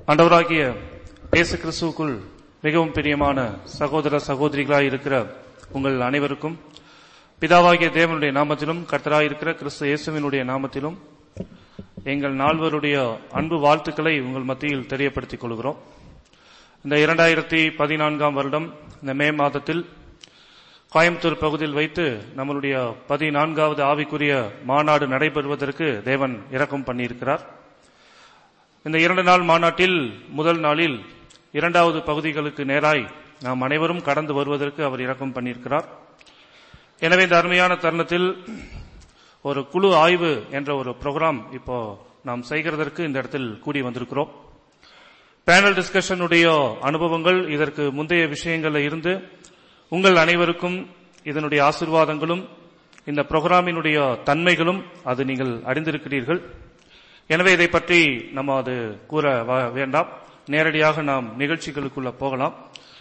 ஆண்டவராகிய இயேசு கிறிஸ்துவுக்குள் மிகவும் பிரியமான சகோதர சகோதரிகளாய் இருக்கிற உங்கள் அனைவருக்கும் பிதாவாகிய தேவனுடைய நாமத்திலும் கர்த்தராய் இருக்கிற கிறிஸ்து இயேசுவினுடைய நாமத்திலும் எங்கள் நால்வருடைய அன்பு வாழ்த்துக்களை உங்கள் மத்தியில் தெரியப்படுத்திக் கொள்கிறோம் இந்த இரண்டாயிரத்தி பதினான்காம் வருடம் இந்த மே மாதத்தில் கோயம்புத்தூர் பகுதியில் வைத்து நம்மளுடைய பதினான்காவது ஆவிக்குரிய மாநாடு நடைபெறுவதற்கு தேவன் இரக்கம் பண்ணியிருக்கிறார் இந்த இரண்டு நாள் மாநாட்டில் முதல் நாளில் இரண்டாவது பகுதிகளுக்கு நேராய் நாம் அனைவரும் கடந்து வருவதற்கு அவர் இரக்கம் பண்ணியிருக்கிறார் எனவே இந்த அருமையான தருணத்தில் ஒரு குழு ஆய்வு என்ற ஒரு ப்ரோக்ராம் இப்போ நாம் செய்கிறதற்கு இந்த இடத்தில் கூடி வந்திருக்கிறோம் பேனல் டிஸ்கஷனுடைய அனுபவங்கள் இதற்கு முந்தைய விஷயங்கள்ல இருந்து உங்கள் அனைவருக்கும் இதனுடைய ஆசிர்வாதங்களும் இந்த புரோகிராமினுடைய தன்மைகளும் அது நீங்கள் அறிந்திருக்கிறீர்கள் எனவே இதை பற்றி நம்ம அது கூற வ- வேண்டாம் நேரடியாக நாம் நிகழ்ச்சிகளுக்குள்ள போகலாம்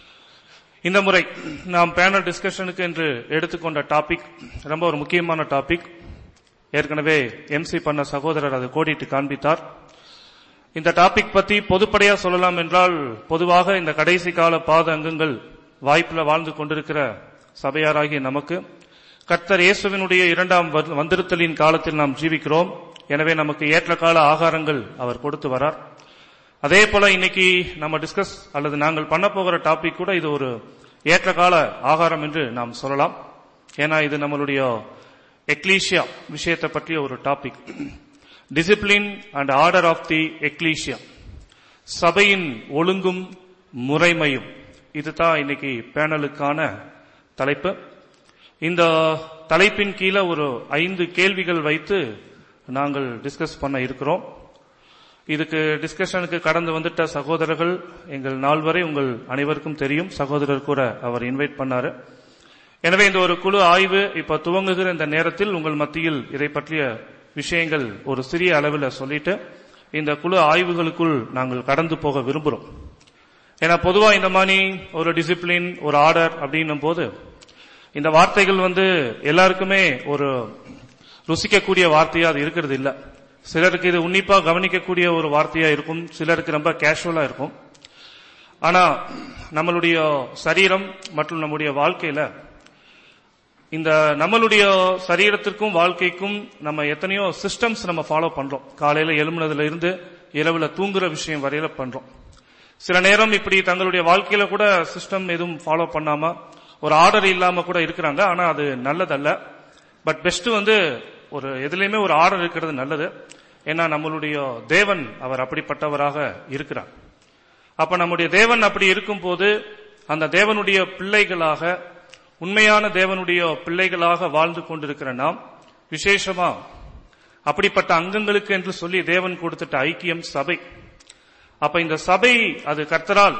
இந்த முறை நாம் பேனல் டிஸ்கஷனுக்கு என்று எடுத்துக்கொண்ட டாபிக் ரொம்ப ஒரு முக்கியமான டாபிக் ஏற்கனவே எம்சி பண்ண சகோதரர் அதை கோடிட்டு காண்பித்தார் இந்த டாபிக் பத்தி பொதுப்படையா சொல்லலாம் என்றால் பொதுவாக இந்த கடைசி கால பாத அங்கங்கள் வாய்ப்புல வாழ்ந்து கொண்டிருக்கிற சபையாராகிய நமக்கு கர்த்தர் இயேசுவினுடைய இரண்டாம் வந்து- வந்திருத்தலின் காலத்தில் நாம் ஜீவிக்கிறோம் எனவே நமக்கு ஏற்ற கால ஆகாரங்கள் அவர் கொடுத்து வரார் அதே போல இன்னைக்கு நம்ம டிஸ்கஸ் அல்லது நாங்கள் பண்ண போகிற டாபிக் கூட இது ஒரு ஏற்ற கால ஆகாரம் என்று நாம் சொல்லலாம் ஏன்னா இது நம்மளுடைய எக்லீஷியா விஷயத்தை பற்றிய ஒரு topic discipline and order of the ecclesia சபையின் ஒழுங்கும் முறைமையும் இதுதான் இன்னைக்கு பேனலுக்கான தலைப்பு இந்த தலைப்பின் கீழே ஒரு ஐந்து கேள்விகள் வைத்து நாங்கள் டிஸ்கஸ் பண்ண இருக்கிறோம் இதுக்கு டிஸ்கஷனுக்கு கடந்து வந்துட்ட சகோதரர்கள் எங்கள் நால்வரை உங்கள் அனைவருக்கும் தெரியும் சகோதரர் கூட அவர் இன்வைட் பண்ணாரு எனவே இந்த ஒரு குழு ஆய்வு இப்ப துவங்குகிற இந்த நேரத்தில் உங்கள் மத்தியில் இதை பற்றிய விஷயங்கள் ஒரு சிறிய அளவில் சொல்லிட்டு இந்த குழு ஆய்வுகளுக்குள் நாங்கள் கடந்து போக விரும்புகிறோம் ஏன்னா பொதுவா இந்த மாதிரி ஒரு டிசிப்ளின் ஒரு ஆர்டர் அப்படின்னும் போது இந்த வார்த்தைகள் வந்து எல்லாருக்குமே ஒரு ருசிக்கக்கூடிய வார்த்தையா அது இருக்கிறது இல்ல சிலருக்கு இது உன்னிப்பா கவனிக்கக்கூடிய ஒரு வார்த்தையா இருக்கும் சிலருக்கு ரொம்ப கேஷுவலா இருக்கும் ஆனா நம்மளுடைய சரீரம் மற்றும் நம்முடைய வாழ்க்கையில இந்த நம்மளுடைய சரீரத்திற்கும் வாழ்க்கைக்கும் நம்ம எத்தனையோ சிஸ்டம்ஸ் நம்ம ஃபாலோ பண்றோம் காலையில எழும்புனதுல இருந்து இரவுல தூங்குற விஷயம் வரையில பண்றோம் சில நேரம் இப்படி தங்களுடைய வாழ்க்கையில கூட சிஸ்டம் எதுவும் ஃபாலோ பண்ணாம ஒரு ஆர்டர் இல்லாம கூட இருக்கிறாங்க ஆனா அது நல்லதல்ல பட் பெஸ்ட் வந்து ஒரு எதுலையுமே ஒரு ஆர்டர் இருக்கிறது நல்லது ஏன்னா நம்மளுடைய தேவன் அவர் அப்படிப்பட்டவராக இருக்கிறார் அப்ப நம்முடைய தேவன் அப்படி இருக்கும்போது அந்த தேவனுடைய பிள்ளைகளாக உண்மையான தேவனுடைய பிள்ளைகளாக வாழ்ந்து கொண்டிருக்கிற நாம் விசேஷமா அப்படிப்பட்ட அங்கங்களுக்கு என்று சொல்லி தேவன் கொடுத்துட்ட ஐக்கியம் சபை அப்ப இந்த சபை அது கர்த்தரால்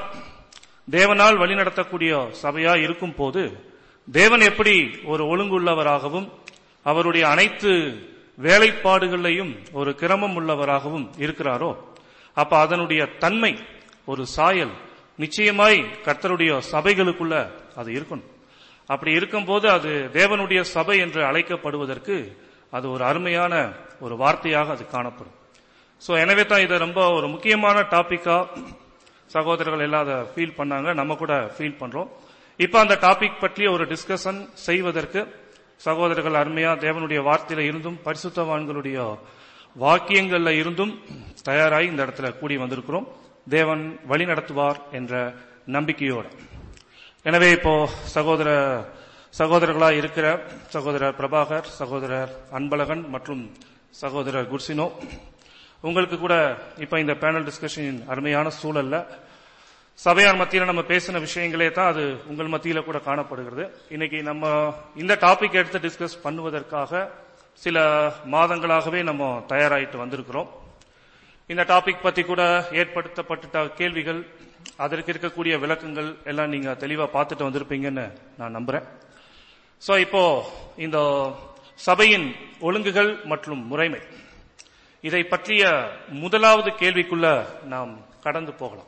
தேவனால் வழிநடத்தக்கூடிய சபையா இருக்கும் போது தேவன் எப்படி ஒரு ஒழுங்குள்ளவராகவும் அவருடைய அனைத்து வேலைப்பாடுகளையும் ஒரு கிரமம் உள்ளவராகவும் இருக்கிறாரோ அப்ப அதனுடைய தன்மை ஒரு சாயல் நிச்சயமாய் கர்த்தருடைய சபைகளுக்குள்ள அது இருக்கணும் அப்படி இருக்கும்போது அது தேவனுடைய சபை என்று அழைக்கப்படுவதற்கு அது ஒரு அருமையான ஒரு வார்த்தையாக அது காணப்படும் சோ எனவே தான் இதை ரொம்ப ஒரு முக்கியமான டாபிக்கா சகோதரர்கள் எல்லாம் அதை ஃபீல் பண்ணாங்க நம்ம கூட ஃபீல் பண்றோம் இப்ப அந்த டாபிக் பற்றிய ஒரு டிஸ்கஷன் செய்வதற்கு சகோதரர்கள் அருமையா தேவனுடைய வார்த்தையில இருந்தும் பரிசுத்தவான்களுடைய வாக்கியங்கள்ல இருந்தும் தயாராகி இந்த இடத்துல கூடி வந்திருக்கிறோம் தேவன் வழி நடத்துவார் என்ற நம்பிக்கையோட எனவே இப்போ சகோதர சகோதரர்களா இருக்கிற சகோதரர் பிரபாகர் சகோதரர் அன்பழகன் மற்றும் சகோதரர் குர்சினோ உங்களுக்கு கூட இப்ப இந்த பேனல் டிஸ்கஷனின் அருமையான சூழல்ல சபையார் மத்தியில நம்ம பேசின விஷயங்களே தான் அது உங்கள் மத்தியில கூட காணப்படுகிறது இன்னைக்கு நம்ம இந்த டாபிக் எடுத்து டிஸ்கஸ் பண்ணுவதற்காக சில மாதங்களாகவே நம்ம தயாராயிட்டு வந்திருக்கிறோம் இந்த டாபிக் பத்தி கூட ஏற்படுத்தப்பட்ட கேள்விகள் அதற்கு இருக்கக்கூடிய விளக்கங்கள் எல்லாம் நீங்க தெளிவா பார்த்துட்டு வந்திருப்பீங்கன்னு நான் நம்புறேன் சோ இப்போ இந்த சபையின் ஒழுங்குகள் மற்றும் முறைமை இதை பற்றிய முதலாவது கேள்விக்குள்ள நாம் கடந்து போகலாம்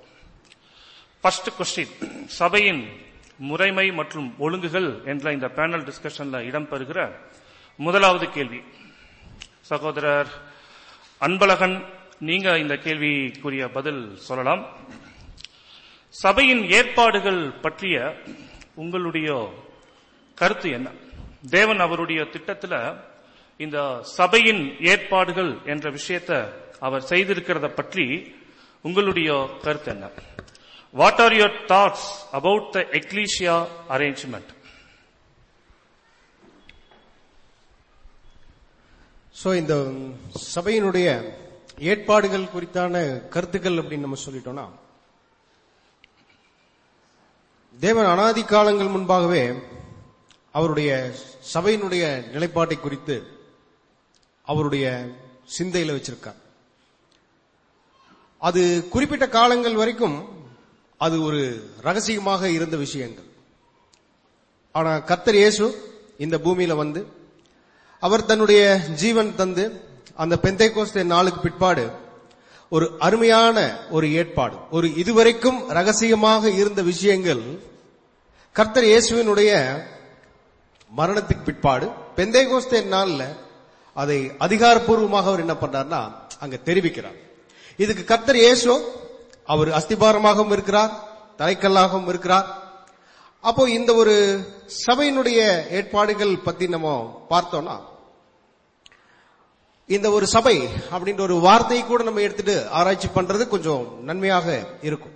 ஃபர்ஸ்ட் கொஸ்டின் சபையின் முறைமை மற்றும் ஒழுங்குகள் என்ற இந்த பேனல் டிஸ்கஷன்ல இடம்பெறுகிற முதலாவது கேள்வி சகோதரர் அன்பழகன் நீங்க இந்த கேள்விக்குரிய பதில் சொல்லலாம் சபையின் ஏற்பாடுகள் பற்றிய உங்களுடைய கருத்து என்ன தேவன் அவருடைய திட்டத்துல இந்த சபையின் ஏற்பாடுகள் என்ற விஷயத்தை அவர் செய்திருக்கிறத பற்றி உங்களுடைய கருத்து என்ன what are your thoughts about the ecclesia arrangement so இந்த சபையினுடைய ஏற்பாடுகள் குறித்தான கருத்துக்கள் அப்படின்னு நம்ம சொல்லிட்டோம்னா தேவன் அனாதி காலங்கள் முன்பாகவே அவருடைய சபையினுடைய நிலைப்பாட்டை குறித்து அவருடைய சிந்தையில வச்சிருக்கார் அது குறிப்பிட்ட காலங்கள் வரைக்கும் அது ஒரு ரகசியமாக இருந்த விஷயங்கள் ஆனா கர்த்தர் இயேசு இந்த பூமியில வந்து அவர் தன்னுடைய ஜீவன் தந்து அந்த பெந்தைக்கோஸ்தே நாளுக்கு பிற்பாடு ஒரு அருமையான ஒரு ஏற்பாடு ஒரு இதுவரைக்கும் ரகசியமாக இருந்த விஷயங்கள் கர்த்தர் இயேசுவினுடைய மரணத்துக்கு பிற்பாடு பெந்தைகோஸ்தே நாள்ல அதை அதிகாரப்பூர்வமாக அவர் என்ன பண்றார்னா அங்க தெரிவிக்கிறார் இதுக்கு கர்த்தர் இயேசு அவர் அஸ்திபாரமாகவும் இருக்கிறார் தலைக்கல்லாகவும் இருக்கிறார் அப்போ இந்த ஒரு சபையினுடைய ஏற்பாடுகள் பத்தி நம்ம பார்த்தோம்னா இந்த ஒரு சபை அப்படின்ற ஒரு வார்த்தையை கூட நம்ம எடுத்துட்டு ஆராய்ச்சி பண்றது கொஞ்சம் நன்மையாக இருக்கும்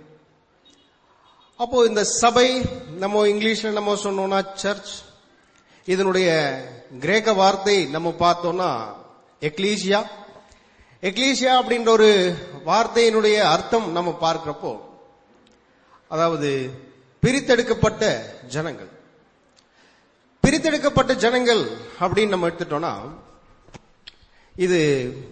அப்போ இந்த சபை நம்ம இங்கிலீஷ்ல நம்ம சொன்னோம்னா சர்ச் இதனுடைய கிரேக்க வார்த்தை நம்ம பார்த்தோம்னா எக்லீசியா எக்லீசியா அப்படின்ற ஒரு வார்த்தையினுடைய அர்த்தம் நம்ம பார்க்கிறப்போ அதாவது பிரித்தெடுக்கப்பட்ட ஜனங்கள் பிரித்தெடுக்கப்பட்ட ஜனங்கள் அப்படின்னு நம்ம எடுத்துட்டோம்னா இது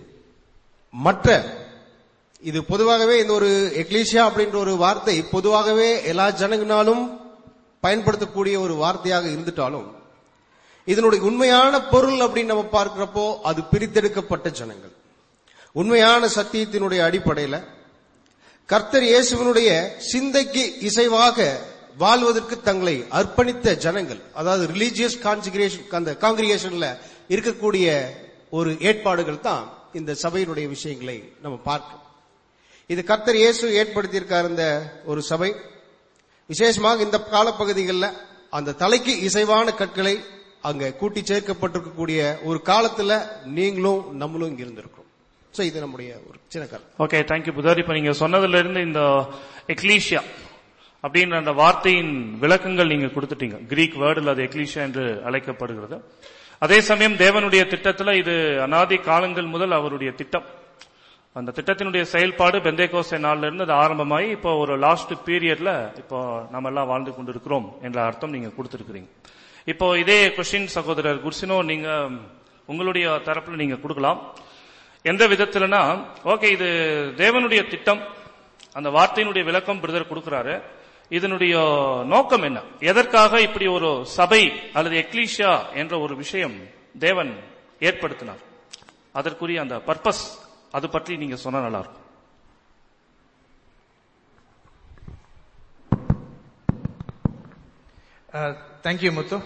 மற்ற இது பொதுவாகவே இந்த ஒரு எக்லீசியா அப்படின்ற ஒரு வார்த்தை பொதுவாகவே எல்லா ஜனங்களாலும் பயன்படுத்தக்கூடிய ஒரு வார்த்தையாக இருந்துட்டாலும் இதனுடைய உண்மையான பொருள் அப்படின்னு நம்ம பார்க்கிறப்போ அது பிரித்தெடுக்கப்பட்ட ஜனங்கள் உண்மையான சத்தியத்தினுடைய அடிப்படையில கர்த்தர் இயேசுவினுடைய சிந்தைக்கு இசைவாக வாழ்வதற்கு தங்களை அர்ப்பணித்த ஜனங்கள் அதாவது ரிலீஜியஸ் கான்சிகிரேஷன் அந்த காங்கிரிகேஷன்ல இருக்கக்கூடிய ஒரு ஏற்பாடுகள் தான் இந்த சபையினுடைய விஷயங்களை நம்ம பார்க்கிறோம் இது கர்த்தர் இயேசு ஏற்படுத்தியிருக்கார் இந்த ஒரு சபை விசேஷமாக இந்த காலப்பகுதிகளில் அந்த தலைக்கு இசைவான கற்களை அங்க கூட்டி சேர்க்கப்பட்டிருக்கக்கூடிய ஒரு காலத்துல நீங்களும் நம்மளும் இங்க இருந்திருக்கிறோம் சோ இது நம்முடைய ஒரு சின்ன கருத்து ஓகே தேங்க்யூ புதார் இப்ப நீங்க சொன்னதுல இருந்து இந்த எக்லீஷியா அப்படின்ற அந்த வார்த்தையின் விளக்கங்கள் நீங்க கொடுத்துட்டீங்க கிரீக் வேர்டில் அது எக்லீஷியா என்று அழைக்கப்படுகிறது அதே சமயம் தேவனுடைய திட்டத்துல இது அனாதி காலங்கள் முதல் அவருடைய திட்டம் அந்த திட்டத்தினுடைய செயல்பாடு பெந்தேகோசை நாள்ல இருந்து அது ஆரம்பமாகி இப்போ ஒரு லாஸ்ட் பீரியட்ல இப்போ நம்ம எல்லாம் வாழ்ந்து கொண்டிருக்கிறோம் என்ற அர்த்தம் நீங்க கொடுத்திருக்கிறீங்க இப்போ இதே கொஸ்டின் சகோதரர் குர்சினோ நீங்க உங்களுடைய தரப்புல நீங்க கொடுக்கலாம் எந்த விதத்துலனா ஓகே இது தேவனுடைய திட்டம் அந்த வார்த்தையினுடைய விளக்கம் பிரதர் கொடுக்கிறாரு இதனுடைய நோக்கம் என்ன எதற்காக இப்படி ஒரு சபை அல்லது எக்லீஷியா என்ற ஒரு விஷயம் தேவன் ஏற்படுத்தினார் அதற்குரிய அந்த பர்பஸ் அது பற்றி நீங்க சொன்னா நல்லா இருக்கும் தேங்க்யூ முத்து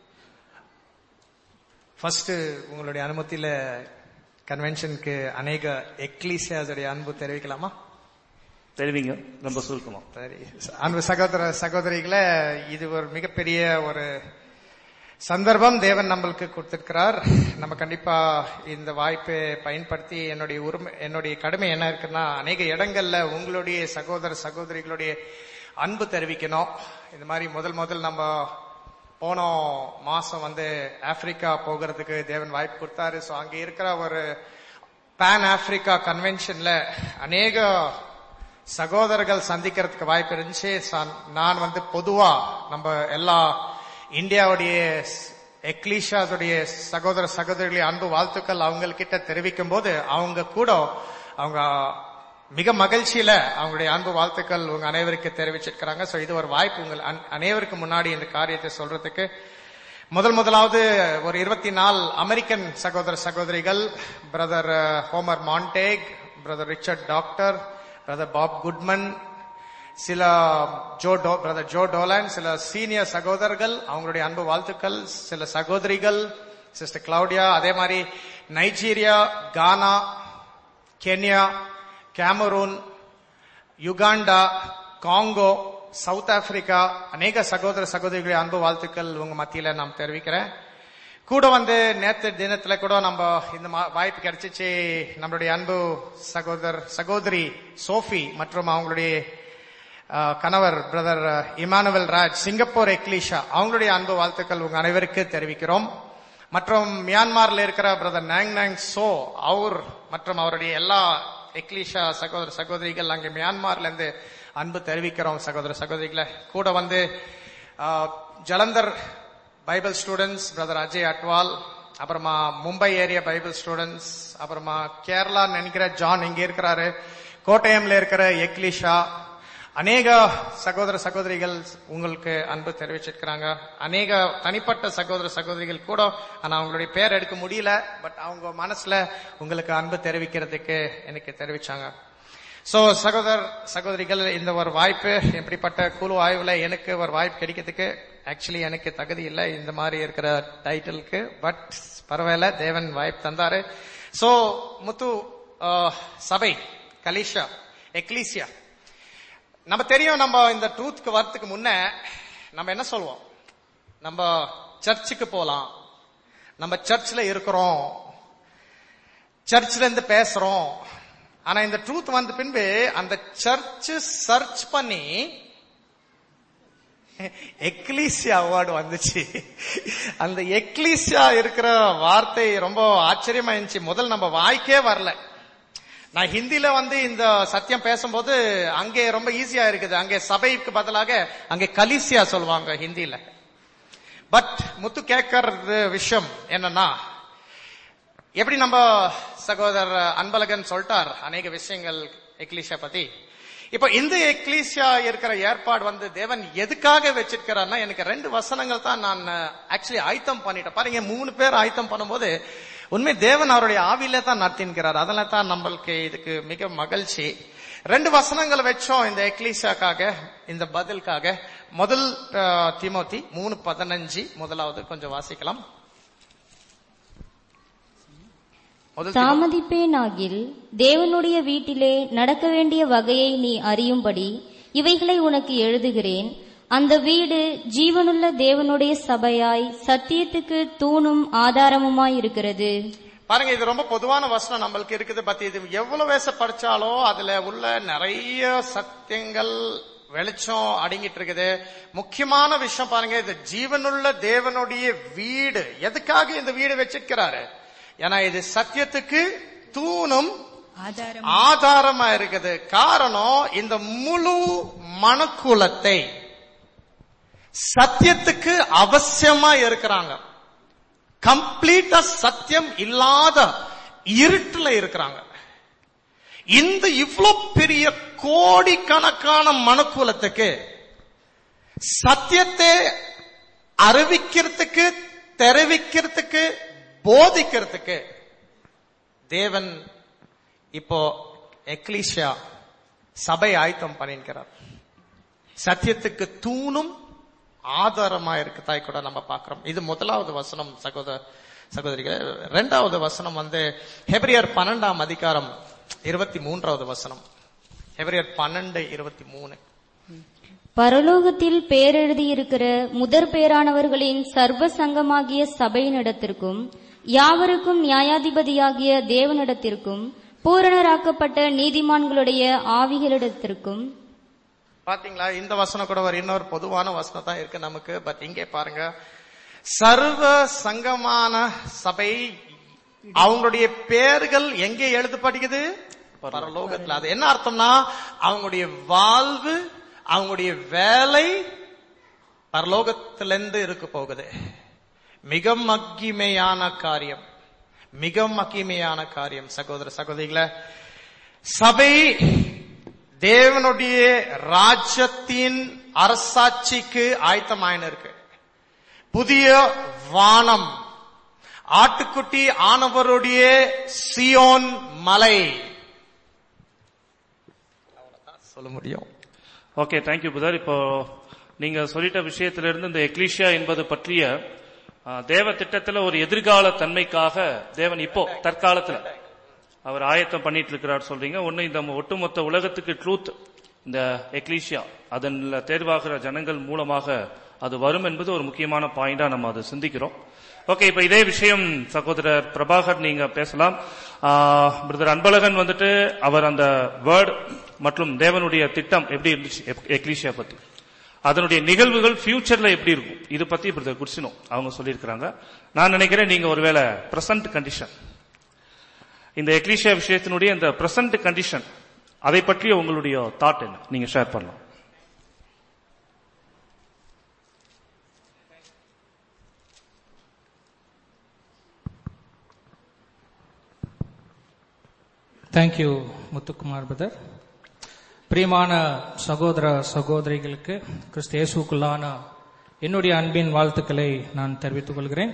ஃபர்ஸ்ட் உங்களுடைய அனுமதியில கன்வென்ஷனுக்கு அநேக எக்லீசியாஸுடைய அன்பு தெரிவிக்கலாமா தெரிவிங்க ரொம்ப சுருக்கமா சரி அன்பு சகோதர சகோதரிகளே இது ஒரு மிகப்பெரிய ஒரு சந்தர்ப்பம் தேவன் நம்மளுக்கு கொடுத்திருக்கிறார் நம்ம கண்டிப்பா இந்த வாய்ப்பை பயன்படுத்தி என்னுடைய உரிமை என்னுடைய கடமை என்ன இருக்குன்னா அநேக இடங்கள்ல உங்களுடைய சகோதர சகோதரிகளுடைய அன்பு தெரிவிக்கணும் இந்த மாதிரி முதல் முதல் நம்ம போன மாசம் வந்து ஆப்பிரிக்கா போகிறதுக்கு தேவன் வாய்ப்பு கொடுத்தாரு ஸோ அங்க இருக்கிற ஒரு பேன் ஆப்பிரிக்கா கன்வென்ஷன்ல அநேக சகோதரர்கள் சந்திக்கிறதுக்கு வாய்ப்பு இருந்துச்சு ச- நான் வந்து பொதுவா நம்ம எல்லா இந்தியாவுடைய எக்லீஷாஸுடைய சகோதர சகோதரிகளுடைய அன்பு வாழ்த்துக்கள் அவங்கக்கிட்ட தெரிவிக்கும் போது அவங்க கூட அவங்க மிக மகிழ்ச்சியில அவங்களுடைய அன்பு வாழ்த்துக்கள் உங்க அனைவருக்கு தெரிவிச்சிருக்கிறாங்க சோ இது ஒரு வாய்ப்பு உங்கள் அன்- அனைவருக்கு முன்னாடி இந்த காரியத்தை சொல்றதுக்கு முதல் முதலாவது ஒரு இருபத்தி நாலு அமெரிக்கன் சகோதர சகோதரிகள் brother Homer Montague brother Richard doctor brother Bob Goodman சில ஜோ டோ பிரதர் ஜோ டோலான் சில சீனியர் சகோதரர்கள் அவங்களுடைய அன்பு வாழ்த்துக்கள் சில சகோதரிகள் சிஸ்டர் கிளவுடியா அதே மாதிரி Nigeria Ghana Kenya Cameroon Uganda Congo South Africa அநேக சகோதர சகோதரிகளுடைய அன்பு வாழ்த்துக்கள் உங்க மத்தியில நான் தெரிவிக்கிறேன் கூட வந்து நேத்து தினத்துல கூட நம்ம இந்த மா- வாய்ப்பு கிடைச்சிச்சு நம்மளுடைய அன்பு சகோதர் சகோதரி சோஃபி மற்றும் அவங்களுடைய அஹ், கணவர் brother Emmanuel Raj Singapore ecclesia அவங்களுடைய அன்பு வாழ்த்துக்கள் உங்க அனைவருக்கு தெரிவிக்கிறோம் மற்றும் மியான்மர்ல இருக்கிற பிரதர் நாங் நாங் சோ அவர் மற்றும் அவருடைய எல்லா எக்லீஷா சகோதர சகோதரிகள் அங்கே மியான்மர்ல இருந்து அன்பு தெரிவிக்கிறோம் சகோதர சகோதரிகளை கூட வந்து அஹ், Jalandhar Bible students brother Ajay Atwal அப்புறமா மும்பை ஏரியா பைபிள் ஸ்டூடெண்ட்ஸ் அப்புறமா கேரளா நினைக்கிற ஜான் இங்க இருக்கிறாரு கோட்டயம்ல இருக்கிற எக்லிஷா அநேக சகோதர சகோதரிகள் உங்களுக்கு அன்பு தெரிவிச்சிருக்கிறாங்க அநேக தனிப்பட்ட சகோதர சகோதரிகள் கூட ஆனா அவங்களுடைய பேர் எடுக்க முடியல பட் அவங்க மனசுல உங்களுக்கு அன்பு தெரிவிக்கிறதுக்கு எனக்கு தெரிவிச்சாங்க சோ சகோதர சகோதரிகள் இந்த ஒரு வாய்ப்பு இப்படிப்பட்ட குழு ஆய்வுல எனக்கு ஒரு வாய்ப்பு கிடைக்கிறதுக்கு ஆக்சுவலி எனக்கு தகுதி இல்லை இந்த மாதிரி இருக்கிற டைட்டிலுக்கு பட் பரவாயில்ல தேவன் வாய்ப்பு தந்தாரு சோ முத்து ஆஹ், சபை கலிஷா எக்லீசியா நம்ம தெரியும் நம்ம இந்த ட்ரூத்துக்கு வரதுக்கு முன்ன நம்ம என்ன சொல்லுவோம் நம்ம சர்ச்சுக்கு போலாம் நம்ம சர்ச்சில் இருக்கிறோம் சர்ச்சில் இருந்து பேசுறோம் ஆனா இந்த ட்ரூத் வந்த பின்பு அந்த சர்ச் சர்ச் பண்ணி எக்லீசியா அவார்டு வந்துச்சு அந்த எக்லீசியா இருக்கிற வார்த்தை ரொம்ப ஆச்சரியமா இருந்துச்சு முதல் நம்ம வாய்க்கே வரல நான் ஹிந்தில வந்து இந்த சத்தியம் பேசும்போது அங்கே ரொம்ப ஈஸியா இருக்குது அங்கே சபைக்கு பதிலாக அங்கே கலிசியா சொல்லுவாங்க ஹிந்தில பட் முத்து கேட்கறது விஷயம் என்னன்னா எப்படி நம்ம சகோதரர் அன்பழகன் சொல்லிட்டார் அநேக விஷயங்கள் எக்லீஷியா பத்தி இப்போ இந்த எக்லீசியா இருக்கிற ஏற்பாடு வந்து தேவன் எதுக்காக வச்சிருக்கிறார்னா எனக்கு ரெண்டு வசனங்கள் தான் நான் ஆக்சுவலி ஆயத்தம் பண்ணிட்டேன் பாருங்க மூணு பேர் ஆயத்தம் பண்ணும்போது உண்மை தேவன் அவருடைய ஆவியிலே தான் நடத்தின்கிறார் அதனால தான் நம்மளுக்கு இதுக்கு மிக மகிழ்ச்சி ரெண்டு வசனங்கள் வச்சோம் இந்த எக்லீசியாக்காக இந்த பதிலுக்காக முதல் அஹ், தீமோத்தி மூணு பதினஞ்சு முதலாவது கொஞ்சம் வாசிக்கலாம் முதல் தீமோத்தி- தாமதிப்பேனாகில் தேவனுடைய வீட்டிலே நடக்க வேண்டிய வகையை நீ அறியும்படி இவைகளை உனக்கு எழுதுகிறேன் அந்த வீடு ஜீவனுள்ள தேவனுடைய சபையாய் சத்தியத்துக்கு தூணும் ஆதாரமுமாய் இருக்கிறது பாருங்க இது ரொம்ப பொதுவான வசனம் நம்மளுக்கு இருக்குது பட் இது எவ்வளவு வயசு படிச்சாலும் அதுல உள்ள நிறைய சத்தியங்கள் வெளிச்சம் அடங்கிட்டு இருக்குது முக்கியமான விஷயம் பாருங்க இது ஜீவனுள்ள தேவனுடைய வீடு எதுக்காக இந்த வீடு வச்சிருக்கிறாரு ஏன்னா இது சத்தியத்துக்கு தூணும் ஆதாரமா இருக்குது காரணம் இந்த முழு மனுக்குலத்தை சத்தியத்துக்கு அவசியமா இருக்கிறாங்க கம்ப்ளீட்டா சத்தியம் இல்லாத இருட்டுல இருக்கிறாங்க இந்த இவ்ளோ பெரிய கோடிக்கணக்கான மனுக்குலத்துக்கு சத்தியத்தை அறிவிக்கிறதுக்கு தெரிவிக்கிறதுக்கு போதிக்கிறதுக்கு தேவன் இப்போ எக்லீஷியா சபை ஆயத்தம் பண்ணிருக்கிறார் சத்தியத்துக்கு தூணும் ஆதாரமா இருக்குதாய் கூட நம்ம பார்க்கிறோம் இது முதலாவது வசனம் சகோதர சகோதரிகள் இரண்டாவது வசனம் வந்து ஹெப்ரியர் பன்னெண்டாம் அதிகாரம் இருபத்தி மூன்றாவது வசனம் ஹெப்ரியர் பன்னெண்டு இருபத்தி மூணு பரலோகத்தில் பேரெழுதியிருக்கிற முதற் பேரானவர்களின் சர்வ சங்கமாகிய சபையினிடத்திற்கும் யாவருக்கும் நியாயாதிபதியாகிய தேவனிடத்திற்கும் பூரணராக்கப்பட்ட நீதிமான்களுடைய ஆவிகளிடத்திற்கும் பாத்தீங்களா இந்த வசனம் கூட ஒரு இன்னொரு பொதுவான வசனம் தான் இருக்கு நமக்கு பட் இங்கே பாருங்க சர்வ சங்கமான சபை அவங்களுடைய பேர்கள் எங்கே எழுதப்படுகிறது பரலோகத்துல அது என்ன அர்த்தம்னா அவங்களுடைய வாழ்வு அவங்களுடைய வேலை பரலோகத்திலிருந்து இருக்க போகுது மிக மகிமையான காரியம் மிக மகிமையான காரியம் சகோதர சகோதரிகளை சபை தேவனுடைய ராஜ்யத்தின் அரசாட்சிக்கு ஆயத்தமாயின்னு இருக்கு புதிய வானம் ஆட்டுக்குட்டி ஆனவருடைய சியோன் மலை அவ்வளவுதான் சொல்ல முடியும் ஓகே தேங்க்யூ புதர் இப்போ நீங்க சொல்லிட்ட விஷயத்திலிருந்து இந்த எக்லீஷியா என்பது பற்றிய ஆ, தேவ திட்டத்துல ஒரு எதிர்கால தன்மைக்காக தேவன் இப்போ தற்காலத்துல அவர் ஆயத்தம் பண்ணிட்டு இருக்கிறார் சொல்றீங்க ஒன்னு இந்த ஒட்டுமொத்த உலகத்துக்கு ட்ரூத் இந்த எக்லீஷியா அதன்ல தேர்வாகிற ஜனங்கள் மூலமாக அது வரும் என்பது ஒரு முக்கியமான பாயிண்டா நம்ம அதை சிந்திக்கிறோம் ஓகே இப்ப இதே விஷயம் சகோதரர் பிரபாகர் நீங்க பேசலாம் பிரதர் அன்பழகன் வந்துட்டு அவர் அந்த வேர்ட் மற்றும் தேவனுடைய திட்டம் எப்படி இருந்துச்சு எக்- எக்லீஷியா பத்தி அதனுடைய நிகழ்வுகள் ஃபியூச்சர்ல எப்படி இருக்கும் இது பத்தி பிரதர் குடிசினோ அவங்க சொல்லியிருக்கிறாங்க நான் நினைக்கிறேன் நீங்க ஒருவேளை பிரசன்ட் கண்டிஷன் இந்த எக்லீஷியா விஷயத்தினுடைய இந்த பிரசன்ட் கண்டிஷன் அதை பற்றிய உங்களுடைய தாட் என்ன நீங்க ஷேர் பண்ணலாம் தேங்க்யூ முத்துக்குமார் பிரதர் பிரியமான சகோதர சகோதரிகளுக்கு கிறிஸ்து இயேசுக்குள்ளான என்னுடைய அன்பின் வாழ்த்துக்களை நான் தெரிவித்துக் கொள்கிறேன்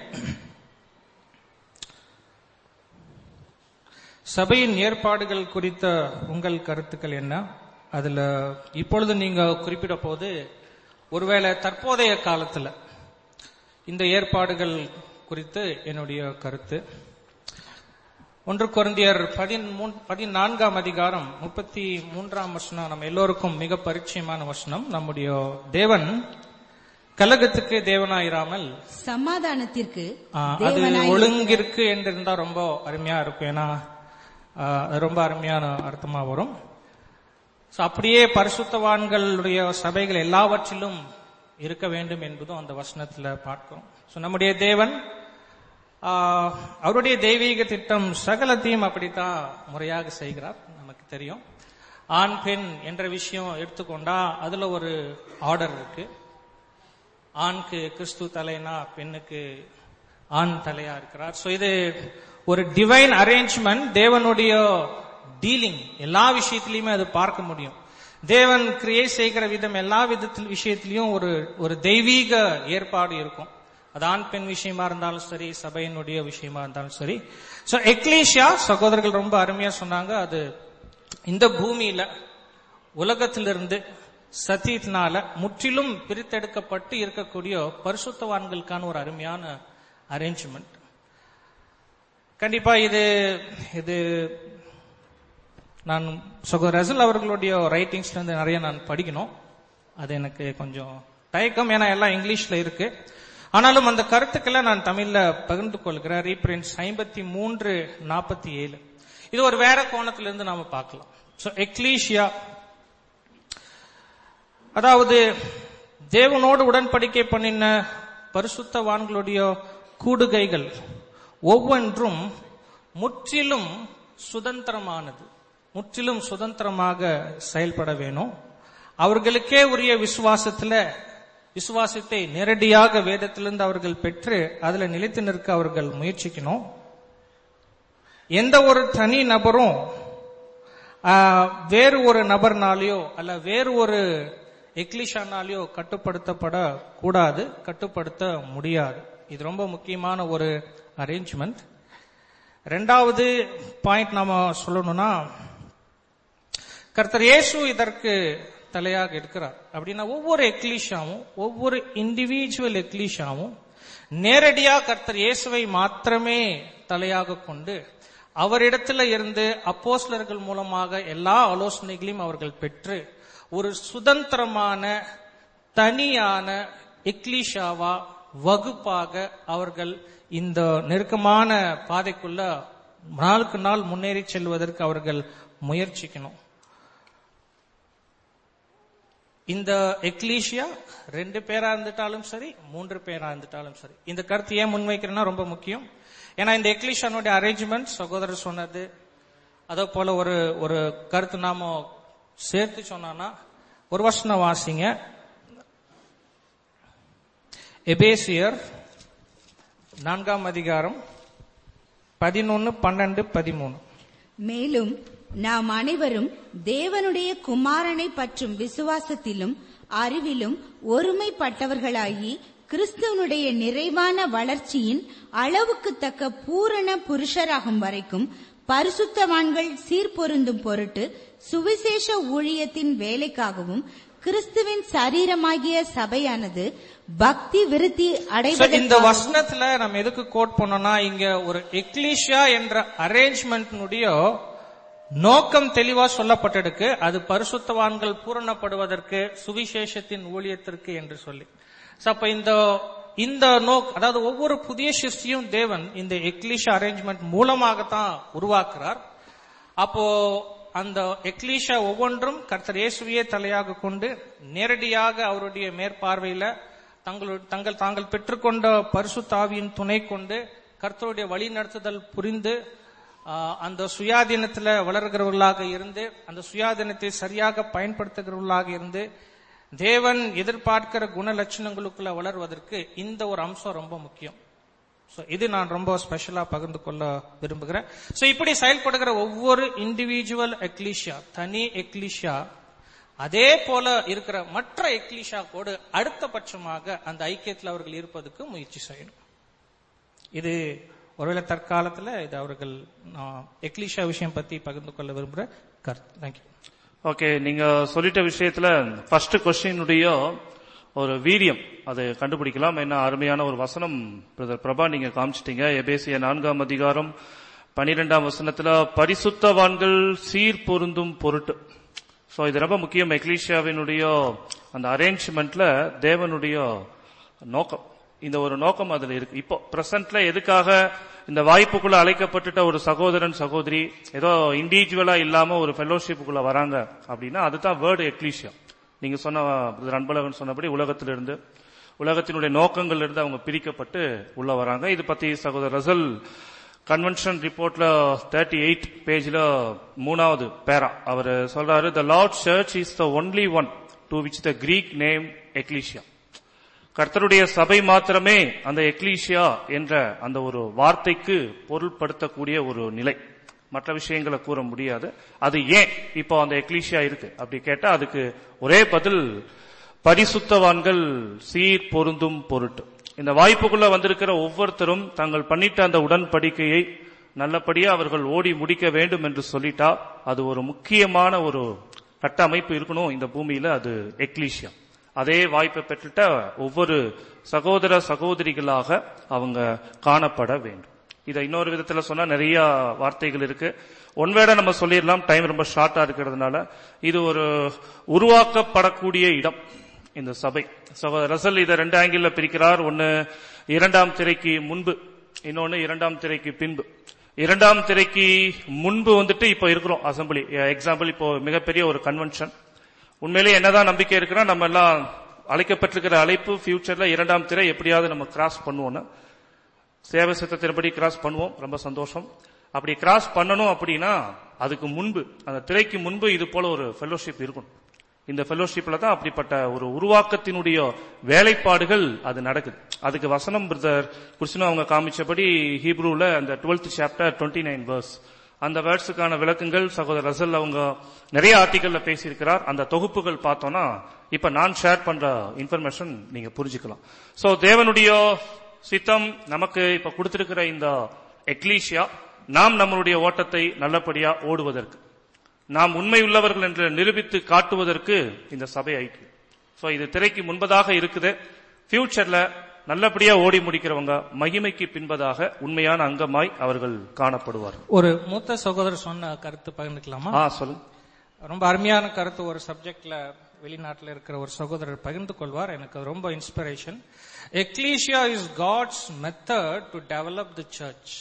சபையின் ஏற்பாடுகள் குறித்த உங்கள் கருத்துக்கள் என்ன அதுல இப்பொழுது நீங்க குறிப்பிட போது ஒருவேளை தற்போதைய காலத்துல இந்த ஏற்பாடுகள் குறித்து என்னுடைய கருத்து ஒன்று குருந்தியர் பதிமூன் பதினான்காம் அதிகாரம் முப்பத்தி மூன்றாம் வசனம் நம்ம எல்லோருக்கும் மிக பரிச்சயமான வசனம் நம்முடைய தேவன் கலகத்துக்கு தேவனாயிராமல் சமாதானத்திற்கு ஆ, அது தேவனாய் ஒழுங்கிற்கு என்று இருந்தா ரொம்ப அருமையா இருக்கும் ஏன்னா ஆ, அது ரொம்ப அருமையான அர்த்தமா வரும் So, அப்படியே பரிசுத்தவான்களுடைய சபைகள் எல்லாவற்றிலும் இருக்க வேண்டும் என்பதும் அந்த வசனத்துல பார்க்கிறோம் So, நம்முடைய தேவன் ஆ, அவருடைய தெய்வீக திட்டம் சகலத்தையும் அப்படித்தான் முறையாக செய்கிறார் நமக்கு தெரியும் ஆண் பெண் என்ற விஷயம் எடுத்துக்கொண்டா அதுல ஒரு ஆர்டர் இருக்கு ஆணுக்கு கிறிஸ்து தலைனா பெண்ணுக்கு ஆண் தலையா இருக்கிறார் சோ இது ஒரு டிவைன் அரேஞ்ச்மெண்ட் தேவனுடைய டீலிங் எல்லா விஷயத்திலயுமே அது பார்க்க முடியும் தேவன் கிரியேட் செய்கிற விதம் எல்லா விதத்தில் விஷயத்திலையும் ஒரு ஒரு தெய்வீக ஏற்பாடு இருக்கும் அது ஆண் பெண் விஷயமா இருந்தாலும் சரி சபையினுடைய விஷயமா இருந்தாலும் சரி சோ எக்லீஷியா சகோதரர்கள் ரொம்ப அருமையா சொன்னாங்க அது இந்த பூமியில உலகத்திலிருந்து சத்தியத்தினால முற்றிலும் பிரித்தெடுக்கப்பட்டு இருக்கக்கூடிய பரிசுத்தவான்களுக்கான ஒரு அருமையான அரேஞ்ச்மெண்ட் கண்டிப்பா இது இது நான் சகோதரர் ரசல் அவர்களுடைய ரைட்டிங்ஸ்ல இருந்து நிறைய நான் படிக்கணும் அது எனக்கு கொஞ்சம் தயக்கம் ஏன்னா எல்லாம் இங்கிலீஷ்ல இருக்கு ஆனாலும் அந்த கருத்துக்களை நான் தமிழ்ல பகிர்ந்து கொள்கிறேன் ரீப்ரின்ஸ் ஐம்பத்தி மூன்று நாற்பத்தி ஏழு இது ஒரு வேற கோணத்திலிருந்து நாம பார்க்கலாம் சோ எக்லீஷியா அதாவது தேவனோடு உடன்படிக்கை பண்ணின பரிசுத்தவான்களுடைய கூடுகைகள் ஒவ்வொன்றும் முற்றிலும் சுதந்திரமானது முற்றிலும் சுதந்திரமாக செயல்பட வேணும் அவர்களுக்கே உரிய விசுவாசத்துல விசுவாசத்தை நேரடியாக வேதத்திலிருந்து அவர்கள் பெற்று அதுல நிலைத்து நிற்க அவர்கள் முயற்சிக்கணும் எந்த ஒரு தனி நபரும் ஆஹ், வேறு ஒரு நபர்னாலேயோ அல்ல வேறு ஒரு எக்லிஷானாலேயோ கட்டுப்படுத்தப்பட கூடாது கட்டுப்படுத்த முடியாது இது ரொம்ப முக்கியமான ஒரு அரேஞ்ச்மெண்ட் ரெண்டாவது பாயிண்ட் நாம சொல்லணும்னா கர்த்தர் இயேசு இதற்கு தலையாக இருக்கிறார் அப்படின்னா ஒவ்வொரு எக்லீஷாவும் ஒவ்வொரு இண்டிவிஜுவல் எக்லீஷாவும் நேரடியா கர்த்தர் இயேசுவை மாத்திரமே தலையாக கொண்டு அவரிடத்துல இருந்து அப்போஸ்லர்கள் மூலமாக எல்லா ஆலோசனைகளையும் அவர்கள் பெற்று ஒரு சுதந்திரமான தனியான எக்லீஷாவா வகுப்பாக அவர்கள் இந்த நெருக்கமான பாதைக்குள்ள நாளுக்கு நாள் முன்னேறி செல்வதற்கு அவர்கள் முயற்சிக்கணும் இந்த எக்லீஷியா ரெண்டு பேரா இருந்துட்டாலும் சரி மூன்று பேரா இருந்துட்டாலும் சரி இந்த கருத்து ஏன் முன்வைக்கிறேன்னா ரொம்ப முக்கியம் ஏன்னா இந்த எக்லீஷியானுடைய அரேஞ்ச்மெண்ட் சகோதரர் சொன்னது அதே போல ஒரு ஒரு கருத்து நாம சேர்த்து சொன்னோம்னா ஒரு வருஷம் வாசிங்க எபேசியர் நான்காம் அதிகாரம் பதினொன்னு பன்னெண்டு பதிமூணு மேலும் நாம் அனைவரும் தேவனுடைய குமாரனை பற்றும் விசுவாசத்திலும் அறிவிலும் ஒருமைப்பட்டவர்களாகி கிறிஸ்துவனுடைய நிறைவான வளர்ச்சியின் அளவுக்கு தக்க பூரண புருஷராகும் வரைக்கும் பரிசுத்தவான்கள் சீர்பொருந்தும் பொருட்டு சுவிசேஷ ஊழியத்தின் வேலைக்காகவும் கிறிஸ்துவின் சரீரமாகிய சபையானது பக்தி விருத்தி So, இந்த அடைவதற்காகவும் வசனத்துல நம்ம எதுக்கு கோட் பண்ணோம்னா இங்க ஒரு எக்லீஷியா என்ற அரேஞ்ச்மெண்ட்னுடைய நோக்கம் தெளிவா சொல்லப்பட்டிருக்கு அது பரிசுத்தவான்கள் பூரணப்படுவதற்கு சுவிசேஷத்தின் ஊழியத்திற்கு என்று சொல்லி So, அப்ப இந்த இந்த நோக் அதாவது ஒவ்வொரு புதிய சிருஷ்டியும் தேவன் இந்த எக்லீஷா அரேஞ்ச்மெண்ட் மூலமாகத்தான் உருவாக்குறார் அப்போ அந்த எக்லீஷா ஒவ்வொன்றும் கர்த்தர் இயேசுவையே தலையாக கொண்டு நேரடியாக அவருடைய மேற்பார்வையில தங்களுடைய தங்கள் தாங்கள் பெற்றுக்கொண்ட பரிசுத்தாவியின் துணை கொண்டு கர்த்தருடைய வழி நடத்துதல் புரிந்து ஆஹ், அந்த சுயாதீனத்துல வளர்கிறவர்களாக இருந்து அந்த சுயாதீனத்தை சரியாக பயன்படுத்துகிறவர்களாக இருந்து தேவன் எதிர்பார்க்கிற குண லட்சணங்களுக்குள்ள வளர்வதற்கு இந்த ஒரு அம்சம் ரொம்ப முக்கியம் சோ இது நான் ரொம்ப ஸ்பெஷலா பகிர்ந்து கொள்ள விரும்புகிறேன் சோ இப்படி செயல்படுகிற ஒவ்வொரு இண்டிவிஜுவல் எக்லீஷியா தனி எக்லீஷியா அதே போல இருக்கிற மற்ற எக்லீஷா கூட அடுத்த பட்சமாக அந்த ஐக்கியத்தில் அவர்கள் இருப்பதற்கு முயற்சி செய்யணும் இது ஒருவேளை தற்காலத்துல இது அவர்கள் நான் எக்லீஷா விஷயம் பத்தி பகிர்ந்து கொள்ள விரும்புற கருத்து தேங்க்யூ ஓகே நீங்க சொல்லிட்ட விஷயத்துல ஃபர்ஸ்ட் கொஸ்டினுடைய ஒரு வீரியம் அதை கண்டுபிடிக்கலாம் என்ன அருமையான ஒரு வசனம் பிரதர் பிரபா நீங்க காமிச்சிட்டீங்க எபேசிய நான்காம் அதிகாரம் பனிரெண்டாம் வசனத்துல பரிசுத்தவான்கள் சீர் பொருந்தும் பொருட்டு சோ இது ரொம்ப முக்கியம் எக்லீஷியாவினுடைய அந்த அரேஞ்ச்மெண்ட்ல தேவனுடைய நோக்கம் இந்த ஒரு நோக்கம் அதுல இருக்கு இப்போ பிரசன்ட்ல எதுக்காக இந்த வாய்ப்புக்குள்ள அழைக்கப்பட்டுட்ட ஒரு சகோதரன் சகோதரி ஏதோ இண்டிவிஜுவலா இல்லாம ஒரு ஃபெலோஷிப்புக்குள்ள வராங்க அப்படின்னா அதுதான் வேர்டு எக்லீஷியா நீங்க சொன்ன பிரதர் அன்பழகன் சொன்னபடி உலகத்திலிருந்து உலகத்தினுடைய நோக்கங்கள்ல இருந்து அவங்க பிரிக்கப்பட்டு உள்ள வராங்க இது பத்தி சகோதரர் ரசல் கன்வென்ஷன் ரிப்போர்ட்ல தேர்ட்டி எயிட் பேஜ்ல மூணாவது பேரா அவர் சொல்றாரு the Lord church is the only one to which the Greek name ecclesia கர்த்தருடைய சபை மாத்திரமே அந்த எக்லீஷியா என்ற அந்த ஒரு வார்த்தைக்கு பொருள்படுத்தக்கூடிய ஒரு நிலை மற்ற விஷயங்களை கூற முடியாது அது ஏன் இப்போ அந்த எக்லீஷியா இருக்கு அப்படி கேட்டா அதுக்கு ஒரே பதில் பரிசுத்தவான்கள் சீர் பொருந்தும் பொருட்டு இந்த வாய்ப்புக்குள்ள வந்திருக்கிற ஒவ்வொருத்தரும் தாங்கள் பண்ணிட்ட அந்த உடன்படிக்கையை நல்லபடியா அவர்கள் ஓடி முடிக்க வேண்டும் என்று சொல்லிட்டா அது ஒரு முக்கியமான ஒரு கட்டமைப்பு இருக்கணும் இந்த பூமியில அது எக்லீஷியா அதே வாய்ப்பை பெற்றுட்ட ஒவ்வொரு சகோதர சகோதரிகளாக அவங்க காணப்பட வேண்டும் இதை இன்னொரு விதத்துல சொன்னா நிறைய வார்த்தைகள் இருக்கு ஒன்வேட நம்ம சொல்லிடலாம் டைம் ரொம்ப ஷார்ட்டா இருக்கிறதுனால இது ஒரு உருவாக்கப்படக்கூடிய இடம் இந்த சபை சகோதர ரசல் இதை ரெண்டு ஆங்கிள் பிரிக்கிறார் ஒன்னு இரண்டாம் திரைக்கு முன்பு இன்னொன்னு இரண்டாம் திரைக்கு பின்பு இரண்டாம் திரைக்கு முன்பு வந்துட்டு இப்போ இருக்கிறோம் அசம்பிளி எக்ஸாம்பிள் இப்போ மிகப்பெரிய ஒரு கன்வென்ஷன் உண்மையிலேயே என்னதான் நம்பிக்கை இருக்குன்னா நம்ம எல்லாம் அழைக்கப்பட்டிருக்கிற அழைப்பு ஃபியூச்சர்ல இரண்டாம் திரை எப்படியாவது நம்ம கிராஸ் பண்ணுவோம்னு சேவை சித்தத்தின்படி கிராஸ் பண்ணுவோம் ரொம்ப சந்தோஷம் அப்படி கிராஸ் பண்ணணும் அப்படின்னா அதுக்கு முன்பு அந்த திரைக்கு முன்பு இது போல ஒரு ஃபெலோஷிப் இருக்கணும் இந்த ஃபெலோஷிப்ல தான் அப்படிப்பட்ட ஒரு உருவாக்கத்தினுடைய வேலைப்பாடுகள் அது நடக்குது அதுக்கு வசனம் பிரதர் குருசினோ அவங்க காமிச்சபடி ஹீப்ரூல அந்த twelfth chapter twenty nine verse அந்த வேர்ட்ஸுக்கான விளக்கங்கள் சகோதரர் ரசல் அவங்க நிறைய ஆர்டிகல்ல பேசியிருக்கிறார் அந்த தொகுப்புகள் பார்த்தோம்னா இப்ப நான் ஷேர் பண்ற இன்ஃபர்மேஷன் நீங்க புரிஞ்சுக்கலாம் சோ தேவனுடைய சித்தம் நமக்கு இப்ப கொடுத்திருக்கிற இந்த எக்லீஷியா நாம் நம்மளுடைய ஓட்டத்தை நல்லபடியா ஓடுவதற்கு நாம் உண்மை உள்ளவர்கள் என்று நிரூபித்து காட்டுவதற்கு இந்த சபை ஐக்கியம் சோ இது திரைக்கு முன்பதாக இருக்குது ஃபியூச்சர்ல நல்லபடியா ஓடி முடிக்கிறவங்க மகிமைக்கு பின்பதாக உண்மையான அங்கமாய் அவர்கள் காணப்படுவார் ஒரு மூத்த சகோதரர் சொன்ன கருத்து பகிர்ந்துக்கலாமா ஆ சொல்லுங்க ரொம்ப அருமையான கருத்து ஒரு சப்ஜெக்ட்ல வெளிநாட்டில் இருக்கிற ஒரு சகோதரர் பகிர்ந்து கொள்வார் எனக்கு அது ரொம்ப inspiration ecclesia is God's method to develop the church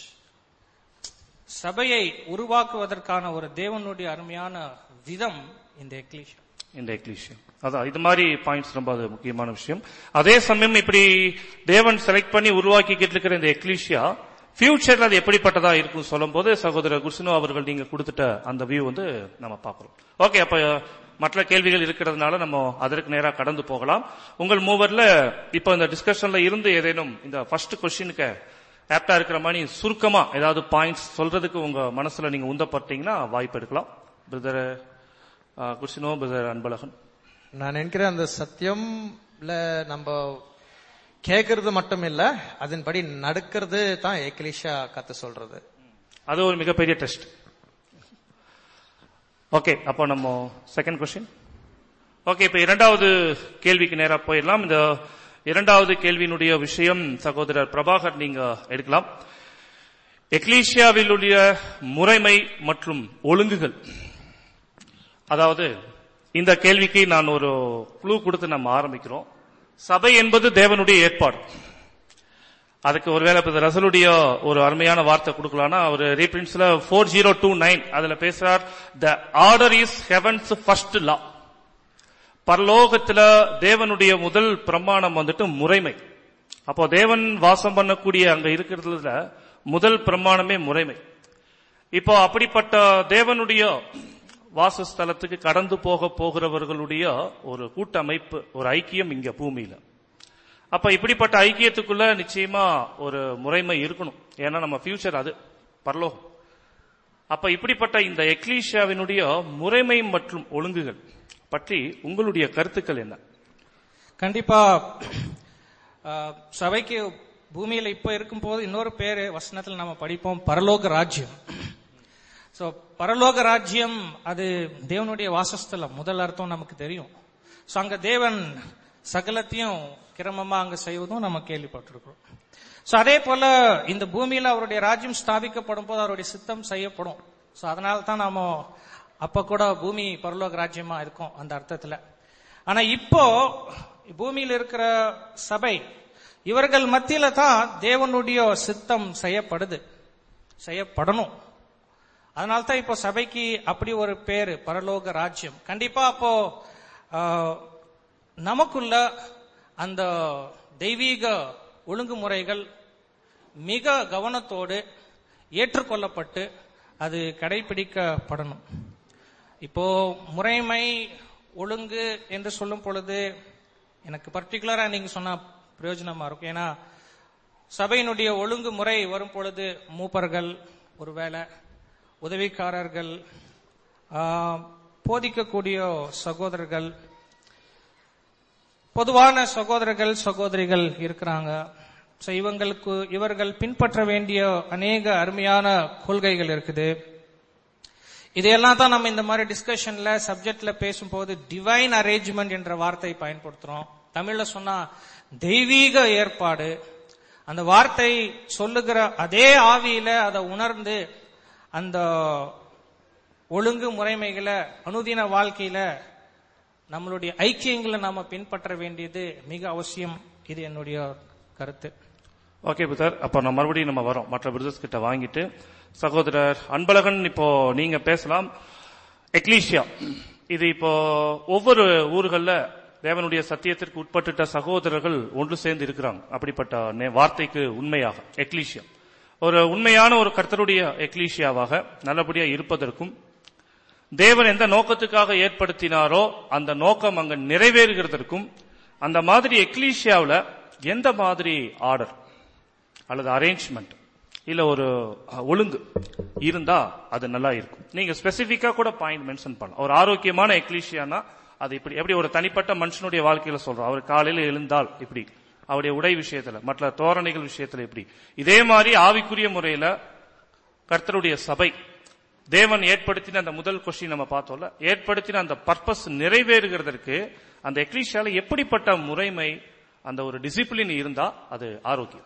சபையை உருவாக்குவதற்கான ஒரு தேவனுடைய அருமையான விதம் இந்த எக்லீஷியா இந்த எக்லீஷியா அதான் இது மாதிரி பாயிண்ட்ஸ் ரொம்ப அது முக்கியமான விஷயம் அதே சமயம் இப்படி தேவன் செலக்ட் பண்ணி உருவாக்கிக்கிட்டு இருக்கிற இந்த எக்லீஷியா ஃபியூச்சர்ல அது எப்படிப்பட்டதா இருக்கும் சொல்லும் போது சகோதரர் குருசினோ அவர்கள் நீங்க கொடுத்துட்ட அந்த வியூ வந்து நம்ம பார்க்கிறோம் ஓகே அப்ப மற்ற கேள்விகள் இருக்கிறதுனால நம்ம அதற்கு நேரா கடந்து போகலாம் உங்கள் மூவர்ல இப்ப இந்த டிஸ்கஷன்ல இருந்து ஏதேனும் இந்த ஃபர்ஸ்ட் கொஸ்டினுக்கு ஆப்டா இருக்கிற மாதிரி சுருக்கமா ஏதாவது பாயிண்ட்ஸ் சொல்றதுக்கு உங்க மனசுல நீங்க உந்தப்பட்டீங்கன்னா வாய்ப்பு எடுக்கலாம் பிரதர் குருசினோ பிரதர் அன்பழகன் நான் நினைக்கிறேன் அந்த சத்தியம்ல நம்ம கேட்கறது மட்டும் இல்ல அதன்படி நடக்கிறது தான் ஏக்லிஷா கத்து சொல்றது அது ஒரு மிகப்பெரிய டெஸ்ட் ஓகே அப்போ நம்ம செகண்ட் கொஸ்டின் ஓகே இப்ப இரண்டாவது கேள்விக்கு நேரா போயிடலாம் இந்த இரண்டாவது கேள்வியினுடைய விஷயம் சகோதரர் பிரபாகர் நீங்க எடுக்கலாம் எக்லீசியாவில் உள்ள முறைமை மற்றும் ஒழுங்குகள் அதாவது இந்த கேள்விக்கு நான் ஒரு க்ளூ கொடுத்து நம்ம ஆரம்பிக்கிறோம் சபை என்பது தேவனுடைய ஏற்பாடு அதுக்கு ஒருவேளை இப்ப ரசலுடைய ஒரு அருமையான வார்த்தை கொடுக்கலாம்னா ஒரு ரீபிரின்ஸ்ல ஃபோர் ஜீரோ டூ நைன் அதுல பேசுறார் the order is heaven's first law பரலோகத்துல தேவனுடைய முதல் பிரமாணம் வந்துட்டு முறைமை அப்போ தேவன் வாசம் பண்ணக்கூடிய அங்க இருக்கிறதுல முதல் பிரமாணமே முறைமை இப்போ அப்படிப்பட்ட தேவனுடைய வாசஸ்தலத்துக்கு கடந்து போக போகிறவர்களுடைய ஒரு கூட்டமைப்பு ஒரு ஐக்கியம் இங்க பூமியில அப்ப இப்படிப்பட்ட ஐக்கியத்துக்குள்ள நிச்சயமா ஒரு முறைமை இருக்கணும் ஏன்னா நம்ம ஃபியூச்சர் அது பரலோகம் அப்ப இப்படிப்பட்ட இந்த எக்லீஷியாவினுடைய முறைமை மற்றும் ஒழுங்குகள் பற்றி உங்களுடைய கருத்துக்கள் என்ன கண்டிப்பா அஹ், சபைக்கு பூமியில இப்ப இருக்கும்போது இன்னொரு பேரு வசனத்துல நம்ம படிப்போம் பரலோக ராஜ்யம் சோ பரலோக ராஜ்யம் அது தேவனுடைய வாசஸ்தலம் முதல் அர்த்தம் நமக்கு தெரியும் சோ அங்க தேவன் சகலத்தையும் கிரமமா அங்க செய்வதும் நம்ம கேள்விப்பட்டிருக்கிறோம் சோ அதே போல இந்த பூமியில அவருடைய ராஜ்யம் ஸ்தாபிக்கப்படும் போது அவருடைய சித்தம் செய்யப்படும் சோ அதனால தான் நாம அப்ப கூட பூமி பரலோக ராஜ்யமா இருக்கும் அந்த அர்த்தத்துல ஆனா இப்போ பூமியில இருக்கிற சபை இவர்கள் மத்தியில தான் தேவனுடைய சித்தம் செய்யப்படுது செய்யப்படணும் அதனால தான் இப்போ சபைக்கு அப்படி ஒரு பேரு பரலோக ராஜ்யம் கண்டிப்பா அப்போ ஆஹ், நமக்குள்ள அந்த தெய்வீக ஒழுங்குமுறைகள் மிக கவனத்தோடு ஏற்றுக்கொள்ளப்பட்டு அது கடைபிடிக்கப்படணும் இப்போ முறைமை ஒழுங்கு என்று சொல்லும் பொழுது எனக்கு பர்டிகுலரா நீங்க சொன்னா பிரயோஜனமா இருக்கும் ஏன்னா சபையினுடைய ஒழுங்கு முறை வரும் பொழுது மூப்பர்கள் ஒருவேளை உதவிக்காரர்கள் ஆ, போதிக்கக்கூடிய சகோதரர்கள் பொதுவான சகோதரர்கள் சகோதரிகள் இருக்கிறாங்க So, இவங்களுக்கு இவர்கள் பின்பற்ற வேண்டிய அநேக அருமையான கொள்கைகள் இருக்குது இதையெல்லாம் தான் நம்ம இந்த மாதிரி டிஸ்கஷன்ல சப்ஜெக்ட்ல பேசும்போது டிவைன் அரேஞ்ச்மெண்ட் என்ற வார்த்தை பயன்படுத்துறோம் தமிழ்ல சொன்னா தெய்வீக ஏற்பாடு அந்த வார்த்தை சொல்லுகிற அதே ஆவியில அதை உணர்ந்து அந்த ஒழுங்கு முறைமைகளை அனுதின வாழ்க்கையில நம்மளுடைய ஐக்கியங்களை நாம பின்பற்ற வேண்டியது மிக அவசியம் இது என்னுடைய கருத்து ஓகே புதர் அப்ப நம்ம மறுபடியும் நம்ம வரோம் மற்ற பிரதர்ஸ் கிட்ட வாங்கிட்டு சகோதரர் அன்பழகன் இப்போ நீங்க பேசலாம் எக்லீஷியா இது இப்போ ஒவ்வொரு ஊர்கள்ல தேவனுடைய சத்தியத்திற்கு உட்பட்டுட்ட சகோதரர்கள் ஒன்று சேர்ந்து இருக்கிறாங்க அப்படிப்பட்ட நே- வார்த்தைக்கு உண்மையாக எக்லீஷியா ஒரு உண்மையான ஒரு கர்த்தருடைய எக்லீஷியாவாக நல்லபடியா இருப்பதற்கும் தேவன் எந்த நோக்கத்துக்காக ஏற்படுத்தினாரோ அந்த நோக்கம் அங்க நிறைவேறுகிறதற்கும் அந்த மாதிரி எக்லீஷியாவுல எந்த மாதிரி ஆர்டர் அல்லது அரேஞ்ச்மெண்ட் இல்ல ஒரு அஹ், ஒழுங்கு இருந்தா அது நல்லா இருக்கும் நீங்க ஸ்பெசிபிக்கா கூட பாயிண்ட் மென்ஷன் பண்ணலாம் ஒரு ஆரோக்கியமான எக்லீஷியானா அது இப்படி எப்படி ஒரு தனிப்பட்ட மனுஷனுடைய வாழ்க்கையில சொல்றோம் அவர் காலையில எழுந்தால் இப்படி அவருடைய உடை விஷயத்துல மற்ற தோரணைகள் விஷயத்துல இப்படி இதே மாதிரி ஆவிக்குரிய முறையில கர்த்தருடைய சபை தேவன் ஏற்படுத்தின அந்த முதல் கொஸ்டின் நம்ம பார்த்தோம்ல ஏற்படுத்தின அந்த பர்பஸ் நிறைவேறுகிறதற்கு அந்த எக்லீஷியால எப்படிப்பட்ட முறைமை அந்த ஒரு டிசிப்ளின் இருந்தா அது ஆரோக்கியம்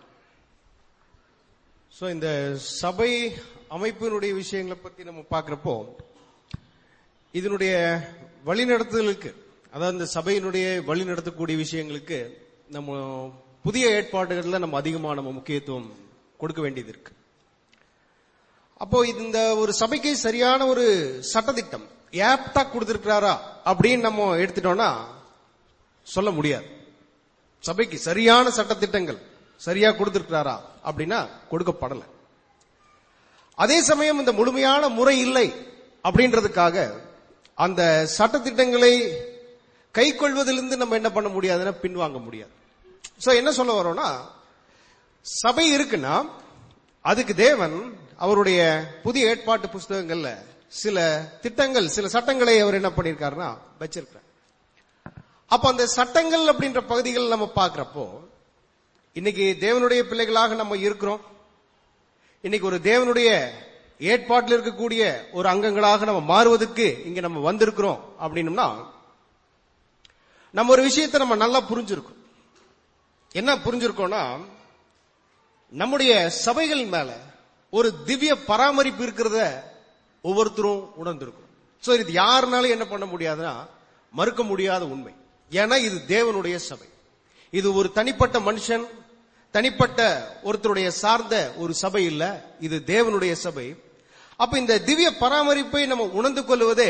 சோ இந்த சபை அமைப்பினுடைய விஷயங்களை பத்தி நம்ம பார்க்கிறப்போ இதனுடைய வழிநடத்துதலுக்கு அதாவது இந்த சபையினுடைய வழிநடத்தக்கூடிய விஷயங்களுக்கு நம்ம புதிய ஏற்பாடுகள்ல நம்ம அதிகமா நம்ம முக்கியத்துவம் கொடுக்க வேண்டியது இருக்கு அப்போ இந்த ஒரு சபைக்கு சரியான ஒரு சட்டதிட்டம் ஏப்டா கொடுத்திருக்கிறாரா அப்படின்னு நம்ம எடுத்துட்டோம்னா சொல்ல முடியாது சபைக்கு சரியான சட்டத்திட்டங்கள் சரியா கொடுத்திருக்கிறாரா அப்படின்னா கொடுக்கப்படல அதே சமயம் இந்த முழுமையான முறை இல்லை அப்படின்றதுக்காக அந்த சட்டத்திட்டங்களை கை கொள்வதிலிருந்து நம்ம என்ன பண்ண முடியாதுன்னா பின்வாங்க முடியாது சோ என்ன சொல்ல வரோம்னா சபை இருக்குன்னா அதுக்கு தேவன் அவருடைய புதிய ஏற்பாட்டு புஸ்தகங்கள்ல சில திட்டங்கள் சில சட்டங்களை அவர் என்ன பண்ணிருக்காருன்னா வச்சிருக்கிறார் அப்ப அந்த சட்டங்கள் அப்படின்ற பகுதிகள் நம்ம பார்க்கிறப்போ இன்னைக்கு தேவனுடைய பிள்ளைகளாக நம்ம இருக்கிறோம் இன்னைக்கு ஒரு தேவனுடைய ஏற்பாட்டில் இருக்கக்கூடிய ஒரு அங்கங்களாக நம்ம மாறுவதற்கு இங்க நம்ம வந்திருக்கிறோம் அப்படின்னம்னா நம்ம ஒரு விஷயத்தை நம்ம நல்லா புரிஞ்சிருக்கோம் என்ன புரிஞ்சிருக்கோம்னா நம்முடைய சபைகள் மேல ஒரு திவ்ய பராமரிப்பு இருக்கிறத ஒவ்வொருத்தரும் உணர்ந்திருக்கும் சோ இது யாருனாலும் என்ன பண்ண முடியாதுன்னா மறுக்க முடியாத உண்மை ஏன்னா இது தேவனுடைய சபை இது ஒரு தனிப்பட்ட மனுஷன் தனிப்பட்ட ஒருத்தருடைய சார்ந்த ஒரு சபை இல்ல இது தேவனுடைய சபை அப்ப இந்த திவ்ய பராமரிப்பை நம்ம உணர்ந்து கொள்வதே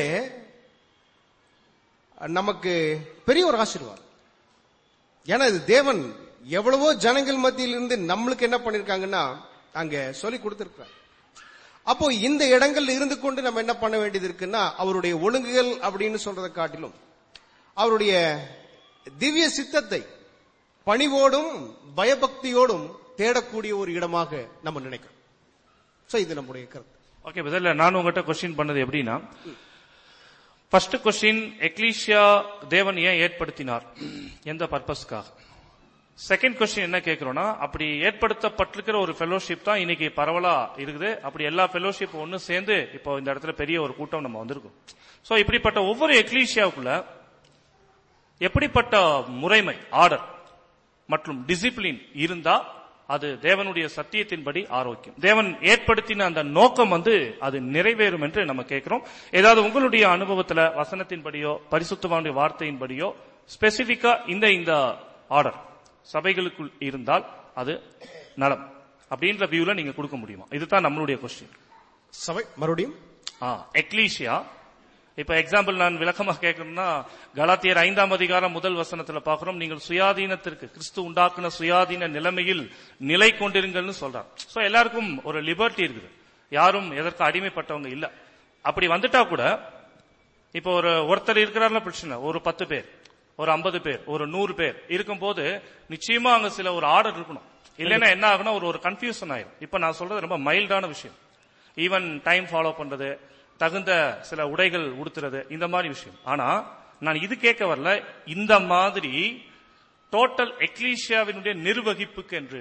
நமக்கு பெரிய ஒரு ஆசீர்வாதம் ஏன்னா இது தேவன் எவ்வளவோ ஜனங்கள் மத்தியிலிருந்து நம்மளுக்கு என்ன பண்ணிருக்காங்கன்னா அங்க சொல்லி கொடுத்திருக்கிறார் அப்போ இந்த இடங்கள்ல இருந்து கொண்டு நம்ம என்ன பண்ண வேண்டியது இருக்குன்னா அவருடைய ஒழுங்குகள் அப்படின்னு சொல்றதை காட்டிலும் அவருடைய திவ்ய சித்தத்தை பணிவோடும் பயபக்தியோடும் தேடக்கூடிய ஒரு இடமாக நம்ம நினைக்கிறோம் சோ இது நம்முடைய கருத்து ஓகே பதில நான் உங்ககிட்ட கொஸ்டின் பண்ணது எப்படின்னா ஃபர்ஸ்ட் கொஸ்டின் எக்லீஷியா தேவன் ஏன் ஏற்படுத்தினார் எந்த பர்பஸ்க்காக செகண்ட் கொஸ்டின் என்ன கேட்கிறோம்னா அப்படி ஏற்படுத்தப்பட்டிருக்கிற ஒரு ஃபெலோஷிப் தான் இன்னைக்கு பரவலா இருக்குது அப்படி எல்லா ஃபெலோஷிப் ஒன்னு சேர்ந்து இப்போ இந்த இடத்துல பெரிய ஒரு கூட்டம் நம்ம வந்திருக்கோம் சோ இப்படிப்பட்ட ஒவ்வொரு எக்லீஷியாவுக்குள்ள எப்படிப்பட்ட முறைமை ஆர்டர் மற்றும் டிசிப்ளின் இருந்தா அது தேவனுடைய சத்தியத்தின்படி ஆரோக்கியம் தேவன் ஏற்படுத்தின அந்த நோக்கம் வந்து அது நிறைவேறும் என்று நம்ம கேட்கிறோம் ஏதாவது உங்களுடைய அனுபவத்துல வசனத்தின்படியோ பரிசுத்தவானுடைய வார்த்தையின்படியோ ஸ்பெசிபிக்கா இந்த இந்த ஆர்டர் சபைகளுக்குள் இருந்தால் அது நலம் அப்படின்ற வியூல நீங்க கொடுக்க முடியுமா இதுதான் நம்மளுடைய கொஸ்டின் சபை மறுபடியும் எக்லீஷியா இப்ப எக்ஸாம்பிள் நான் விளக்கமா கேட்கணும்னா கலாத்தியர் ஐந்தாம் அதிகாரம் முதல் வசனத்துல பாக்குறோம் நீங்கள் சுயாதீனத்திற்கு கிறிஸ்து உண்டாக்குன சுயாதீன நிலைமையில் நிலை கொண்டிருங்கள்னு சொல்றார் சோ எல்லாருக்கும் ஒரு லிபர்ட்டி இருக்குது யாரும் எதற்கு அடிமைப்பட்டவங்க இல்ல அப்படி வந்துட்டா கூட இப்போ ஒரு ஒருத்தர் இருக்கிறார்ல பிரச்சனை ஒரு பத்து பேர் ஒரு ஐம்பது பேர் ஒரு நூறு பேர் இருக்கும்போது நிச்சயமா அங்க சில ஒரு ஆர்டர் இருக்கணும் இல்லைன்னா என்ன ஆகுனா ஒரு ஒரு கன்ஃபியூஷன் ஆயிரும் இப்ப நான் சொல்றது ரொம்ப மைல்டான விஷயம் ஈவன் டைம் ஃபாலோ பண்றது தகுந்த சில உடைகள் உடுத்துறது இந்த மாதிரி விஷயம் ஆனா நான் இது கேட்க வரல இந்த மாதிரி டோட்டல் எக்லீஷியாவினுடைய நிர்வகிப்புக்கு என்று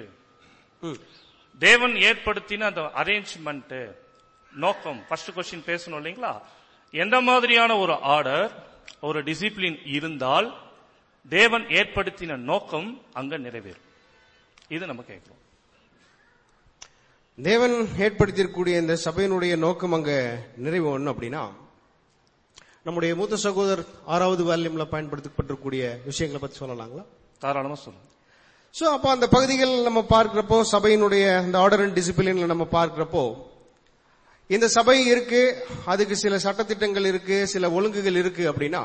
தேவன் ஏற்படுத்தின அந்த அரேஞ்ச்மெண்ட் நோக்கம் ஃபர்ஸ்ட் கொஸ்டின் பேசணும் இல்லைங்களா எந்த மாதிரியான ஒரு ஆர்டர் ஒரு டிசிப்ளின் இருந்தால் தேவன் ஏற்படுத்தின நோக்கம் அங்க நிறைவேறும் இது நம்ம கேட்கிறோம் தேவன் ஏற்படுத்தியிருக்கக்கூடிய இந்த சபையினுடைய நோக்கம் அங்க நிறைவு ஒண்ணு அப்படின்னா நம்முடைய மூத்த சகோதரர் ஆறாவது வால்யூம்ல பயன்படுத்தப்பட்டிருக்கக்கூடிய விஷயங்களை பத்தி சொல்லலாங்களா தாராளமா சொல்லுங்க சோ அப்ப அந்த பகுதிகள் நம்ம பார்க்கிறப்போ சபையினுடைய இந்த ஆர்டர் அண்ட் டிசிப்ளின்ல நம்ம பார்க்கிறப்போ இந்த சபை இருக்கு அதுக்கு சில சட்டத்திட்டங்கள் இருக்கு சில ஒழுங்குகள் இருக்கு அப்படின்னா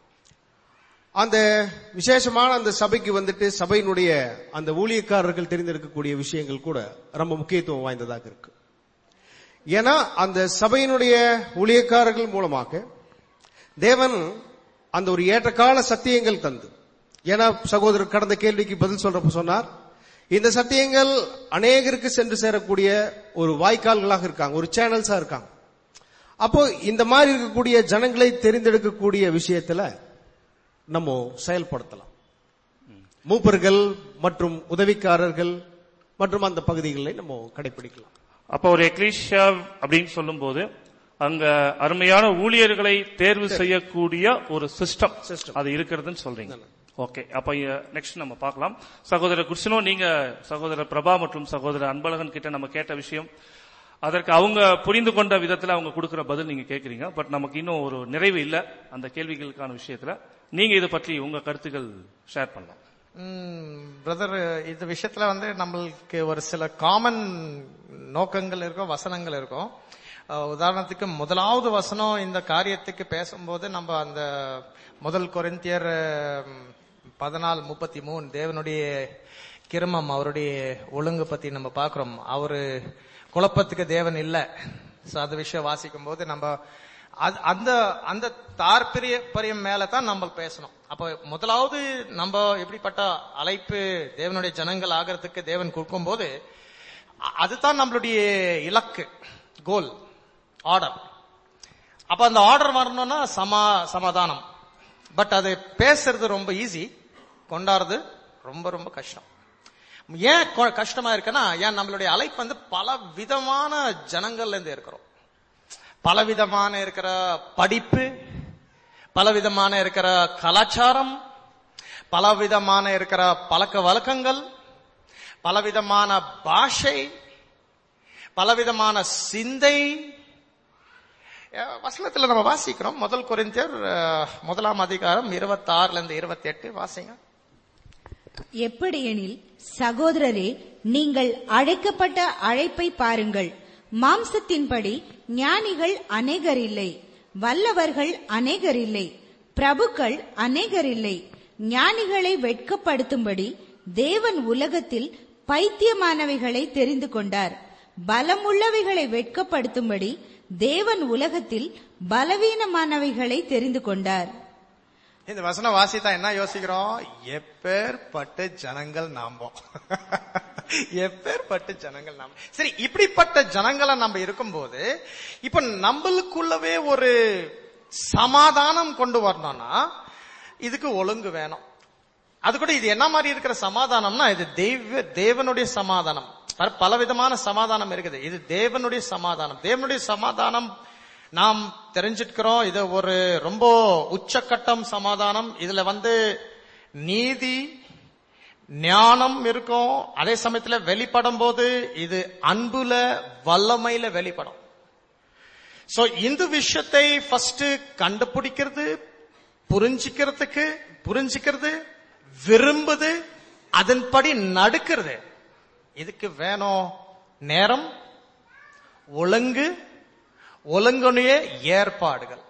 அந்த விசேஷமான அந்த சபைக்கு வந்துட்டு சபையினுடைய அந்த ஊழியக்காரர்கள் தெரிந்திருக்கக்கூடிய விஷயங்கள் கூட ரொம்ப முக்கியத்துவம் வாய்ந்ததாக இருக்கு ஏன்னா அந்த சபையினுடைய ஊழியக்காரர்கள் மூலமாக தேவன் அந்த ஒரு ஏற்றகால சத்தியங்கள் தந்து ஏன்னா சகோதரர் கடந்த கேள்விக்கு பதில் சொல்றப்ப சொன்னார் இந்த சத்தியங்கள் அநேகருக்கு சென்று சேரக்கூடிய ஒரு வாய்க்கால்களாக இருக்காங்க ஒரு சேனல்ஸா இருக்காங்க அப்போ இந்த மாதிரி இருக்கக்கூடிய ஜனங்களை தெரிந்தெடுக்கக்கூடிய விஷயத்துல நம்ம செயல்படுத்தலாம் மூப்பர்கள் மற்றும் உதவிக்காரர்கள் மற்றும் அந்த பகுதிகளை நம்ம கடைபிடிக்கலாம் அப்ப ஒரு எக்லீஷியா அப்படின்னு சொல்லும்போது அங்க அருமையான ஊழியர்களை தேர்வு செய்யக்கூடிய ஒரு சிஸ்டம் System. அது இருக்கிறதுன்னு சொல்றீங்க ஓகே அப்ப நெக்ஸ்ட் நம்ம பார்க்கலாம் சகோதரர் குர்சினோ நீங்க சகோதரர் பிரபா மற்றும் சகோதரர் அன்பழகன் கிட்ட நம்ம கேட்ட விஷயம் அதற்கு அவங்க புரிந்து கொண்ட விதத்துல அவங்க கொடுக்கிற பதில் நீங்க கேக்குறீங்க பட் நமக்கு இன்னும் ஒரு நிறைவு இல்ல அந்த கேள்விகளுக்கான விஷயத்துல நீங்க இதை பற்றி உங்க கருத்துக்கள் ஷேர் பண்ணலாம் பிரதர் இந்த விஷயத்துல வந்து நம்மளுக்கு ஒரு சில காமன் நோக்கங்கள் இருக்கும் வசனங்கள் இருக்கும் அஹ், உதாரணத்துக்கு முதலாவது வசனம் இந்த காரியத்துக்கு பேசும்போது நம்ம அந்த முதல் கொரிந்தியர் பதினாலு முப்பத்தி மூணு தேவனுடைய கிரமம் அவருடைய ஒழுங்கு பத்தி நம்ம பாக்குறோம் அவரு குழப்பத்துக்கு தேவன் இல்ல சோ அந்த விஷயம் வாசிக்கும் போது நம்ம அது- அந்த அந்த தாற்பரிய பரியம் மேல தான் நம்ம பேசணும் அப்ப முதலாவது நம்ம எப்படிப்பட்ட அழைப்பு தேவனுடைய ஜனங்கள் ஆகிறதுக்கு தேவன் கொடுக்கும்போது அ- அதுதான் நம்மளுடைய இலக்கு கோல் ஆர்டர் அப்ப அந்த ஆர்டர் வரணும்னா சமா சமாதானம் பட் அது பேசுறது ரொம்ப ஈஸி கொண்டாடுறது ரொம்ப ரொம்ப கஷ்டம் ஏன் கொ- கஷ்டமா இருக்குன்னா ஏன் நம்மளுடைய அழைப்பு வந்து பல விதமான ஜனங்கள்ல இருந்து இருக்கிறோம் பலவிதமான இருக்கிற படிப்பு பலவிதமான இருக்கிற கலாச்சாரம் பலவிதமான இருக்கிற பழக்க வழக்கங்கள் பலவிதமான பாஷை பலவிதமான சிந்தை அஹ், வசனத்துல நம்ம வாசிக்கிறோம் முதல் கொரிந்தியர் அஹ், முதலாம் அதிகாரம் இருபத்தி ஆறுல இருந்து இருபத்தி எட்டு வாசிங்க எப்படியெனில் சகோதரரே நீங்கள் அழைக்கப்பட்ட அழைப்பை பாருங்கள் மாம்சத்தின்படி ஞானிகள் அநேகர் இல்லை வல்லவர்கள் அநேகர் இல்லை பிரபுக்கள் அநேகர் இல்லை ஞானிகளை வெட்கப்படுத்தும்படி தேவன் உலகத்தில் பைத்தியமானவைகளை தெரிந்து கொண்டார் பலமுள்ளவைகளை வெட்கப்படுத்தும்படி தேவன் உலகத்தில் பலவீனமானவைகளை தெரிந்து கொண்டார் இந்த வசனம் வாசித்தா என்ன யோசிக்கிறோம் எப்பேற்பட்ட ஜனங்கள் நாமோ எப்பேற்பட்ட ஜனங்கள் நாம் சரி இப்படிப்பட்ட ஜனங்களை நம்ம இருக்கும்போது இப்ப நம்மளுக்குள்ளவே ஒரு சமாதானம் கொண்டு வரணும்னா இதுக்கு ஒழுங்கு வேணும் அது கூட இது என்ன மாதிரி இருக்கிற சமாதானம்னா இது தெய்வ தேவனுடைய சமாதானம் பல- பலவிதமான சமாதானம் இருக்குது இது தேவனுடைய சமாதானம் தேவனுடைய சமாதானம் நாம் தெரிஞ்சிருக்கிறோம் இது ஒரு ரொம்ப உச்சக்கட்டம் சமாதானம் இதுல வந்து நீதி ஞானம் இருக்கும் அதே சமயத்துல வெளிப்படும் போது இது அன்புல வல்லமையில வெளிப்படும் சோ இந்த விஷயத்தை ஃபர்ஸ்ட் கண்டுபிடிக்கிறது புரிஞ்சுக்கிறதுக்கு புரிஞ்சுக்கிறது விரும்புது அதன்படி நடக்கிறது இதுக்கு வேணும் நேரம் ஒழுங்கு ஒழுங்குடைய ஏற்பாடுகள்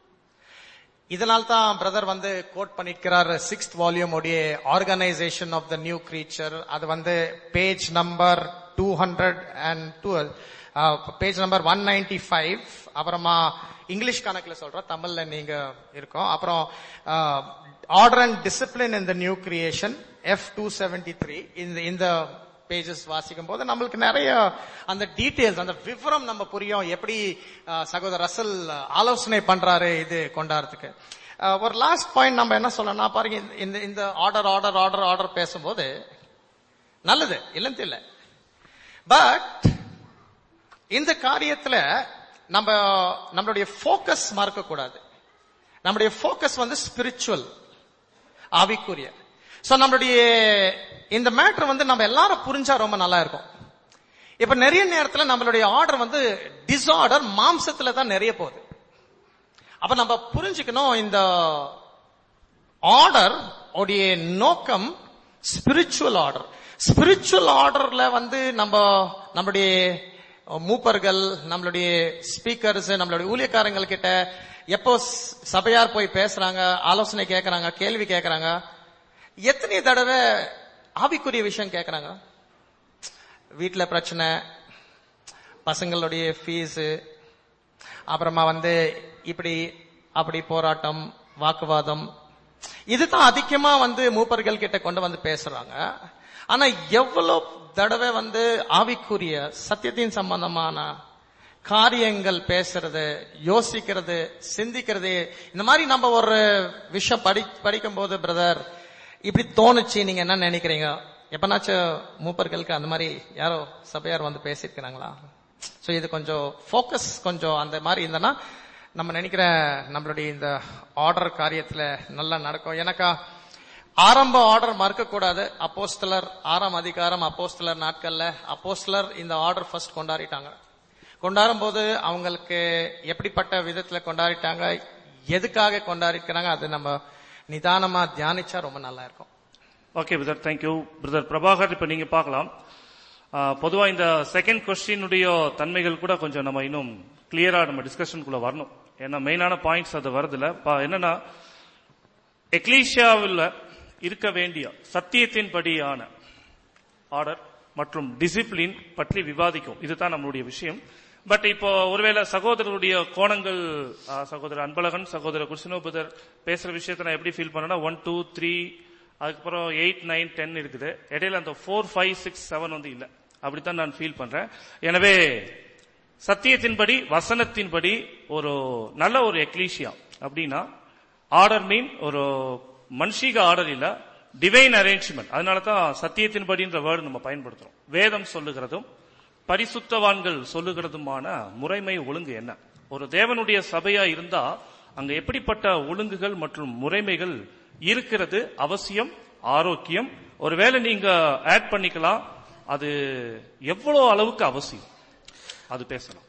இதனால் தான் பிரதர் வந்து கோட் பண்ணிருக்கிறார் சிக்ஸ்த் வால்யூம் உடைய organisation of the new creature அது வந்து page number two hundred and twelve page number one ninety five அப்புறமா இங்கிலீஷ் கணக்குல சொல்றோம் தமிழ்ல நீங்க இருக்கோம் அப்புறம் order and discipline in the new creation F two seventy three இந்த இந்த பேஜஸ் வாசிக்கும் போது நம்மளுக்கு நிறைய அந்த டீடைல்ஸ் அந்த விவரம் நம்ம புரியும் எப்படி அஹ், சகோதரர் ரசல் ஆலோசனை பண்றாரு இது கொண்டாடுறதுக்கு அஹ், ஒரு லாஸ்ட் பாயிண்ட் நம்ம என்ன சொல்லணும்னா பாருங்க இந்த- இந்த இந்த ஆர்டர் ஆர்டர் ஆர்டர் ஆர்டர் பேசும்போது நல்லது இல்லைன்னு இல்லை பட் இந்த காரியத்துல நம்ம நம்மளுடைய ஃபோக்கஸ் மறக்க கூடாது நம்முடைய ஃபோக்கஸ் வந்து ஸ்பிரிச்சுவல் ஆவிக்குரிய சோ நம்மளுடைய இந்த மேட்டர் வந்து நம்ம எல்லாரும் புரிஞ்சா ரொம்ப நல்லா இருக்கும் இப்ப நிறைய நேரத்துல நம்மளுடைய ஆர்டர் வந்து டிசார்டர் மாம்சத்துல தான் நிறைய போகுது அப்ப நம்ம புரிஞ்சுக்கணும் இந்த ஆர்டர் உடைய நோக்கம் ஸ்பிரிச்சுவல் ஆர்டர் ஸ்பிரிச்சுவல் ஆர்டர்ல வந்து நம்ம நம்மளுடைய மூப்பர்கள் நம்மளுடைய ஸ்பீக்கர்ஸ் நம்மளுடைய ஊழியக்காரங்கள் கிட்ட எப்போ ஸ்- சபையார் போய் பேசுறாங்க ஆலோசனை கேட்கறாங்க கேள்வி கேட்கறாங்க எத்தனை தடவை ஆவிக்குரிய விஷயம் கேட்கறாங்க வீட்டுல பிரச்சனை பசங்களுடைய ஃபீஸ் அப்புறமா வந்து இப்படி அப்படி போராட்டம் வாக்குவாதம் இதுதான் அதிகமா வந்து மூப்பர்கள் கிட்ட கொண்டு வந்து பேசுறாங்க ஆனா எவ்வளவு தடவை வந்து ஆவிக்குரிய சத்தியத்தின் சம்பந்தமான காரியங்கள் பேசுறது யோசிக்கிறது சிந்திக்கிறது இந்த மாதிரி நம்ம ஒரு விஷயம் படி படிக்கும் போது பிரதர் இப்படி தோணுச்சு நீங்க என்ன நினைக்கிறீங்க எப்பனாச்சும் மூப்பர்களுக்கு அந்த மாதிரி யாரோ சபையார் வந்து பேசியிருக்கிறாங்களா சோ இது கொஞ்சம் ஃபோக்கஸ் கொஞ்சம் அந்த மாதிரி இருந்தனா நம்ம நினைக்கிற நம்மளுடைய இந்த ஆர்டர் காரியத்துல நல்லா நடக்கும் எனக்கா ஆரம்ப ஆர்டர் மறுக்க கூடாது அப்போஸ்தலர் ஆறாம் அதிகாரம் அப்போஸ்தலர் நாட்கள்ல அப்போஸ்தலர் இந்த ஆர்டர் ஃபர்ஸ்ட் கொண்டாடிட்டாங்க கொண்டாடும் போது அவங்களுக்கு எப்படிப்பட்ட விதத்துல கொண்டாடிட்டாங்க எதுக்காக கொண்டாடிக்கிறாங்க அது நம்ம நிதானமா தியானிச்சா ரொம்ப நல்லா இருக்கும் okay brother thank you brother Prabhakar இப்ப நீங்க பார்க்கலாம் ஆஹ், பொதுவா இந்த செகண்ட் கொஸ்டினுடைய தன்மைகள் கூட கொஞ்சம் நம்ம இன்னும் கிளியரா நம்ம டிஸ்கஷனுக்குள்ள வரணும் ஏன்னா மெயினான பாயிண்ட்ஸ் அது வருதுல பா- என்னன்னா எக்லீஷியாவில் இருக்க வேண்டிய சத்தியத்தின்படியான ஆர்டர் மற்றும் டிசிப்ளின் பற்றி விவாதிக்கும் இதுதான் நம்மளுடைய விஷயம் பட் இப்போ ஒருவேளை சகோதரருடைய கோணங்கள் ஆ, சகோதரர் அன்பழகன் சகோதரர் குருசினோபுதர் பேசுற விஷயத்தை நான் எப்படி ஃபீல் பண்ணேன்னா ஒன் டூ த்ரீ அதுக்கப்புறம் எயிட் நைன் டென் இருக்குது இடையில அந்த ஃபோர் ஃபைவ் சிக்ஸ் செவன் வந்து இல்ல அப்படித்தான் நான் ஃபீல் பண்றேன் எனவே சத்தியத்தின்படி வசனத்தின்படி ஒரு நல்ல ஒரு எக்லீஷியா அப்படின்னா ஆர்டர் மீன் ஒரு மனுஷிக ஆர்டர் இல்ல டிவைன் அரேஞ்ச்மெண்ட் அதனால தான் சத்தியத்தின்படின்ற வேர்டு நம்ம பயன்படுத்துறோம் வேதம் சொல்லுகிறதும் பரிசுத்தவான்கள் சொல்லுகிறதுமான முறைமை ஒழுங்கு என்ன ஒரு தேவனுடைய சபையா இருந்தா அங்க எப்படிப்பட்ட ஒழுங்குகள் மற்றும் முறைமைகள் இருக்கிறது அவசியம் ஆரோக்கியம் ஒருவேளை நீங்க ஆட் பண்ணிக்கலாம் அது எவ்வளவு அளவுக்கு அவசியம் அது பேசலாம்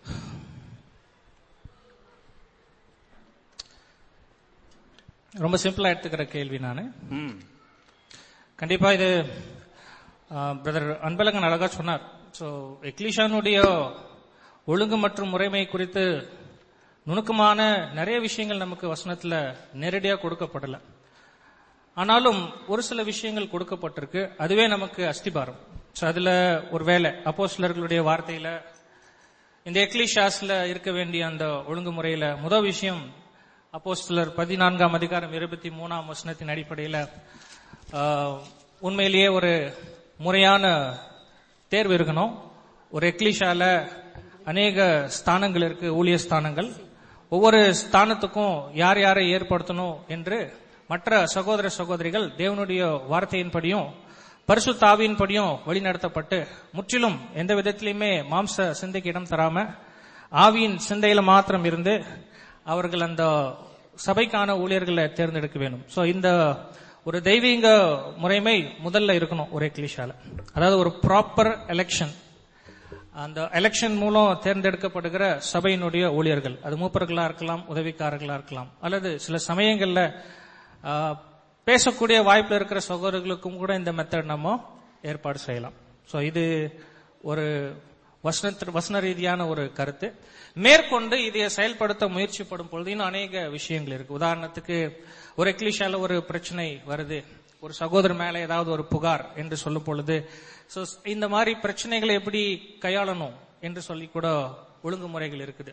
ரொம்ப சிம்பிளா எடுத்துக்கிற கேள்வி நான் ம் கண்டிப்பா இது பிரதர் அன்பழகன் அழகா சொன்னார் ஸோ எக்லிஷானுடைய ஒழுங்கு மற்றும் முறைமை குறித்து நுணுக்கமான நிறைய விஷயங்கள் நமக்கு வசனத்துல நேரடியாக கொடுக்கப்படல ஆனாலும் ஒரு சில விஷயங்கள் கொடுக்கப்பட்டிருக்கு அதுவே நமக்கு அஸ்திபாரம் ஸோ அதுல ஒரு வேலை அப்போஸ்லர்களுடைய வார்த்தையில இந்த எக்லிஷாஸ்ல இருக்க வேண்டிய அந்த ஒழுங்குமுறையில முதல் விஷயம் அப்போஸ்தலர் பதினான்காம் அதிகாரம் இருபத்தி மூணாம் வசனத்தின் அடிப்படையில ஆஹ், உண்மையிலேயே ஒரு முறையான தேர்வு இருக்கணும் ஒரு எக்லிஷால அநேக ஸ்தானங்கள் இருக்கு ஊழிய ஸ்தானங்கள் ஒவ்வொரு ஸ்தானத்துக்கும் யார் யாரை ஏற்படுத்தணும் என்று மற்ற சகோதர சகோதரிகள் தேவனுடைய வார்த்தையின்படியும் பரிசுத்த ஆவியின்படியும் வழிநடத்தப்பட்டு முற்றிலும் எந்த விதத்திலையுமே மாம்ச சிந்தைக்கு இடம் தராம ஆவியின் சிந்தையில மாத்திரம் இருந்து அவர்கள் அந்த சபைக்கான ஊழியர்களை தேர்ந்தெடுக்க வேண்டும் சோ இந்த ஒரு தெய்வீக முறைமை முதல்ல இருக்கணும் ஒரு எக்லிஷால அதாவது ஒரு ப்ராப்பர் எலெக்ஷன் அந்த எலெக்ஷன் மூலம் தேர்ந்தெடுக்கப்படுகிற சபையினுடைய ஊழியர்கள் அது மூப்பர்களா இருக்கலாம் உதவிக்காரர்களா இருக்கலாம் அல்லது சில சமயங்கள்ல ஆ, பேசக்கூடிய வாய்ப்பு இருக்கிற சகோதரர்களுக்கும் கூட இந்த மெத்தட் நம்ம ஏற்பாடு செய்யலாம் சோ இது ஒரு வசன வசன ரீதியான ஒரு கருத்து மேற்கொண்டு இதை செயல்படுத்த முயற்சிப்படும் பொழுது இன்னும் அநேக விஷயங்கள் இருக்கு உதாரணத்துக்கு ஒரு எக்லிஷால ஒரு பிரச்சனை வருது ஒரு சகோதரர் மேல ஏதாவது ஒரு புகார் என்று சொல்லும் பொழுது so இந்த மாதிரி பிரச்சனைகளை எப்படி கையாளணும் என்று சொல்லி கூட ஒழுங்குமுறைகள் இருக்குது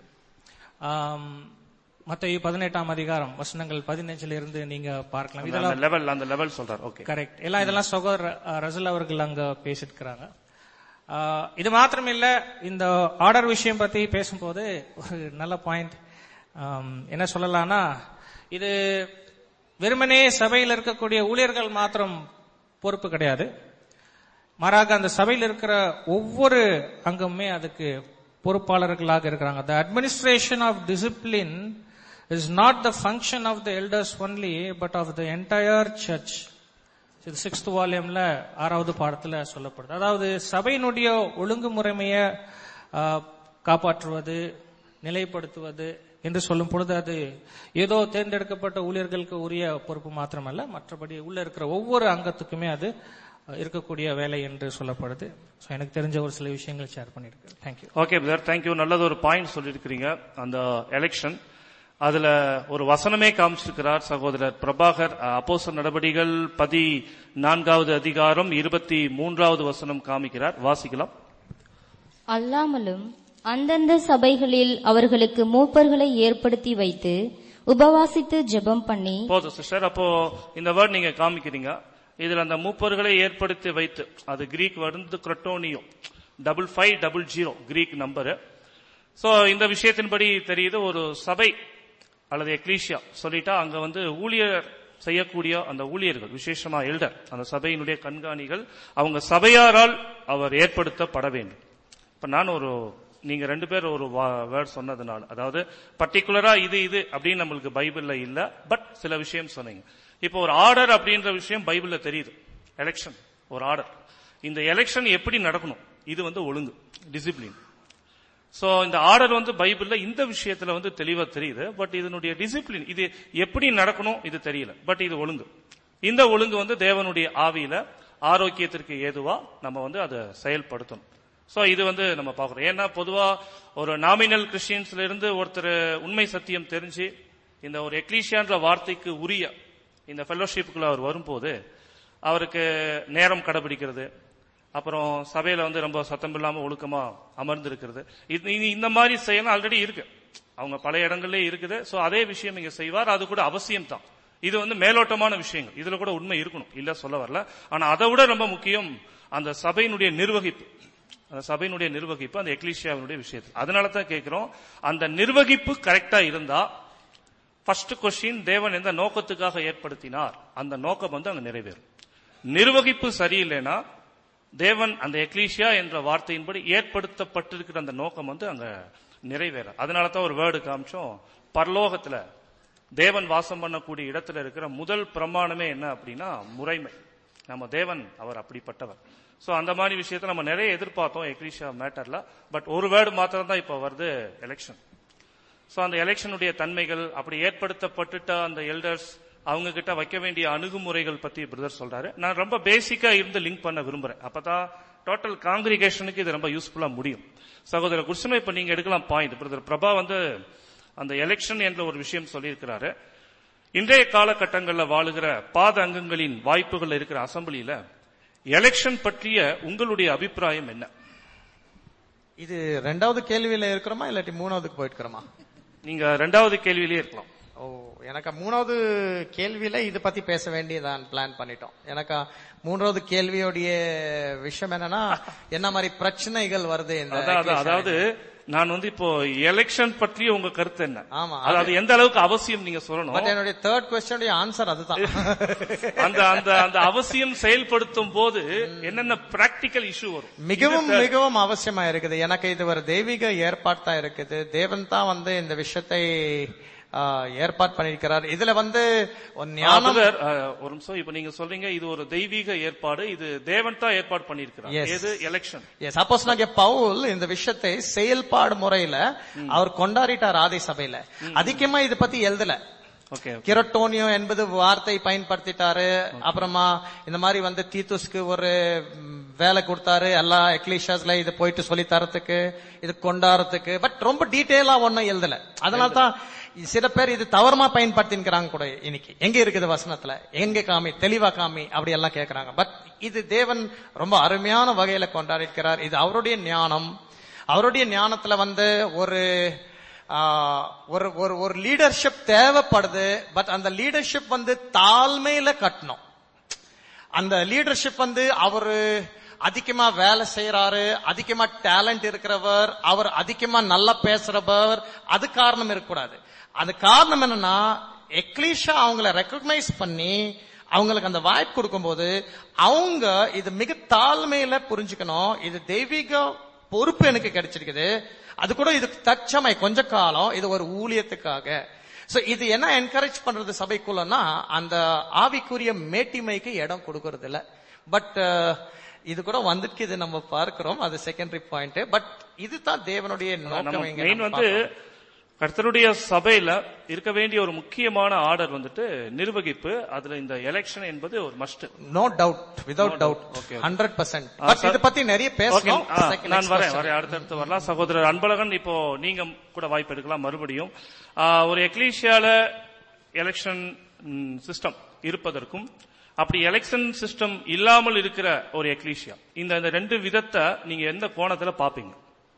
மத்திய பதினெட்டாம் அதிகாரம் வசனங்கள் பதினஞ்சுல இருந்து நீங்க பார்க்கலாம் இதெல்லாம் அந்த லெவல் அந்த லெவல் சொல்றார் ஓகே கரெக்ட் எல்லாம் இதெல்லாம் சகோதரர் அஹ், ரசல் அவர்கள் அங்க பேசிருக்கிறாங்க ஆஹ், இது மாத்திரம் இல்ல இந்த ஆர்டர் விஷயம் பத்தி பேசும்போது ஒரு நல்ல பாயிண்ட் என்ன சொல்லலாம்னா இது வெறுமனே சபையில் இருக்கக்கூடிய ஊழியர்கள் மாத்திரம் பொறுப்பு கிடையாது மாறாக அந்த சபையில் இருக்கிற ஒவ்வொரு அங்கமுமே அதுக்கு பொறுப்பாளர்களாக இருக்கிறாங்க the administration of discipline is not the function of the elders only but of the entire church இது சிக்ஸ்த் வால்யூம்ல ஆறாவது பாடத்துல சொல்லப்படுது அதாவது சபையினுடைய ஒழுங்குமுறைமைய ஆ, காப்பாற்றுவது நிலைப்படுத்துவது என்று சொல்லும் பொழுது அது ஏதோ தேர்ந்தெடுக்கப்பட்ட ஊழியர்களுக்கு உரிய பொறுப்பு மாத்திரமல்ல மற்றபடி உள்ள இருக்கிற ஒவ்வொரு அங்கத்துக்குமே அது அ, இருக்கக்கூடிய வேலை என்று சொல்லப்படுது So, எனக்கு தெரிஞ்ச ஒரு சில விஷயங்கள் ஷேர் பண்ணிருக்கேன் தேங்க்யூ ஓகே பிரதர் தேங்க்யூ நல்லது ஒரு பாயிண்ட் சொல்லியிருக்கிறீங்க அந்த எலெக்ஷன் அதுல ஒரு வசனமே காமிச்சிருக்கிறார் சகோதரர் பிரபாகர் அப்போஸ்தலர் நடவடிகள் பதி நான்காவது அதிகாரம் இருபத்தி மூன்றாவது வசனம் காமிக்கிறார் வாசிக்கலாம் அல்லாமலும் அந்தந்த சபைகளில் அவர்களுக்கு மூப்பர்களை ஏற்படுத்தி வைத்து உபவாசித்து ஜெபம் பண்ணி போதும் சிஸ்டர் அப்போ இந்த வேர்ட் நீங்க காமிக்கிறீங்க இதுல அந்த மூப்பர்களை ஏற்படுத்தி வைத்து அது கிரீக் வந்து கிரட்டோனியோ double five double zero Greek number so இந்த விஷயத்தின்படி தெரியுது ஒரு சபை அல்லது எக்லீஷியா சொல்லிட்டா அங்க வந்து ஊழியர் செய்யக்கூடிய அந்த ஊழியர்கள் விசேஷமா எல்டர் அந்த சபையினுடைய கண்காணிகள் அவங்க சபையாரால் அவர் ஏற்படுத்தப்பட வேண்டும் இப்ப நான் ஒரு நீங்க ரெண்டு பேர் ஒரு வேர்ட் சொன்னதுனால அதாவது பர்டிகுலரா இது இது அப்படின்னு நம்மளுக்கு பைபிள்ல இல்ல பட் சில விஷயம் சொன்னீங்க இப்போ ஒரு ஆர்டர் அப்படின்ற விஷயம் பைபிள்ல தெரியுது எலெக்ஷன் ஒரு ஆர்டர் இந்த எலெக்ஷன் எப்படி நடக்கணும் இது வந்து ஒழுங்கு டிசிப்ளின் சோ இந்த ஆர்டர் வந்து பைபிள்ல இந்த விஷயத்துல வந்து தெளிவா தெரியுது பட் இதனுடைய டிசிப்ளின் இது எப்படி நடக்கணும் இது தெரியல பட் இது ஒழுங்கு இந்த ஒழுங்கு வந்து தேவனுடைய ஆவியில ஆரோக்கியத்திற்கு ஏதுவா நம்ம வந்து அதை செயல்படுத்தணும் சோ இது வந்து நம்ம பார்க்கிறோம் ஏன்னா பொதுவா ஒரு நாமினல் கிறிஸ்டியன்ஸ்ல இருந்து ஒருத்தர் உண்மை சத்தியம் தெரிஞ்சு இந்த ஒரு எக்லீஷியான்ற வார்த்தைக்கு உரிய இந்த ஃபெல்லோஷிப்புக்குள்ள அவர் வரும்போது அவருக்கு நேரம் கடைபிடிக்கிறது அப்புறம் சபையில வந்து ரொம்ப சத்தம் இல்லாம ஒழுக்கமா அமர்ந்து இருக்கிறது இந்த மாதிரி செயலாம் ஆல்ரெடி இருக்கு அவங்க பல இடங்கள்லயே இருக்குது சோ அதே விஷயம் இங்க செய்வார் அது கூட அவசியம் தான் இது வந்து மேலோட்டமான விஷயங்கள் இதுல கூட உண்மை இருக்கணும் இல்ல சொல்ல வரல ஆனா அதை விட ரொம்ப முக்கியம் அந்த சபையினுடைய நிர்வகிப்பு அந்த சபையினுடைய நிர்வகிப்பு அந்த எக்லீஷியாவினுடைய விஷயத்தில் அதனால தான் கேட்கிறோம் அந்த நிர்வகிப்பு கரெக்டா இருந்தா ஃபர்ஸ்ட் கொஸ்டின் தேவன் எந்த நோக்கத்துக்காக ஏற்படுத்தினார் அந்த நோக்கம் வந்து அங்க நிறைவேறும் நிர்வகிப்பு சரியில்லைன்னா தேவன் அந்த எக்லீஷியா என்ற வார்த்தையின்படி ஏற்படுத்தப்பட்டிருக்கிற அந்த நோக்கம் வந்து அங்க நிறைவேற அதனால தான் ஒரு வேர்டு காமிச்சோம் பரலோகத்துல தேவன் வாசம் பண்ணக்கூடிய இடத்துல இருக்கிற முதல் பிரமாணமே என்ன அப்படின்னா முறைமை நம்ம தேவன் அவர் அப்படிப்பட்டவர் சோ அந்த மாதிரி விஷயத்தை நம்ம நிறைய எதிர்பார்த்தோம் எக்ரிஷா மேட்டர்ல பட் ஒரு வேர்டு மாத்திரம் தான் இப்ப வருது எலெக்ஷன் சோ அந்த எலெக்ஷனுடைய தன்மைகள் அப்படி ஏற்படுத்தப்பட்டுட்ட அந்த எல்டர்ஸ் அவங்க கிட்ட வைக்க வேண்டிய அணுகுமுறைகள் பத்தி பிரதர் சொல்றாரு நான் ரொம்ப பேசிக்கா இருந்து லிங்க் பண்ண விரும்புறேன் அப்பதான் டோட்டல் காங்கிரிகேஷனுக்கு இது ரொம்ப யூஸ்ஃபுல்லா முடியும் சகோதரர் குருசனை இப்ப நீங்க எடுக்கலாம் பாயிண்ட் பிரதர் பிரபா வந்து அந்த எலெக்ஷன் என்ற ஒரு விஷயம் சொல்லியிருக்கிறாரு இன்றைய காலகட்டங்களில் வாழுகிற பாத அங்கங்களின் வாய்ப்புகள் இருக்கிற அசம்பிளியில எலெக்ஷன் பற்றிய உங்களுடைய அபிப்பிராயம் என்ன இது ரெண்டாவது கேள்வியில இருக்கிறோமா இல்லாட்டி மூணாவதுக்கு போயிட்டுக்கிறோமா நீங்க ரெண்டாவது கேள்வியிலேயே இருக்கலாம் ஓ எனக்கு மூணாவது கேள்வியில இது பத்தி பேச வேண்டியதான் பிளான் பண்ணிட்டோம் எனக்கு மூன்றாவது கேள்வியோடைய விஷயம் என்னன்னா என்ன மாதிரி பிரச்சனைகள் வருது இந்த அதான், அதான், equation. அதாவது நான் வந்து இப்போ எலெக்ஷன் பற்றிய உங்க கருத்து என்ன ஆமா, அது அது எந்த அளவுக்கு அவசியம் நீங்க சொல்லணும் பட் என்னுடைய தேர்ட் கொஸ்டனுடைய ஆன்சர் அதுதான் அந்த அந்த அந்த அவசியம் செயல்படுத்தும் போது என்னென்ன பிராக்டிக்கல் இஷ்யூ வரும் மிகவும் மிகவும் அவசியமா இருக்குது எனக்கு இது ஒரு தெய்வீக ஏற்பாடு தான் இருக்குது தேவன் தான் வந்து இந்த விஷயத்தை ஆ, ஏற்பாடு பண்ணியிருக்கிறார் இதுல வந்து ஒரு ஞானம் brother, அஹ், ஒரு நிமிஷம் இப்ப நீங்க சொல்றீங்க இது ஒரு தெய்வீக ஏற்பாடு இது தேவன் தான் ஏற்பாடு பண்ணிருக்கிறார் Yes. எது எலெக்ஷன் சப்போஸ் நாங்க பவுல் இந்த விஷயத்தை செயல்பாடு முறையில அவர் கொண்டாடிட்டார் ஆதி சபையில அதிகமா இத பத்தி எழுதல ஓகே கிரட்டோனியோ என்பது வார்த்தை பயன்படுத்திட்டாரு அப்புறமா இந்த மாதிரி வந்து தீத்துஸ்க்கு ஒரு ம், வேலை கொடுத்தாரு எல்லா எக்லிஷாஸ்ல இது போயிட்டு சொல்லி தரத்துக்கு இது கொண்டாடுறதுக்கு பட் ரொம்ப டீட்டெயிலா ஒண்ணும் எழுதல அதனால தான் சில பேர் இது தவறமா பயன்படுத்திக்கிறாங்க கூட இன்னைக்கு எங்க இருக்குது வசனத்துல எங்க காமி தெளிவா காமி அப்படி எல்லாம் கேக்குறாங்க பட் இது தேவன் ரொம்ப அருமையான வகையில கொண்டாடிருக்கிறார் இது அவருடைய ஞானம் அவருடைய ஞானத்துல வந்து ஒரு ஆஹ், ஒரு ஒரு ஒரு லீடர்ஷிப் தேவைப்படுது பட் அந்த லீடர்ஷிப் வந்து தாழ்மையில கட்டணும் அந்த லீடர்ஷிப் வந்து அவரு அதிகமா வேலை செய்யறாரு அதிகமா டேலண்ட் இருக்கிறவர் அவர் அதிகமா நல்லா பேசுறவர் அது காரணம் இருக்கக்கூடாது அது காரணம் என்னன்னா எக்லீஷா அவங்கள ரெக்கக்னைஸ் பண்ணி அவங்களுக்கு அந்த வாய்ப்பு கொடுக்கும்போது அவங்க இது மிக தாழ்மையில புரிஞ்சுக்கணும் இது தெய்வீக பொறுப்பு எனக்கு கிடைச்சிருக்குது அது கூட இது தற்சமை கொஞ்ச காலம் இது ஒரு ஊழியத்துக்காக சோ இது என்ன என்கரேஜ் பண்றது சபைக்குள்ளனா அந்த ஆவிக்குரிய மேட்டிமைக்கு இடம் கொடுக்கறது இல்ல பட் இது கூட வந்துட்டு இது நம்ம பார்க்கிறோம் அது செகண்டரி பாயிண்ட் பட் இதுதான் தேவனுடைய நோக்கம் இங்க மெயின் நம்ம வந்து பார்க்கிறோம். கர்த்தருடைய சபையில இருக்க வேண்டிய ஒரு முக்கியமான ஆர்டர் வந்துட்டு நிர்வகிப்பு அதுல இந்த எலெக்ஷன் என்பது ஒரு must no doubt without doubt Okay, okay. Hundred percent ah, but sir. இத பத்தி நிறைய ஓகே பேசணும் ஆ, Second, நான் next வரேன் question. வரேன் அடுத்தடுத்து வரலாம் சகோதரர் அன்பழகன் இப்போ நீங்க கூட வாய்ப்பு எடுக்கலாம் மறுபடியும் ஆ, ஒரு எக்லீஷியால எலெக்ஷன் சிஸ்டம் இருப்பதற்கும் அப்படி எலெக்ஷன் சிஸ்டம் இல்லாமல் இருக்கிற ஒரு எக்லீஷியா இந்த இந்த ரெண்டு விதத்தை நீங்க எந்த கோணத்துல பாப்பீங்க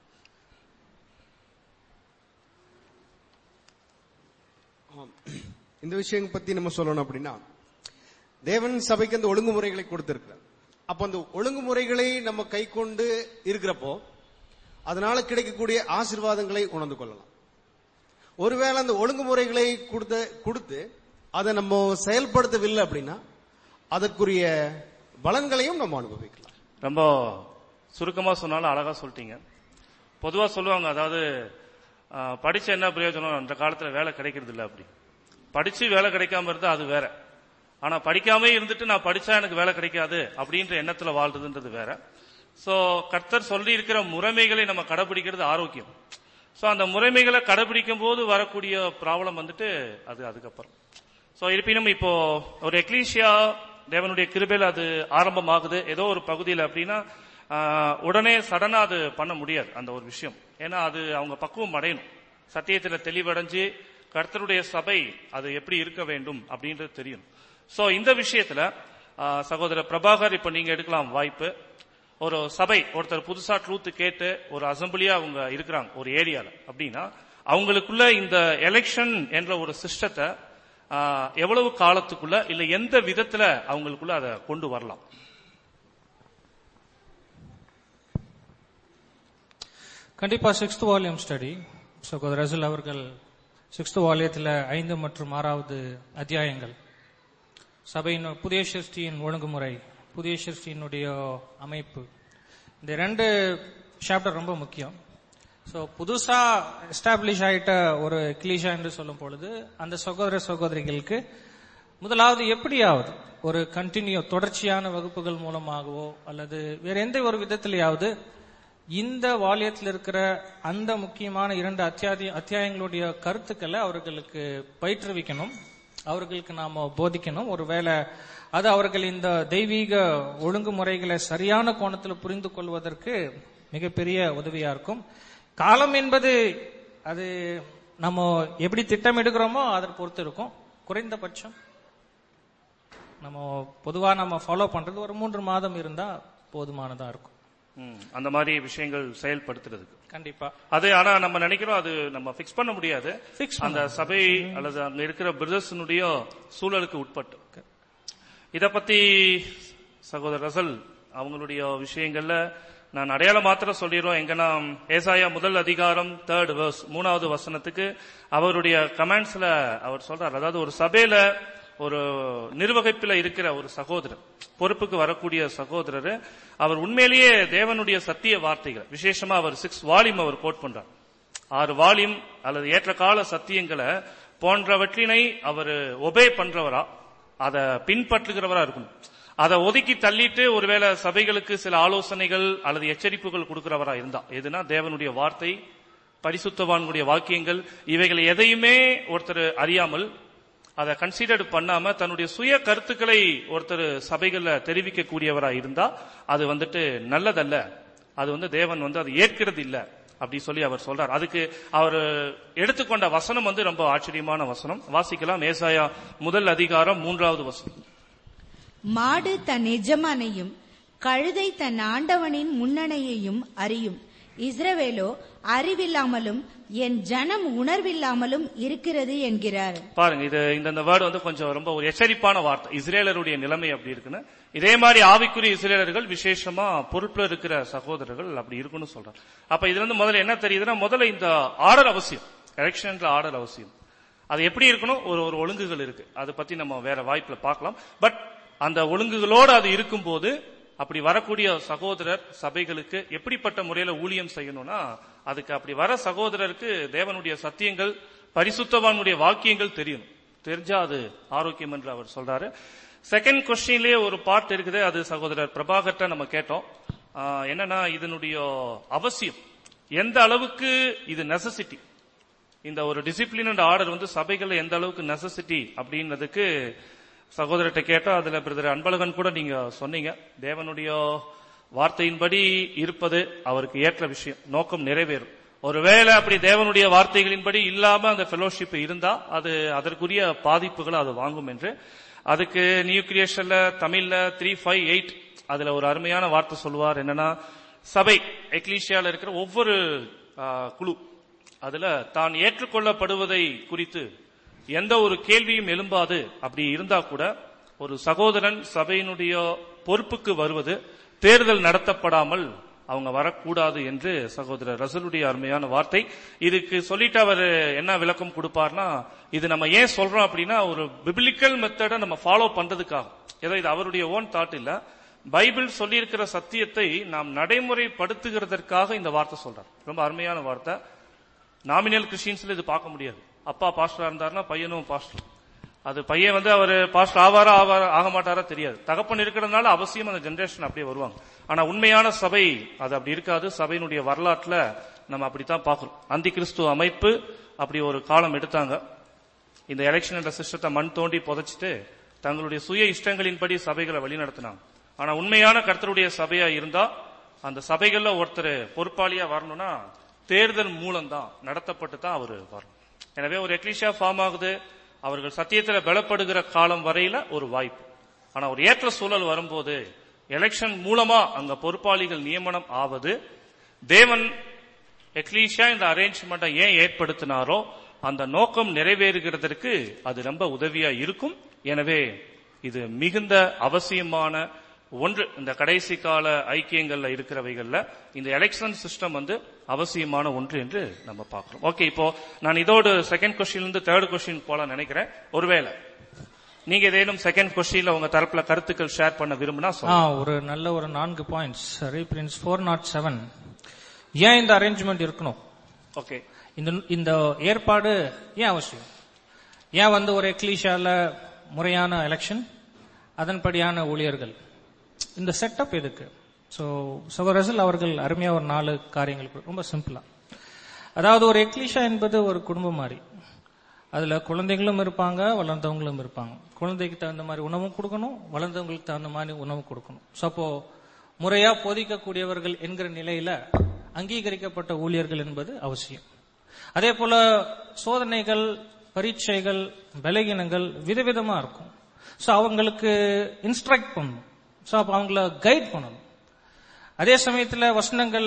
இந்த விஷயம் பத்தி நம்ம சொல்லணும் அப்படின்னா தேவன் சபைக்கு அந்த ஒழுங்குமுறைகளை கொடுத்திருக்கிறார் அப்ப அந்த ஒழுங்குமுறைகளை நம்ம கை கொண்டு இருக்கிறப்போ அதனால கிடைக்கக்கூடிய ஆசீர்வாதங்களை உணர்ந்து கொள்ளலாம் ஒருவேளை அந்த ஒழுங்குமுறைகளை கொடுத்த கொடுத்து அதை நம்ம செயல்படுத்தவில்லை அப்படின்னா அதற்குரிய பலன்களையும் நம்ம அனுபவிக்கலாம் ரொம்ப சுருக்கமா சொன்னாலும் அழகா சொல்லிட்டீங்க பொதுவா சொல்லுவாங்க அதாவது ஆ, படிச்ச என்ன பிரயோஜனம் அந்த காலத்துல வேலை கிடைக்கிறது இல்ல அப்படி படிச்சு வேலை கிடைக்காம இருந்தா அது வேற ஆனா படிக்காம இருந்துட்டு நான் படிச்சா எனக்கு வேலை கிடைக்காது அப்படின்ற எண்ணத்துல வாழ்றதுன்றது வேற சோ கர்த்தர் சொல்லி இருக்கிற முறைமைகளை நம்ம கடைபிடிக்கிறது ஆரோக்கியம் சோ அந்த முறைமைகளை கடைபிடிக்கும் போது வரக்கூடிய ப்ராப்ளம் வந்துட்டு அது அதுக்கப்புறம் சோ இருப்பினும் இப்போ ஒரு எக்லீஷியா தேவனுடைய கிருபையில் அது ஆரம்பமாகுது ஏதோ ஒரு பகுதியில் அப்படின்னா ஆஹ், உடனே சடனா அது பண்ண முடியாது அந்த ஒரு விஷயம் ஏன்னா அது அவங்க பக்குவம் அடையணும் சத்தியத்துல தெளிவடைஞ்சு கர்த்தருடைய சபை அது எப்படி இருக்க வேண்டும் அப்படின்றது தெரியும் சோ இந்த விஷயத்துல ஆஹ், சகோதரர் பிரபாகர் இப்ப நீங்க எடுக்கலாம் வாய்ப்பு ஒரு சபை ஒருத்தர் புதுசா ட்ரூத் கேட்டு ஒரு அசம்பிளியா அவங்க இருக்கிறாங்க ஒரு ஏரியால அப்படின்னா அவங்களுக்குள்ள இந்த எலெக்ஷன் என்ற ஒரு சிஸ்டத்தை எவ்வளவு காலத்துக்குள்ள இல்ல எந்த விதத்துல அவங்களுக்குள்ள அதை கொண்டு வரலாம் கண்டிப்பா சிக்ஸ்த் வால்யூம் ஸ்டடி சகோதரர் ரசல் அவர்கள் சிக்ஸ்த் வால்யத்தில் ஐந்து மற்றும் ஆறாவது அத்தியாயங்கள் சபையின் புதிய சிருஷ்டியின் ஒழுங்குமுறை புதிய சிருஷ்டியினுடைய அமைப்பு இந்த ரெண்டு சாப்டர் ரொம்ப முக்கியம் சோ புதுசா எஸ்டாப்ளிஷ் ஆயிட்ட ஒரு எக்லீஷா என்று சொல்லும் பொழுது அந்த சகோதர சகோதரிகளுக்கு முதலாவது எப்படியாவது ஒரு கண்டினியூ தொடர்ச்சியான வகுப்புகள் மூலமாகவோ அல்லது வேற எந்த ஒரு விதத்திலேயாவது இந்த வாலியத்தில் இருக்கிற அந்த முக்கியமான இரண்டு அத்தியாய அத்தியாயங்களுடைய கருத்துக்களை அவர்களுக்கு பயிற்றுவிக்கணும் அவர்களுக்கு நாம போதிக்கணும் ஒருவேளை அது அவர்கள் இந்த தெய்வீக ஒழுங்குமுறைகளை சரியான கோணத்தில் புரிந்து கொள்வதற்கு மிகப்பெரிய உதவியா இருக்கும் காலம் என்பது அது நம்ம எப்படி திட்டமிடுகிறோமோ அதை பொறுத்து இருக்கும் குறைந்தபட்சம் நம்ம பொதுவா நம்ம ஃபாலோ பண்றது ஒரு மூன்று மாதம் இருந்தா போதுமானதா இருக்கும் ம், அந்த மாதிரி விஷயங்கள் செயல்படுத்துறதுக்கு கண்டிப்பா அது ஆனா நம்ம நினைக்கிறோம் அது நம்ம ஃபிக்ஸ் பண்ண முடியாது Fix அந்த சபை அல்லது அங்க இருக்கிற பிரதர்ஸினுடைய சூழலுக்கு உட்பட்டு இத பத்தி சகோதரர் ரசல் அவங்களுடைய விஷயங்கள்ல நான் அடையாளம் மாத்திரம் சொல்லிடுறோம் எங்கன்னா ஏசாயா முதல் அதிகாரம் தேர்ட் verse மூணாவது வசனத்துக்கு அவருடைய கமெண்ட்ஸ்ல அவர் சொல்றார் அதாவது ஒரு சபையில ஒரு நிர்வகிப்பில் இருக்கிற ஒரு சகோதரர் பொறுப்புக்கு வரக்கூடிய சகோதரர் அவர் உண்மையிலேயே தேவனுடைய சத்திய வார்த்தைகள் விசேஷமா அவர் சிக்ஸ் வால்யூம் அவர் கோட் பண்றார் ஆறு வால்யூம் அல்லது ஏற்ற கால சத்தியங்களை போன்றவற்றினை அவர் ஒபே பண்றவரா அதை பின்பற்றுகிறவரா இருக்கணும் அதை ஒதுக்கி தள்ளிட்டு ஒருவேளை சபைகளுக்கு சில ஆலோசனைகள் அல்லது எச்சரிப்புகள் கொடுக்கிறவரா இருந்தா எதுனா தேவனுடைய வார்த்தை பரிசுத்தவான்களுடைய வாக்கியங்கள் இவைகளை எதையுமே ஒருத்தர் அறியாமல் அதை கன்சிடர்ட் பண்ணாம தன்னுடைய சுய கருத்துக்களை ஒருத்தர் சபைகள்ல தெரிவிக்க கூடியவரா இருந்தா அது வந்துட்டு நல்லதல்ல அது வந்து தேவன் வந்து அதை ஏற்கிறது இல்ல அப்படி சொல்லி அவர் சொல்றார் அதுக்கு அவர் எடுத்துக்கொண்ட வசனம் வந்து ரொம்ப ஆச்சரியமான வசனம் வாசிக்கலாம் ஏசாயா முதல் அதிகாரம் மூன்றாவது வசனம் மாடு தன் எஜமானையும் கழுதை தன் ஆண்டவனின் முன்னணையையும் அறியும் இஸ்ரவேலோ அறிவில்லாமலும் என் ஜனம் உணர்வில்லாமலும் இருக்கிறது என்கிறார் பாருங்க இது இந்த இந்த வேர்டு வந்து கொஞ்சம் ரொம்ப ஒரு எச்சரிப்பான வார்த்தை இஸ்ரேலருடைய நிலைமை அப்படி இருக்குன்னு இதே மாதிரி ஆவிக்குரிய இஸ்ரேலர்கள் விசேஷமா பொறுப்புல இருக்கிற சகோதரர்கள் அப்படி இருக்குன்னு சொல்றாங்க அப்ப இதுல இருந்து முதல்ல என்ன தெரியுதுன்னா முதல்ல இந்த ஆர்டர் அவசியம் எலெக்ஷன்ன்ற ஆர்டர் அவசியம் அது எப்படி இருக்கணும் ஒரு ஒரு ஒழுங்குகள் இருக்கு அதை பத்தி நம்ம வேற வாய்ப்புல பார்க்கலாம் பட் அந்த ஒழுங்குகளோடு அது இருக்கும்போது அப்படி வரக்கூடிய சகோதரர் சபைகளுக்கு எப்படிப்பட்ட முறையில ஊழியம் செய்யணும்னா அதுக்கு அப்படி வர சகோதரருக்கு தேவனுடைய சத்தியங்கள் பரிசுத்தவானுடைய வாக்கியங்கள் தெரியணும் தெரிஞ்சா அது ஆரோக்கியம் என்று அவர் சொல்றாரு செகண்ட் கொஸ்டின்லயே ஒரு பார்ட் இருக்குது அது சகோதரர் பிரபாகர்ட்ட நம்ம கேட்டோம் ஆஹ், என்னன்னா இதனுடைய அவசியம் எந்த அளவுக்கு இது நெசசிட்டி இந்த ஒரு டிசிப்ளின் அண்ட் ஆர்டர் வந்து சபைகள்ல எந்த அளவுக்கு நெசசிட்டி அப்படின்றதுக்கு சகோதரர்கிட்ட கேட்டா அதுல பிரதர் அன்பழகன் கூட நீங்க சொன்னீங்க தேவனுடைய வார்த்தையின்படி இருப்பது அவருக்கு ஏற்ற விஷயம் நோக்கம் நிறைவேறும் ஒருவேளை அப்படி தேவனுடைய வார்த்தைகளின்படி இல்லாம அந்த ஃபெலோஷிப் இருந்தா அது அதற்குரிய பாதிப்புகளை அது வாங்கும் என்று அதுக்கு நியூ கிரியேஷன்ல தமிழ்ல த்ரீ ஃபைவ் எயிட் அதுல ஒரு அருமையான வார்த்தை சொல்லுவார் என்னன்னா சபை எக்லீஷியால இருக்கிற ஒவ்வொரு ஆ, குழு அதுல தான் ஏற்றுக்கொள்ளப்படுவதை குறித்து எந்த ஒரு கேள்வியும் எழும்பாது அப்படி இருந்தா கூட ஒரு சகோதரன் சபையினுடைய பொறுப்புக்கு வருவது தேர்தல் நடத்தப்படாமல் அவங்க வரக்கூடாது என்று சகோதரர் ரசலுடைய அருமையான வார்த்தை இதுக்கு சொல்லிட்டு அவர் என்ன விளக்கம் கொடுப்பார்னா இது நம்ம ஏன் சொல்றோம் அப்படின்னா ஒரு பிபிலிக்கல் மெத்தடை நம்ம ஃபாலோ பண்றதுக்காக ஏதோ இது அவருடைய ஓன் தாட் இல்ல பைபிள் சொல்லியிருக்கிற சத்தியத்தை நாம் நடைமுறைப்படுத்துகிறதற்காக இந்த வார்த்தை சொல்றார் ரொம்ப அருமையான வார்த்தை நாமினல் கிறிஸ்டியன்ஸ்ல இது பார்க்க முடியாது அப்பா பாஸ்டரா இருந்தாருன்னா பையனும் பாஸ்டர் அது பையன் வந்து அவர் பாஸ்டர் ஆவாரா ஆவாரா ஆக மாட்டாரா தெரியாது தகப்பன் இருக்கிறதுனால அவசியம் அந்த ஜெனரேஷன் அப்படியே வருவாங்க ஆனா உண்மையான சபை அது அப்படி இருக்காது சபையினுடைய வரலாற்றுல நம்ம அப்படித்தான் பார்க்கிறோம் அந்தி கிறிஸ்துவ அமைப்பு அப்படி ஒரு காலம் எடுத்தாங்க இந்த எலெக்ஷன் என்ற சிஸ்டத்தை மண் தோண்டி புதைச்சிட்டு தங்களுடைய சுய இஷ்டங்களின்படி சபைகளை வழிநடத்தினாங்க ஆனா உண்மையான கர்த்தருடைய சபையா இருந்தா அந்த சபைகள்ல ஒருத்தர் பொறுப்பாளியா வரணும்னா தேர்தல் மூலம்தான் நடத்தப்பட்டு தான் அவர் வரணும் எனவே ஒரு எக்லிஷியா ஃபார்ம் ஆகுது அவர்கள் சத்தியத்துல பலப்படுகிற காலம் வரையில ஒரு வாய்ப்பு ஆனா ஒரு ஏற்ற சூழல் வரும்போது எலெக்ஷன் மூலமா அங்க பொறுப்பாளிகள் நியமனம் ஆவது தேவன் எக்லீஷியா இந்த அரேஞ்ச்மெண்ட்டை ஏன் ஏற்படுத்தினாரோ அந்த நோக்கம் நிறைவேறுகிறதற்கு அது ரொம்ப உதவியா இருக்கும் எனவே இது மிகுந்த அவசியமான ஒன்று இந்த கடைசி கால ஐக்கியங்கள்ல இருக்கிறவைகள்ல இந்த எலெக்ஷன் சிஸ்டம் வந்து அவசியமான ஒன்று என்று நம்ம பார்க்கிறோம் ஓகே இப்போ நான் இதோடு செகண்ட் கொஸ்டின்ல இருந்து தேர்ட் கொஸ்டின் போல நினைக்கிறேன் ஒருவேளை நீங்க ஏதேனும் செகண்ட் கொஸ்டின்ல உங்க தரப்புல கருத்துக்கள் ஷேர் பண்ண விரும்பினா ஆ சொல்லுங்க ஒரு நல்ல ஒரு நான்கு points reprints four nought seven ஏன் இந்த அரேஞ்ச்மெண்ட் இருக்கணும் ஓகே இந்த இந்த ஏற்பாடு ஏன் அவசியம் ஏன் வந்து ஒரு எக்லீஷால முறையான எலெக்ஷன் அதன்படியான ஊழியர்கள் இந்த செட்டப் எதுக்கு ஸோ சகோரசல் அவர்கள் அருமையா ஒரு நாலு காரியங்கள் கு- ரொம்ப சிம்பிளா அதாவது ஒரு எக்லீஷா என்பது ஒரு குடும்பம் மாதிரி அதுல குழந்தைகளும் இருப்பாங்க வளர்ந்தவங்களும் இருப்பாங்க குழந்தைக்கு தகுந்த மாதிரி உணவும் கொடுக்கணும் வளர்ந்தவங்களுக்கு தகுந்த மாதிரி உணவு கொடுக்கணும் ஸோ அப்போ முறையா போதிக்கக்கூடியவர்கள் என்கிற நிலையில அங்கீகரிக்கப்பட்ட ஊழியர்கள் என்பது அவசியம் அதே போல சோதனைகள் பரீட்சைகள் பலகீனங்கள் விதவிதமா இருக்கும் ஸோ அவங்களுக்கு இன்ஸ்ட்ரக்ட் பண்ணணும் ஸோ அப்போ அவங்கள கைட் பண்ணணும் அதே சமயத்துல வசனங்கள்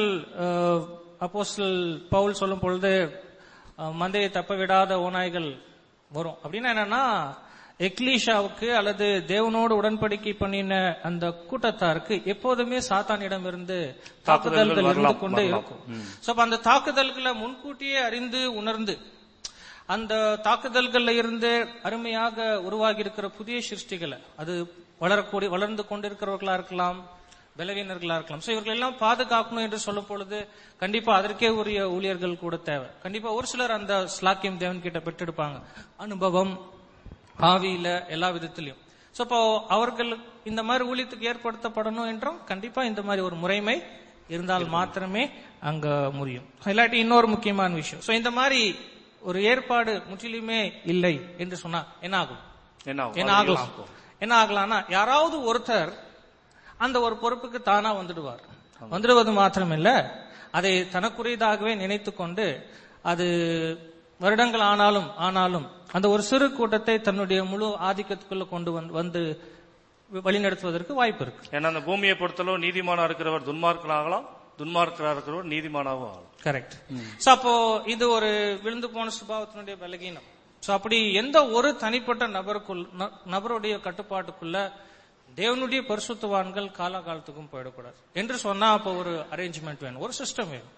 அப்போஸ்தல் பவுல் சொல்லும் பொழுது அஹ், மந்தையை தப்ப விடாத ஓநாய்கள் வரும் அப்படின்னா என்னன்னா எக்லீஷாவுக்கு அல்லது தேவனோடு உடன்படிக்கை பண்ணின அந்த கூட்டத்தாருக்கு எப்போதுமே சாத்தானிடம் இருந்து தாக்குதல்கள் இருந்து வரலாம், கொண்டே வரலாம். இருக்கும் சோ அப்ப அந்த தாக்குதல்களை முன்கூட்டியே அறிந்து உணர்ந்து அந்த தாக்குதல்கள்ல இருந்து அருமையாக உருவாகி இருக்கிற புதிய சிருஷ்டிகளை அது வளரக்கூடிய வளர்ந்து கொண்டிருக்கிறவர்களா இருக்கலாம் பலவீனர்களா இருக்கலாம் சோ இவர்கள் எல்லாம் பாதுகாக்கணும் என்று சொல்லும் பொழுது கண்டிப்பா அதற்கே உரிய ஊழியர்கள் கூட தேவை கண்டிப்பா ஒரு சிலர் அந்த ஸ்லாக்கியம் தேவன் கிட்ட பெற்றெடுப்பாங்க அனுபவம் ஆவியில எல்லா விதத்திலையும் சோ அப்போ அவர்கள் இந்த மாதிரி ஊழியத்துக்கு ஏற்படுத்தப்படணும் என்றும் கண்டிப்பா இந்த மாதிரி ஒரு முறைமை இருந்தால் மாத்திரமே அங்க முடியும் இல்லாட்டி இன்னொரு முக்கியமான விஷயம் சோ இந்த மாதிரி ஒரு ஏற்பாடு முற்றிலுமே இல்லை என்று சொன்னா என்ன ஆகும் என்ன ஆகும்? என்ன அது ஆகலாம் யோசிப்போம். என்ன ஆகலாம்னா யாராவது ஒருத்தர் அந்த ஒரு பொறுப்புக்கு தானா வந்துடுவார் வந்துடுவது மாத்திரமில்ல அதை தனக்குரியதாகவே நினைத்து கொண்டு அது வருடங்கள் ஆனாலும் ஆனாலும் அந்த ஒரு சிறு கூட்டத்தை தன்னுடைய முழு ஆதிக்கத்துக்குள்ள கொண்டு வந்து- வந்து வழிநடத்துவதற்கு வாய்ப்பு இருக்கு ஏன்னா அந்த பூமியை பொறுத்தளவு நீதிமானா இருக்கிறவர் துன்மார்க்கனாகலாம் துன்மார்க்கரா இருக்கிறவர் நீதிமானாகவும் ஆகலாம் கரெக்ட் சோ அப்போ இது ஒரு விழுந்து போன சுபாவத்தினுடைய பலகீனம் சோ அப்படி எந்த ஒரு தனிப்பட்ட நபருக்குள் ந- நபருடைய கட்டுப்பாட்டுக்குள்ள தேவனுடைய பரிசுத்தவான்கள் காலகாலத்துக்கும் போயிடக்கூடாது என்று சொன்னா அப்போ ஒரு அரேஞ்ச்மெண்ட் வேணும் ஒரு சிஸ்டம் வேணும்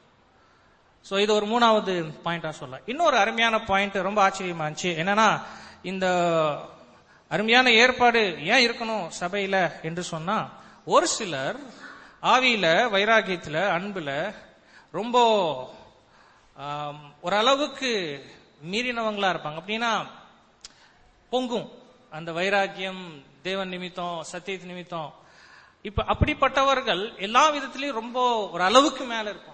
சோ இது ஒரு மூணாவது பாயிண்டா சொல்லலாம் இன்னொரு அருமையான பாயிண்ட் ரொம்ப ஆச்சரியமா இருந்துச்சு என்னன்னா இந்த அருமையான ஏற்பாடு ஏன் இருக்கணும் சபையில என்று சொன்னா ஒரு சிலர் ஆவியில வைராகியத்துல அன்புல ரொம்ப ஆம், ஓரளவுக்கு மீறினவங்களா இருப்பாங்க அப்படின்னா பொங்கும் அந்த வைராக்கியம் தேவன் நிமித்தம் சத்தியத்து நிமித்தம் இப்ப அப்படிப்பட்டவர்கள் எல்லா விதத்திலையும் ரொம்ப ஒரு அளவுக்கு மேல இருப்பாங்க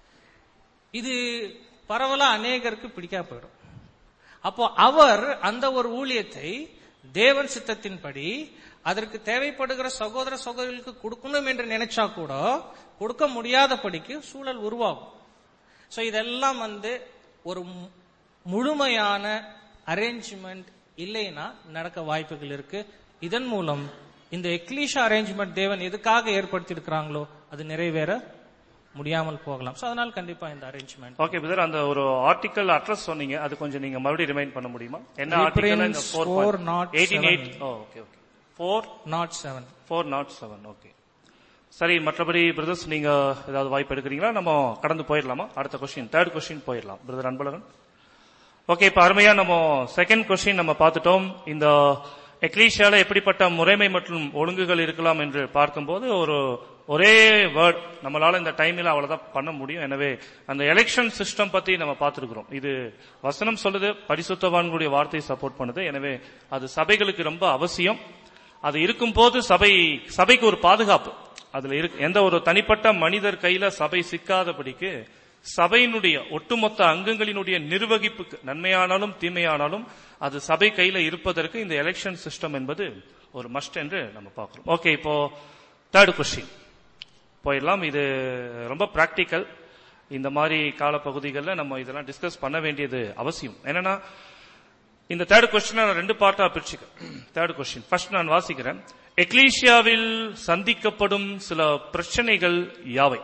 இது பரவலா அநேகருக்கு பிடிக்கா போயிடும் அப்போ அவர் அந்த ஒரு ஊழியத்தை தேவன் சித்தத்தின்படி அதற்கு தேவைப்படுகிற சகோதர சகோதரிகளுக்கு கொடுக்கணும் என்று நினைச்சா கூட கொடுக்க முடியாதபடிக்கு சூழல் உருவாகும் சோ இதெல்லாம் வந்து ஒரு மு- முழுமையான அரேஞ்ச்மெண்ட் இல்லைன்னா நடக்க வாய்ப்புகள் இருக்கு இதன் மூலம் இந்த எக்லீஷா அரேஞ்ச்மெண்ட் தேவன் எதுக்காக ஏற்படுத்தி இருக்கிறாங்களோ அது நிறைவேற முடியாமல் போகலாம் சோ அதனால் கண்டிப்பா இந்த அரேஞ்ச்மெண்ட் ஓகே பிரதர் அந்த ஒரு ஆர்டிக்கல் அட்ரஸ் சொன்னீங்க அது கொஞ்சம் நீங்க மறுபடியும் ரிமைண்ட் பண்ண முடியுமா என்ன ஆர்டிக்கல் இந்த Reprints four 407. Eighteen eight okay okay four nought seven four nought seven okay சரி மற்றபடி பிரதர்ஸ் நீங்க ஏதாவது வாய்ப்பு எடுக்கிறீங்களா நம்ம கடந்து போயிடலாமா அடுத்த கொஸ்டின் தேர்ட் கொஸ்டின் போயிடலாம் பிரதர் அன்பழகன் ஓகே இப்ப அருமையா நம்ம செகண்ட் கொஸ்டின் நம்ம பார்த்துட்டோம் இந்த எக்லீஷியால எப்படிப்பட்ட முறைமை மற்றும் ஒழுங்குகள் இருக்கலாம் என்று பார்க்கும்போது ஒரு ஒரே வேர்ட் நம்மளால இந்த டைம்ல அவ்வளவுதான் பண்ண முடியும் எனவே அந்த எலெக்ஷன் சிஸ்டம் பத்தி நம்ம பார்த்திருக்கிறோம் இது வசனம் சொல்லுது பரிசுத்தவான்களுடைய வார்த்தையை சப்போர்ட் பண்ணுது எனவே அது சபைகளுக்கு ரொம்ப அவசியம் அது இருக்கும்போது சபை சபைக்கு ஒரு பாதுகாப்பு அதுல இருக்கு எந்த ஒரு தனிப்பட்ட மனிதர் கையில சபை சிக்காதபடிக்கு சபையினுடைய ஒட்டுமொத்த அங்கங்களினுடைய நிர்வகிப்புக்கு நன்மையானாலும் தீமையானாலும் அது சபை கையில இருப்பதற்கு இந்த எலெக்ஷன் சிஸ்டம் என்பது ஒரு மஸ்ட் என்று நம்ம பார்க்கிறோம் ஓகே இப்போ தேர்ட் கொஸ்டின் போயிடலாம் இது ரொம்ப பிராக்டிக்கல் இந்த மாதிரி காலப்பகுதிகளில் நம்ம இதெல்லாம் டிஸ்கஸ் பண்ண வேண்டியது அவசியம் என்னன்னா இந்த தேர்ட் கொஸ்டின் நான் ரெண்டு பார்ட்டா பிரிச்சுக்கிறேன் தேர்ட் கொஸ்டின் ஃபர்ஸ்ட் நான் வாசிக்கிறேன் எக்லீஷியாவில் சந்திக்கப்படும் சில பிரச்சனைகள் யாவை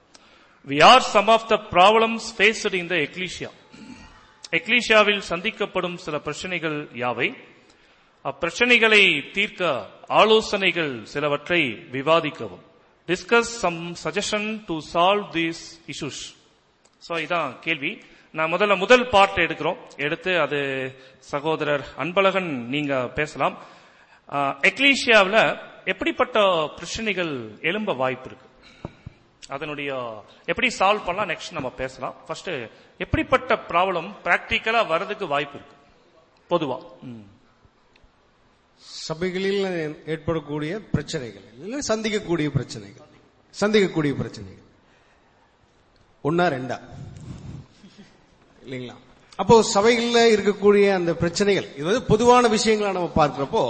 we are some of the problems faced in the ecclesia எக்லீஷியாவில் சந்திக்கப்படும் சில பிரச்சனைகள் யாவை அப்பிரச்சனைகளை தீர்க்க ஆலோசனைகள் சிலவற்றை விவாதிக்கவும் discuss some suggestion to solve these issues so இதான் கேள்வி நான் முதல்ல முதல் பார்ட் எடுக்கிறோம் எடுத்து அது சகோதரர் அன்பழகன் நீங்க பேசலாம் எக்லீஷியாவில் எப்படிப்பட்ட பிரச்சனைகள் எழும்ப வாய்ப்பு இருக்கு அதனுடைய எப்படி சால்வ் பண்ணலாம் நெக்ஸ்ட் நம்ம பேசலாம் ஃபர்ஸ்ட் எப்படிப்பட்ட ப்ராப்ளம் பிராக்டிக்கலா வர்றதுக்கு வாய்ப்பு இருக்கு பொதுவா ம். சபைகளில் ஏற்படக்கூடிய பிரச்சனைகள் இல்லை சந்திக்கக்கூடிய பிரச்சனைகள் சந்திக்கக்கூடிய பிரச்சனைகள் ஒன்னா ரெண்டா இல்லைங்களா அப்போ சபைகளில் இருக்கக்கூடிய அந்த பிரச்சனைகள் இது வந்து பொதுவான விஷயங்களா நம்ம பார்க்கிறப்போ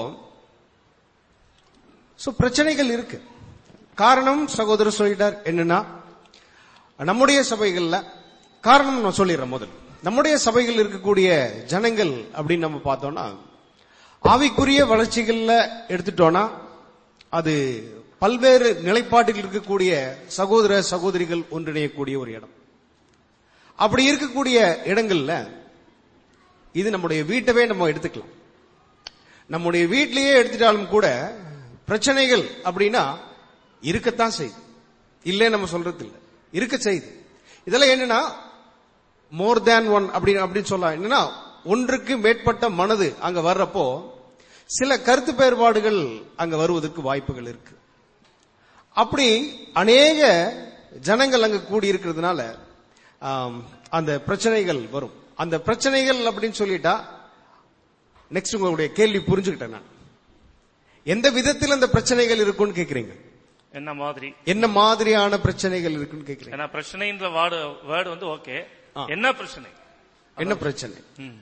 சோ பிரச்சனைகள் இருக்கு காரணம் சகோதரர் சொல்லிட்டார் என்னன்னா நம்முடைய சபைகள்ல காரணம் நான் சொல்லிடுறேன் முதல் நம்முடைய சபைகள் இருக்கக்கூடிய ஜனங்கள் அப்படின்னு நம்ம பார்த்தோம்னா ஆவிக்குரிய வளர்ச்சிகள்ல எடுத்துட்டோம்னா அது பல்வேறு நிலைப்பாட்டில் இருக்கக்கூடிய சகோதர சகோதரிகள் ஒன்றிணையக்கூடிய ஒரு இடம் அப்படி இருக்கக்கூடிய இடங்கள்ல இது நம்முடைய வீட்டவே நம்ம எடுத்துக்கலாம் நம்முடைய வீட்டிலேயே எடுத்துட்டாலும் கூட பிரச்சனைகள் அப்படின்னா இருக்கத்தான் செய்யுது இல்லே நம்ம சொல்றது இல்ல இருக்க செய்யுது இதெல்லாம் என்னன்னா மோர் தேன் ஒன் அப்படின்னு அப்படின்னு சொல்லலாம் என்னன்னா ஒன்றுக்கு மேற்பட்ட மனது அங்க வர்றப்போ சில கருத்து வேறுபாடுகள் அங்க வருவதற்கு வாய்ப்புகள் இருக்கு அப்படி அநேக ஜனங்கள் அங்க கூடி இருக்கிறதுனால ஆம், அந்த பிரச்சனைகள் வரும் அந்த பிரச்சனைகள் அப்படின்னு சொல்லிட்டா நெக்ஸ்ட் உங்களுடைய கேள்வி புரிஞ்சுக்கிட்டேன் நான் எந்த விதத்தில் அந்த பிரச்சனைகள் இருக்கும்னு கேக்குறீங்க என்ன மாதிரி என்ன மாதிரியான பிரச்சனைகள் இருக்குன்னு கேக்குறீங்க ஏன்னா பிரச்சனைன்ற வார்டு வேர்டு வந்து ஓகே ஆ. என்ன பிரச்சனை என்ன பிரச்சனை ம்.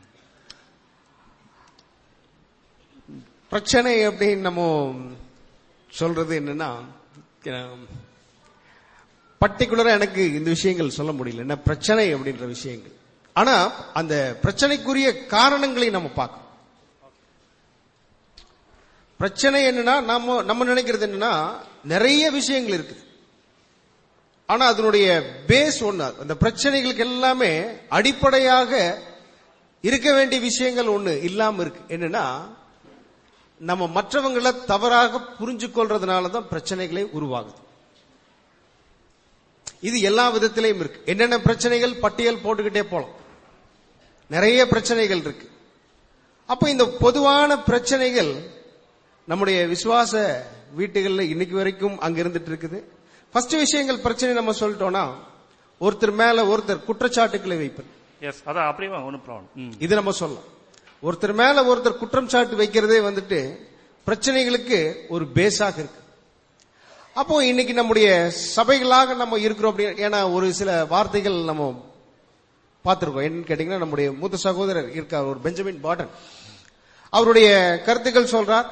பிரச்சனை அப்படின்னு நம்ம சொல்றது என்னன்னா பர்டிகுலரா எனக்கு இந்த விஷயங்கள் சொல்ல முடியல என்ன பிரச்சனை அப்படின்ற விஷயங்கள் ஆனா அந்த பிரச்சனைக்குரிய காரணங்களை நம்ம பார்க்கணும் பிரச்சனை என்னன்னா நம்ம நம்ம நினைக்கிறது என்னன்னா நிறைய விஷயங்கள் இருக்குது ஆனா அதனுடைய பேஸ் ஒண்ணு அந்த பிரச்சனைகளுக்கு எல்லாமே அடிப்படையாக இருக்க வேண்டிய விஷயங்கள் ஒண்ணு இல்லாம இருக்கு என்னன்னா நம்ம மற்றவங்களை தவறாக புரிஞ்சு கொள்றதுனால தான் பிரச்சனைகளே உருவாகுது இது எல்லா விதத்திலையும் இருக்கு என்னென்ன பிரச்சனைகள் பட்டியல் போட்டுக்கிட்டே போலாம் நிறைய பிரச்சனைகள் இருக்கு அப்ப இந்த பொதுவான பிரச்சனைகள் நம்முடைய விசுவாச வீட்டுகள்ல இன்னைக்கு வரைக்கும் அங்க இருந்துட்டு இருக்குது ஃபர்ஸ்ட் விஷயங்கள் பிரச்சனை நம்ம சொல்லிட்டோம்னா ஒருத்தர் மேல ஒருத்தர் குற்றச்சாட்டுக்களை வைப்பது எஸ் அதான் அப்படியே ஒன்றும் ப்ராப்ளம் ம் இது நம்ம சொல்லலாம் ஒருத்தர் மேல ஒருத்தர் குற்றம் சாட்டு வைக்கிறதே வந்துட்டு பிரச்சனைகளுக்கு ஒரு பேஸாக இருக்கு அப்போ இன்னைக்கு நம்முடைய சபைகளாக நம்ம இருக்கிறோம் அப்படி ஏன்னா ஒரு சில வார்த்தைகள் நம்ம பார்த்திருக்கோம் என்னன்னு கேட்டீங்கன்னா நம்முடைய மூத்த சகோதரர் இருக்கார் ஒரு பெஞ்சமின் பாட்டன் அவருடைய கருத்துக்கள் சொல்றார்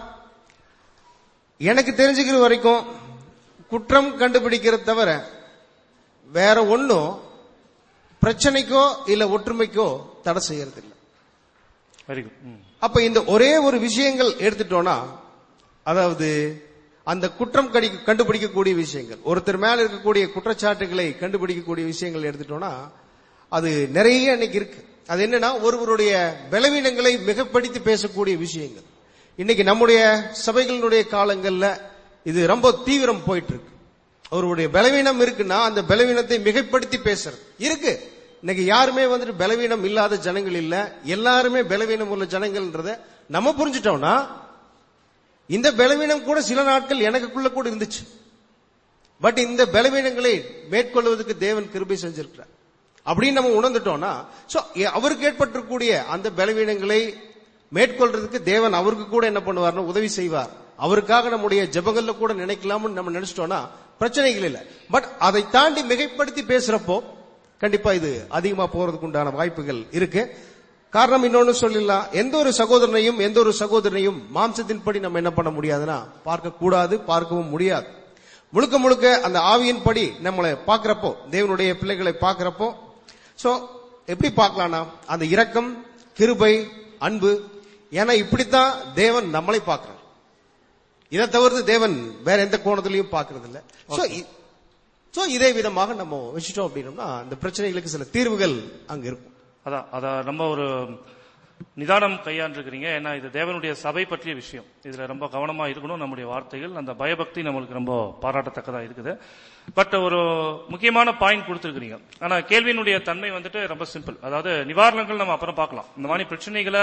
எனக்கு தெரிஞ்சுக்கிற வரைக்கும் குற்றம் கண்டுபிடிக்கிறது தவிர வேற ஒன்னும் பிரச்சனைக்கோ இல்ல ஒற்றுமைக்கோ தடை செய்யறது இல்லை வெரி குட் ம் அப்ப இந்த ஒரே ஒரு விஷயங்கள் எடுத்துட்டோம்னா அதாவது அந்த குற்றம் கடி கண்டுபிடிக்கக்கூடிய விஷயங்கள் ஒருத்தர் மேல இருக்கக்கூடிய குற்றச்சாட்டுகளை கண்டுபிடிக்கக்கூடிய விஷயங்கள் எடுத்துட்டோம்னா அது நிறைய இன்னைக்கு இருக்கு அது என்னன்னா ஒருவருடைய பலவீனங்களை மிகப்படுத்தி பேசக்கூடிய விஷயங்கள் இன்னைக்கு நம்முடைய சபைகளினுடைய காலங்கள்ல இது ரொம்ப தீவிரம் போயிட்டு இருக்கு அவருடைய பலவீனம் இருக்குன்னா அந்த பலவீனத்தை மிகைப்படுத்தி பேசுறது இருக்கு இன்னைக்கு யாருமே வந்துட்டு பலவீனம் இல்லாத ஜனங்கள் இல்ல எல்லாருமே பலவீனம் உள்ள ஜனங்கள்ன்றத நம்ம புரிஞ்சுட்டோம்னா இந்த பலவீனம் கூட சில நாட்கள் எனக்குள்ள கூட இருந்துச்சு பட் இந்த பலவீனங்களை மேற்கொள்வதற்கு தேவன் கிருபை செஞ்சிருக்கிறார் அப்படின்னு நம்ம உணர்ந்துட்டோம்னா சோ அவருக்கு ஏற்பட்டிருக்கக்கூடிய அந்த பலவீனங்களை மேற்கொள்றதுக்கு தேவன் அவருக்கு கூட என்ன பண்ணுவார்னா உதவி செய்வார் அவருக்காக நம்முடைய ஜெபங்கள்ல கூட நினைக்கலாம்னு நம்ம நினைச்சிட்டோம்னா பிரச்சனைகள் இல்ல பட் அதை தாண்டி மிகைப்படுத்தி பேசுறப்போ கண்டிப்பா இது அதிகமா போறதுக்கு உண்டான வாய்ப்புகள் இருக்கு காரணம் இன்னொன்னு சொல்லலாம் எந்த ஒரு சகோதரனையும் எந்த ஒரு சகோதரனையும் மாம்சத்தின்படி நம்ம என்ன பண்ண முடியாதுன்னா பார்க்க கூடாது பார்க்கவும் முடியாது முழுக்க முழுக்க அந்த ஆவியின்படி நம்மளை பார்க்கிறப்போ தேவனுடைய பிள்ளைகளை பார்க்கிறப்போ சோ எப்படி பார்க்கலாம்னா அந்த இரக்கம் கிருபை அன்பு ஏன்னா இப்படித்தான் தேவன் நம்மளை பார்க்கிறார் இதை தவிர்த்து தேவன் வேற எந்த கோணத்திலையும் பார்க்கறது இல்ல சோ இ- சோ இதே விதமாக நம்ம வச்சுட்டோம் அப்படின்னோம்னா அந்த பிரச்சனைகளுக்கு சில தீர்வுகள் அங்க இருக்கும் அதான் அத ரொம்ப ஒரு நிதானம் கையாண்டிருக்கிறீங்க ஏன்னா இது தேவனுடைய சபை பற்றிய விஷயம் இதுல ரொம்ப கவனமா இருக்கணும் நம்முடைய வார்த்தைகள் அந்த பயபக்தி நம்மளுக்கு ரொம்ப பாராட்டத்தக்கதா இருக்குது பட் ஒரு முக்கியமான பாயிண்ட் கொடுத்திருக்கிறீங்க ஆனா கேள்வியினுடைய தன்மை வந்துட்டு ரொம்ப சிம்பிள் அதாவது நிவாரணங்கள் நம்ம அப்புறம் பார்க்கலாம் இந்த மாதிரி பிரச்சனைகளை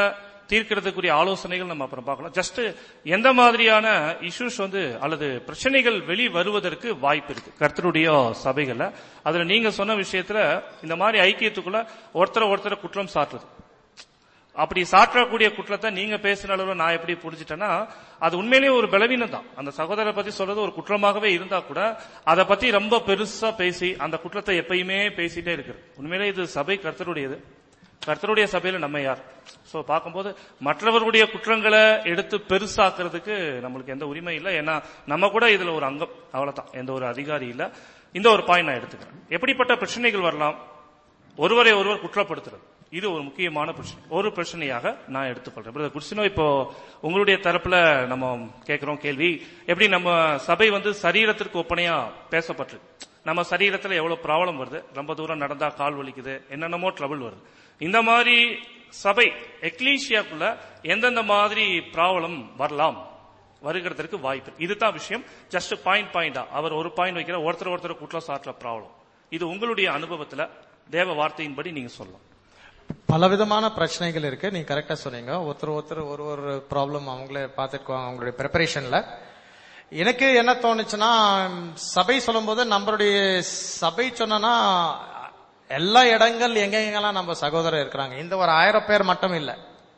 தீர்க்கிறதுக்குரிய ஆலோசனைகள் நம்ம அப்புறம் பார்க்கலாம் ஜஸ்ட் எந்த மாதிரியான இஷ்யூஸ் வந்து அல்லது பிரச்சனைகள் வெளி வருவதற்கு வாய்ப்பு இருக்கு கர்த்தருடைய சபைகள்ல அதுல நீங்க சொன்ன விஷயத்துல இந்த மாதிரி ஐக்கியத்துக்குள்ள ஒருத்தரை ஒருத்தரை குற்றம் சாட்டுறது அப்படி சாற்றக்கூடிய குற்றத்தை நீங்க பேசின அளவுல நான் எப்படி புரிஞ்சுட்டேன்னா அது உண்மையிலேயே ஒரு பலவீனம் தான் அந்த சகோதரரை பத்தி சொல்றது ஒரு குற்றமாகவே இருந்தா கூட அதை பத்தி ரொம்ப பெருசா பேசி அந்த குற்றத்தை எப்பயுமே பேசிட்டே இருக்குது உண்மையிலே இது சபை கர்த்தருடையது கர்த்தருடைய சபையில நம்ம யார் சோ பார்க்கும்போது மற்றவர்களுடைய குற்றங்களை எடுத்து பெருசாக்குறதுக்கு நம்மளுக்கு எந்த உரிமை இல்லை ஏன்னா நம்ம கூட இதுல ஒரு அங்கம் அவ்வளவுதான் எந்த ஒரு அதிகாரி இல்ல இந்த ஒரு பாயிண்ட் நான் எடுத்துக்கிறேன் எப்படிப்பட்ட பிரச்சனைகள் வரலாம் ஒருவரை ஒருவர் குற்றப்படுத்துறது இது ஒரு முக்கியமான பிரச்சனை ஒரு பிரச்சனையாக நான் எடுத்துக்கொள்றேன் பிரதர் குடிசினோ இப்போ உங்களுடைய தரப்புல நம்ம கேட்கிறோம் கேள்வி எப்படி நம்ம சபை வந்து சரீரத்திற்கு ஒப்பனையா பேசப்பட்டிருக்கு நம்ம சரீரத்துல எவ்வளவு ப்ராப்ளம் வருது ரொம்ப தூரம் நடந்தா கால் வலிக்குது என்னென்னமோ ட்ரபிள் வருது இந்த மாதிரி சபை எக்லீஷியாக்குள்ள எந்தெந்த மாதிரி ப்ராப்ளம் வரலாம் வருகிறதற்கு வாய்ப்பு இருக்கு. இதுதான் விஷயம் ஜஸ்ட் பாயிண்ட் பாயிண்டா அவர் ஒரு பாயிண்ட் வைக்கிற ஒருத்தர் ஒருத்தர் குற்றம் சாட்டுற ப்ராப்ளம் இது உங்களுடைய அனுபவத்துல தேவ வார்த்தையின்படி நீங்க சொல்லலாம் பலவிதமான பிரச்சனைகள் இருக்கு நீங்க கரெக்டா சொன்னீங்க ஒருத்தர் ஒருத்தர் ஒரு ஒரு ப்ராப்ளம் அவங்களே பார்த்துருக்குவாங்க அவங்களுடைய ப்ரிப்பரேஷன்ல எனக்கு என்ன தோணுச்சுன்னா சபை சொல்லும்போது நம்மளுடைய சபை சொன்னா எல்லா இடங்கள் எங்க எங்கெல்லாம் நம்ம சகோதரர் இருக்கிறாங்க இந்த ஒரு ஆயிரம் பேர் மட்டும் இல்ல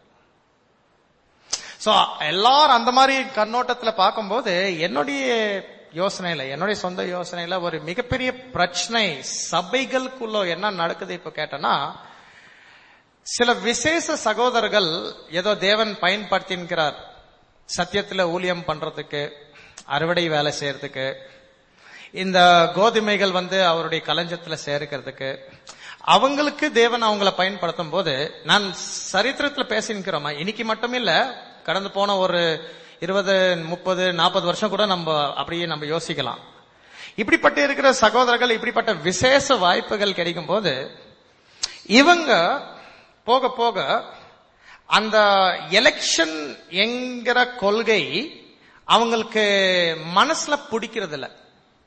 சோ எல்லாரும் அந்த மாதிரி கண்ணோட்டத்துல பார்க்கும்போது என்னுடைய யோசனையில என்னுடைய சொந்த யோசனையில ஒரு மிகப்பெரிய பிரச்சனை சபைகளுக்குள்ள என்ன நடக்குது இப்ப கேட்டனா சில விசேஷ சகோதரர்கள் ஏதோ தேவன் பயன்படுத்தின்கிறார் சத்தியத்துல ஊழியம் பண்றதுக்கு அறுவடை வேலை செய்யறதுக்கு இந்த கோதுமைகள் வந்து அவருடைய களஞ்சத்துல சேர்க்கிறதுக்கு அவங்களுக்கு தேவன் அவங்கள பயன்படுத்தும் போது நான் சரித்திரத்துல பேசின்கிறோமா இன்னைக்கு மட்டும் இல்ல கடந்து போன ஒரு இருபது முப்பது நாற்பது வருஷம் கூட நம்ம அப்படியே நம்ம யோசிக்கலாம் இப்படிப்பட்ட இருக்கிற சகோதரர்கள் இப்படிப்பட்ட விசேஷ வாய்ப்புகள் கிடைக்கும் போது இவங்க போக போக அந்த எலெக்ஷன் என்கிற கொள்கை அவங்களுக்கு மனசுல பிடிக்கிறது இல்ல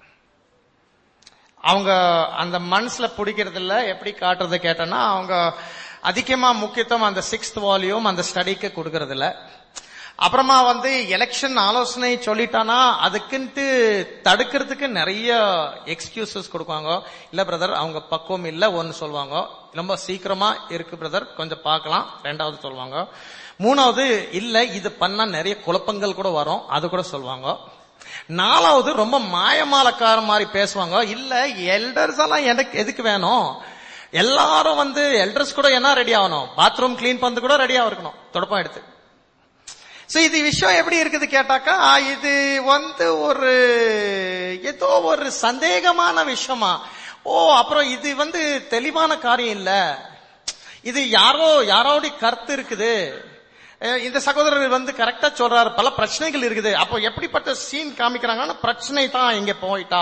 அவங்க அந்த மனசுல பிடிக்கிறது இல்ல எப்படி காட்டுறது கேட்டனா அவங்க அதிகமா முக்கியத்துவம் அந்த சிக்ஸ்த் வால்யூம் அந்த ஸ்டடிக்கு கொடுக்கறது இல்ல அப்புறமா வந்து எலெக்ஷன் ஆலோசனை சொல்லிட்டானா அதுக்குன்ட்டு தடுக்கிறதுக்கு நிறைய எக்ஸ்கியூசஸ் கொடுப்பாங்க இல்ல பிரதர் அவங்க பக்குவம் இல்ல ஒன்னு சொல்லுவாங்க ரொம்ப சீக்கிரமா இருக்கு பிரதர் கொஞ்சம் பார்க்கலாம் ரெண்டாவது சொல்லுவாங்க மூணாவது இல்ல இது பண்ணா நிறைய குழப்பங்கள் கூட வரும் அது கூட சொல்லுவாங்க நாலாவது ரொம்ப மாயமாலக்கார மாதிரி பேசுவாங்க இல்ல எல்டர்ஸ் எல்லாம் எனக்கு எதுக்கு வேணும் எல்லாரும் வந்து எல்டர்ஸ் கூட என்ன ரெடி ஆகணும் பாத்ரூம் கிளீன் பண்ணது கூட ரெடியா இருக்கணும் தொடப்பம் எடுத்து சோ இது விஷயம் எப்படி இருக்குது கேட்டாக்கா இது வந்து ஒரு ஏதோ ஒரு சந்தேகமான விஷயமா ஓ அப்புறம் இது வந்து தெளிவான காரியம் இல்ல இது யாரோ யாரோடைய கருத்து இருக்குது அஹ் இந்த சகோதரர் வந்து கரெக்டா சொல்றாரு பல பிரச்சனைகள் இருக்குது அப்போ எப்படிப்பட்ட சீன் காமிக்கிறாங்கன்னா பிரச்சனை தான் இங்க போயிட்டா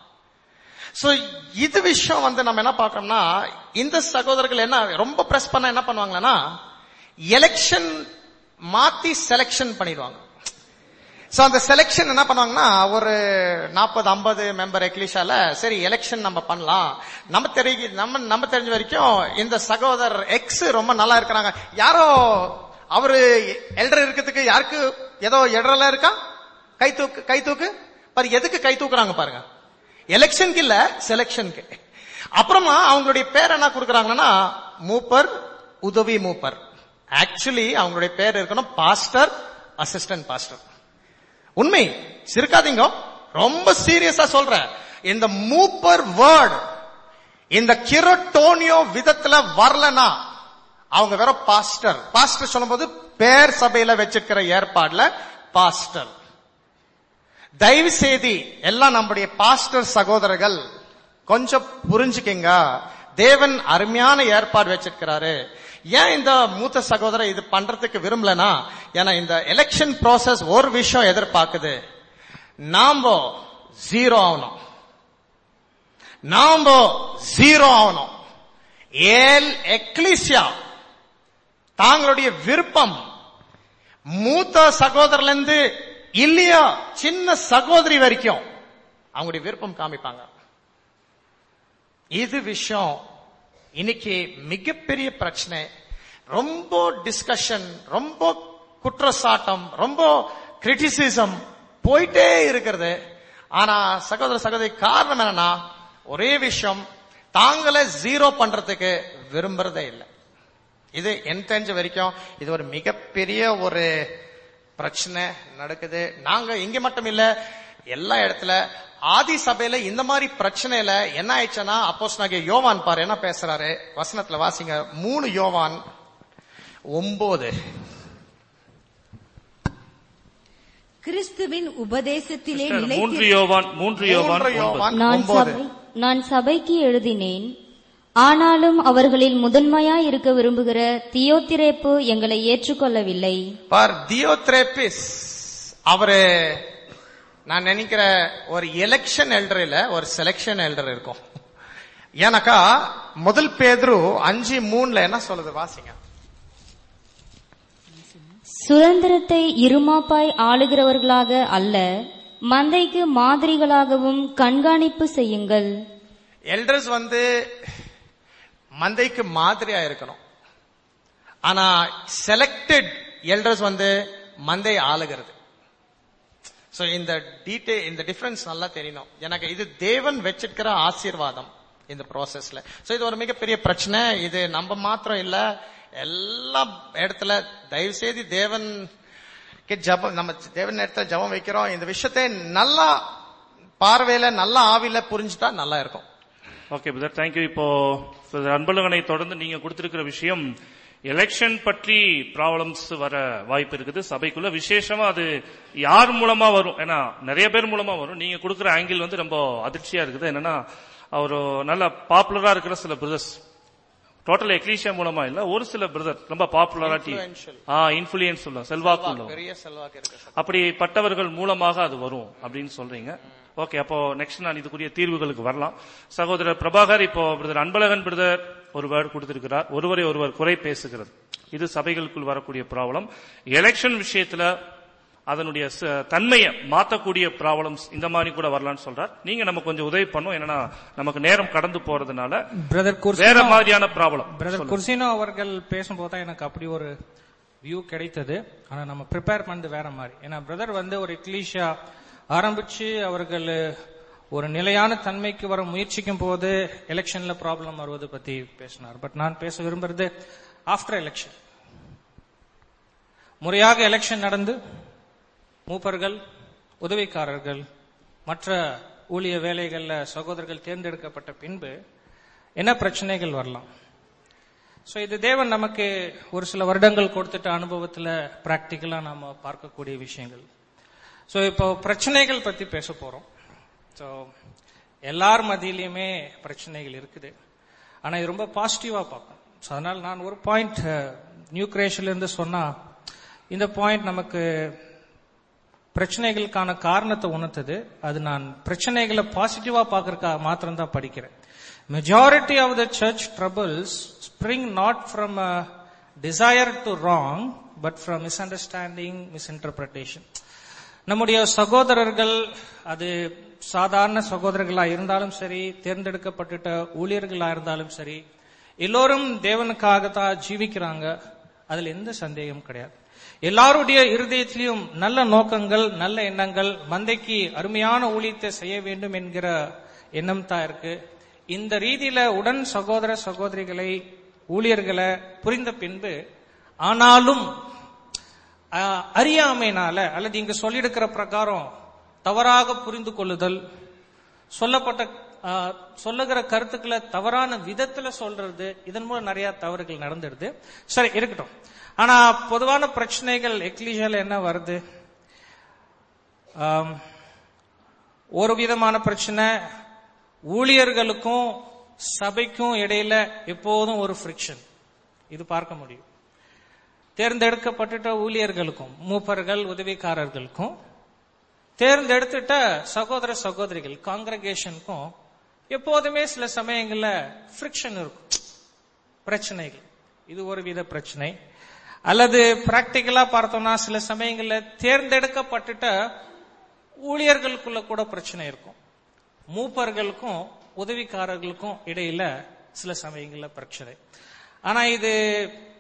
சோ இது விஷயம் வந்து நம்ம என்ன பாக்குறோம்னா இந்த சகோதரர்கள் என்ன ரொம்ப பிரஸ் பண்ண என்ன பண்ணுவாங்கன்னா எலெக்ஷன் மாத்தி செலெக்ஷன் பண்ணிடுவாங்க சோ அந்த செலெக்ஷன் என்ன பண்ணுவாங்கன்னா ஒரு நாற்பது ஐம்பது மெம்பர் எக்லிஷால சரி எலெக்ஷன் நம்ம பண்ணலாம் நம்ம தெரிய நம்ம நம்ம தெரிஞ்ச வரைக்கும் இந்த சகோதரர் எக்ஸ் ரொம்ப நல்லா இருக்கிறாங்க யாரோ அவரு எல்டர் இருக்கிறதுக்கு யாருக்கு ஏதோ எடரெல்லாம் இருக்கா கை தூக்கு கை தூக்கு பாரு எதுக்கு கை தூக்குறாங்க பாருங்க எலெக்ஷனுக்கு இல்ல செலெக்ஷனுக்கு அப்புறமா அவங்களுடைய பேர் என்ன கொடுக்கறாங்கன்னா மூப்பர் உதவி மூப்பர் ஆக்சுவலி அவங்களுடைய பேர் இருக்கணும் பாஸ்டர் அசிஸ்டன்ட் பாஸ்டர் உண்மை சிரிக்காதீங்க ரொம்ப சீரியஸா சொல்றேன் இந்த மூப்பர் வேர்ட் இந்த கிரோட்டோனியோ விதத்துல வரலனா அவங்க வெறும் பாஸ்டர் பாஸ்டர் சொல்லும்போது பேர் சபையில வச்சிருக்கிற ஏற்பாடுல பாஸ்டர் தயவு செய்தி எல்லாம் நம்முடைய பாஸ்டர் சகோதரர்கள் கொஞ்சம் புரிஞ்சுக்கிங்க தேவன் அருமையான ஏற்பாடு வச்சிருக்கிறாரு ஏன் இந்த மூத்த சகோதரர் இது பண்றதுக்கு விரும்பலனா ஏன்னா இந்த எலெக்ஷன் ப்ராசஸ் ஒரு விஷயம் எதிர்பார்க்குது நாம ஜீரோ ஆகணும் நாம ஜீரோ ஆகணும் ஏல் எக்லிசியா தாங்களுடைய விருப்பம் மூத்த சகோதரர்ல இருந்து இல்லையா சின்ன சகோதரி வரைக்கும் அவங்களுடைய விருப்பம் காமிப்பாங்க இது விஷயம் இன்னைக்கு மிகப்பெரிய பிரச்சனை ரொம்ப டிஸ்கஷன் ரொம்ப குற்றச்சாட்டம் ரொம்ப கிரிட்டிசிசம் போயிட்டே இருக்கிறது ஆனா சகோதர சகோதரி காரணம் என்னன்னா ஒரே விஷயம் தாங்களே ஜீரோ பண்றதுக்கு விரும்புறதே இல்லை இது என் தெரிஞ்ச வரைக்கும் இது ஒரு மிகப்பெரிய ஒரு பிரச்சனை நடக்குது நாங்க இங்க மட்டும் இல்ல எல்லா இடத்துல ஆதி சபையில இந்த மாதிரி பிரச்சனையில என்ன ஆயிடுச்சுன்னா அப்போஸ் நாங்க யோவான் பாரு என்ன பேசுறாரு வசனத்துல வாசிங்க மூணு யோவான் ஒன்பது கிறிஸ்துவின் உபதேசத்திலே மூன்று நிலைத்து யோவான் மூன்று யோவான் மூன்று ஒன்பது. யோவான் நான் ஒன்பது சபை நான் சபைக்கு எழுதினேன் ஆனாலும் அவர்களில் முதன்மையாய் இருக்க விரும்புகிற தியோத்திரேப்பு எங்களை ஏற்றுக்கொள்ளவில்லை பார் தியோத்ரேபிஸ் அவரு நான் நினைக்கிற ஒரு எலெக்ஷன் எல்டர் இல்ல ஒரு செலெக்ஷன் எல்டர் இருக்கும் ஏன்னாக்கா முதல் பேதுரு அஞ்சு மூணுல என்ன சொல்லுது வாசிங்க சுதந்திரத்தை இருமாப்பாய் ஆளுகிறவர்களாக அல்ல மந்தைக்கு மாதிரிகளாகவும் கண்காணிப்பு செய்யுங்கள் எல்டர்ஸ் வந்து மந்தைக்கு மாதிரியா இருக்கணும் ஆனா செலக்டட் எல்டர்ஸ் வந்து மந்தை ஆளுகிறது சோ இந்த டீட்டெ இந்த டிஃபரன்ஸ் நல்லா தெரியணும் எனக்கு இது தேவன் வச்சிருக்கிற ஆசீர்வாதம் இந்த ப்ராசஸ்ல சோ இது ஒரு மிகப்பெரிய பிரச்சனை இது நம்ம மாத்திரம் இல்ல எல்லா இடத்துல தயவு செய்து தேவன் ஜபம் நம்ம தேவன் இடத்துல ஜபம் வைக்கிறோம் இந்த விஷயத்தை நல்லா பார்வையில நல்லா ஆவில புரிஞ்சுட்டா நல்லா இருக்கும் ஓகே பிரதர் தேங்க்யூ இப்போ பிரதர் அன்பழகனை தொடர்ந்து நீங்க கொடுத்திருக்கிற விஷயம் எலெக்ஷன் பற்றி ப்ராப்ளம்ஸ் வர வாய்ப்பு இருக்குது சபைக்குள்ள விசேஷமா அது யார் மூலமா வரும் ஏன்னா நிறைய பேர் மூலமா வரும் நீங்க கொடுக்கிற ஆங்கிள் வந்து ரொம்ப அதிர்ச்சியா இருக்குது என்னன்னா அவர் நல்ல பாப்புலரா இருக்கிற சில பிரதர்ஸ் டோட்டல் எக்லீஷியா மூலமா இல்ல ஒரு சில பிரதர் ரொம்ப பாப்புலராட்டி Influential. ஆ இன்ஃபுளுயன்ஸ் உள்ள செல்வாக்கு உள்ளவங்க பெரிய செல்வாக்கு இருக்கு அப்படிப்பட்டவர்கள் மூலமாக அது வரும் அப்படின்னு சொல்றீங்க ஓகே அப்போ நெக்ஸ்ட் நான் இதுக்குரிய தீர்வுகளுக்கு வரலாம் சகோதரர் பிரபாகர் இப்போ பிரதர் அன்பழகன் பிரதர் ஒரு வேர்டு கொடுத்திருக்கிறார் ஒருவரை ஒருவர் குறை பேசுகிறது இது சபைகளுக்குள் வரக்கூடிய ப்ராப்ளம் எலெக்ஷன் விஷயத்துல அதனுடைய ச- தன்மையை மாத்தக்கூடிய ப்ராப்ளம்ஸ் இந்த மாதிரி கூட வரலாம்னு சொல்றார் நீங்க நம்ம கொஞ்சம் உதவி பண்ணும் என்னன்னா நமக்கு நேரம் கடந்து போறதுனால பிரதர் வேற குர்சினோ மாதிரியான ப்ராப்ளம் பிரதர் குர்சினோ அவர்கள் பேசும்போது தான் எனக்கு அப்படி ஒரு வியூ கிடைத்தது ஆனா நம்ம ப்ரிப்பேர் பண்ணது வேற மாதிரி ஏன்னா பிரதர் வந்து ஒரு இக்லீஷா ஆரம்பிச்சு அவர்கள் ஒரு நிலையான தன்மைக்கு வர முயற்சிக்கும் போது எலெக்ஷன்ல ப்ராப்ளம் வருவது பத்தி பேசினார் பட் நான் பேச விரும்புறது ஆஃப்டர் எலெக்ஷன் முறையாக எலெக்ஷன் நடந்து மூப்பர்கள் உதவிக்காரர்கள் மற்ற ஊழிய வேலைகள்ல சகோதரர்கள் தேர்ந்தெடுக்கப்பட்ட பின்பு என்ன பிரச்சனைகள் வரலாம் சோ இது தேவன் நமக்கு ஒரு சில வருடங்கள் கொடுத்துட்ட அனுபவத்துல பிராக்டிக்கலா நாம பார்க்கக்கூடிய விஷயங்கள் சோ இப்போ பிரச்சனைகள் பத்தி பேச போறோம் சோ எல்லார் மத்தியிலுமே பிரச்சனைகள் இருக்குது ஆனா இது ரொம்ப பாசிட்டிவா பார்ப்போம் So, அதனால நான் ஒரு பாயிண்ட் நியூ கிரேஷன்ல இருந்து சொன்னா இந்த பாயிண்ட் நமக்கு பிரச்சனைகளுக்கான காரணத்தை உணர்த்தது அது நான் பிரச்சனைகளை பாசிட்டிவா பார்க்கறதுக்கா மாத்திரம் தான் படிக்கிறேன் majority of the church troubles spring not from desire to wrong but from misunderstanding misinterpretation நம்முடைய சகோதரர்கள் அது சாதாரண சகோதரர்களா இருந்தாலும் சரி தேர்ந்தெடுக்கப்பட்டுட்ட ஊழியர்களா இருந்தாலும் சரி எல்லோரும் தேவனுக்காக தான் ஜீவிக்கிறாங்க அதுல எந்த சந்தேகம் கிடையாது எல்லாருடைய இருதயத்திலும் நல்ல நோக்கங்கள் நல்ல எண்ணங்கள் மந்தைக்கு அருமையான ஊழியத்தை செய்ய வேண்டும் என்கிற எண்ணம் தான் இருக்கு இந்த ரீதியில உடன் சகோதர சகோதரிகளை ஊழியர்களை புரிந்த பின்பு ஆனாலும் ஆஹ், அறியாமைனால அல்லது இங்க சொல்லியிருக்கிற பிரகாரம் தவறாக புரிந்து கொள்ளுதல் சொல்லப்பட்ட ஆஹ், சொல்லுகிற கருத்துக்களை தவறான விதத்துல சொல்றது இதன் மூலம் நிறைய தவறுகள் நடந்துடுது சரி இருக்கட்டும் ஆனா பொதுவான பிரச்சனைகள் எக்லிஷியால என்ன வருது ஆம், ஒரு விதமான பிரச்சனை ஊழியர்களுக்கும் சபைக்கும் இடையில எப்போதும் ஒரு ஃபிரிக்ஷன் இது பார்க்க முடியும் தேர்ந்தெடுக்கப்பட்டுட்ட ஊழியர்களுக்கும் மூப்பர்கள் உதவிக்காரர்களுக்கும் தேர்ந்தெடுத்துட்ட சகோதர சகோதரிகள் காங்கிரகேஷனுக்கும் எப்போதுமே சில சமயங்கள்ல ஃபிரிக்ஷன் இருக்கும் பிரச்சனைகள் இது ஒரு வித பிரச்சனை அல்லது பிராக்டிக்கலா பார்த்தோம்னா சில சமயங்கள்ல தேர்ந்தெடுக்கப்பட்டுட்ட ஊழியர்களுக்குள்ள கூட பிரச்சனை இருக்கும் மூப்பர்களுக்கும் உதவிக்காரர்களுக்கும் இடையில சில சமயங்கள்ல பிரச்சனை ஆனா இது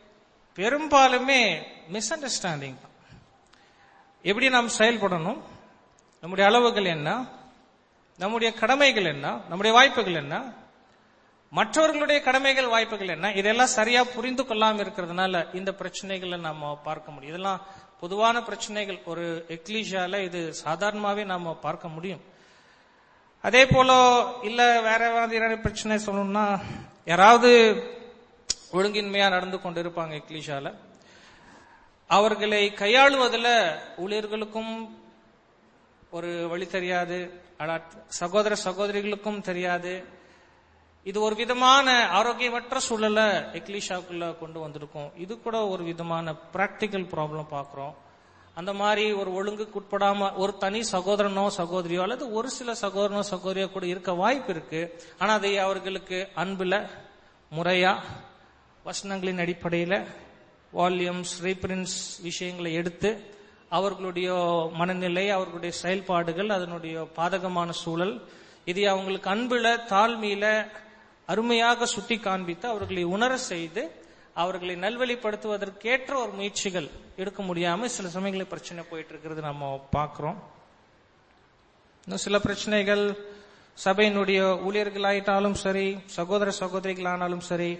பெரும்பாலுமே மிஸ் அண்டர்ஸ்டாண்டிங் தான் எப்படி நாம் செயல்படணும் நம்முடைய அளவுகள் என்ன நம்முடைய கடமைகள் என்ன நம்முடைய வாய்ப்புகள் என்ன மற்றவர்களுடைய கடமைகள் வாய்ப்புகள் என்ன இதெல்லாம் சரியா புரிந்து கொள்ளாம இருக்கிறதுனால இந்த பிரச்சனைகளை நாம பார்க்க முடியும் இதெல்லாம் பொதுவான பிரச்சனைகள் ஒரு எக்லீஷியால இது சாதாரணமாவே நாம பார்க்க முடியும் அதே போல இல்ல வேற மாதிரியான பிரச்சனை சொல்லணும்னா யாராவது ஒழுங்கின்மையா நடந்து கொண்டு இருப்பாங்க எக்லீஷால அவர்களை கையாளுவதில் ஊழியர்களுக்கும் ஒரு வழி தெரியாது ஆனா சகோதர சகோதரிகளுக்கும் தெரியாது இது ஒரு விதமான ஆரோக்கியமற்ற சூழலை எக்லீஷாக்குள்ள கொண்டு வந்திருக்கோம் இது கூட ஒரு விதமான பிராக்டிக்கல் ப்ராப்ளம் பார்க்கிறோம் அந்த மாதிரி ஒரு ஒழுங்குக்கு உட்படாம ஒரு தனி சகோதரனோ சகோதரியோ அல்லது ஒரு சில சகோதரனோ சகோதரியோ கூட இருக்க வாய்ப்பு இருக்கு ஆனா அதை அவர்களுக்கு அன்புல முறையா வசனங்களின் அடிப்படையில வால்யூம்ஸ் ரீபிரின்ஸ் விஷயங்களை எடுத்து அவர்களுடைய மனநிலை அவர்களுடைய செயல்பாடுகள் அதனுடைய பாதகமான சூழல் இதை அவங்களுக்கு அன்புல தாழ்மையில அருமையாக சுட்டி காண்பித்து அவர்களை உணர செய்து அவர்களை நல்வழிப்படுத்துவதற்கேற்ற ஒரு முயற்சிகள் எடுக்க முடியாம சில சமயங்களில் பிரச்சனை போயிட்டு இருக்கிறது நம்ம பார்க்கிறோம் இன்னும் சில பிரச்சனைகள் சபையினுடைய ஊழியர்களாயிட்டாலும் சரி சகோதர சகோதரிகளானாலும் சரி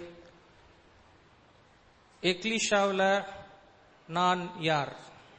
எக்லிஷாவில் நான் யார்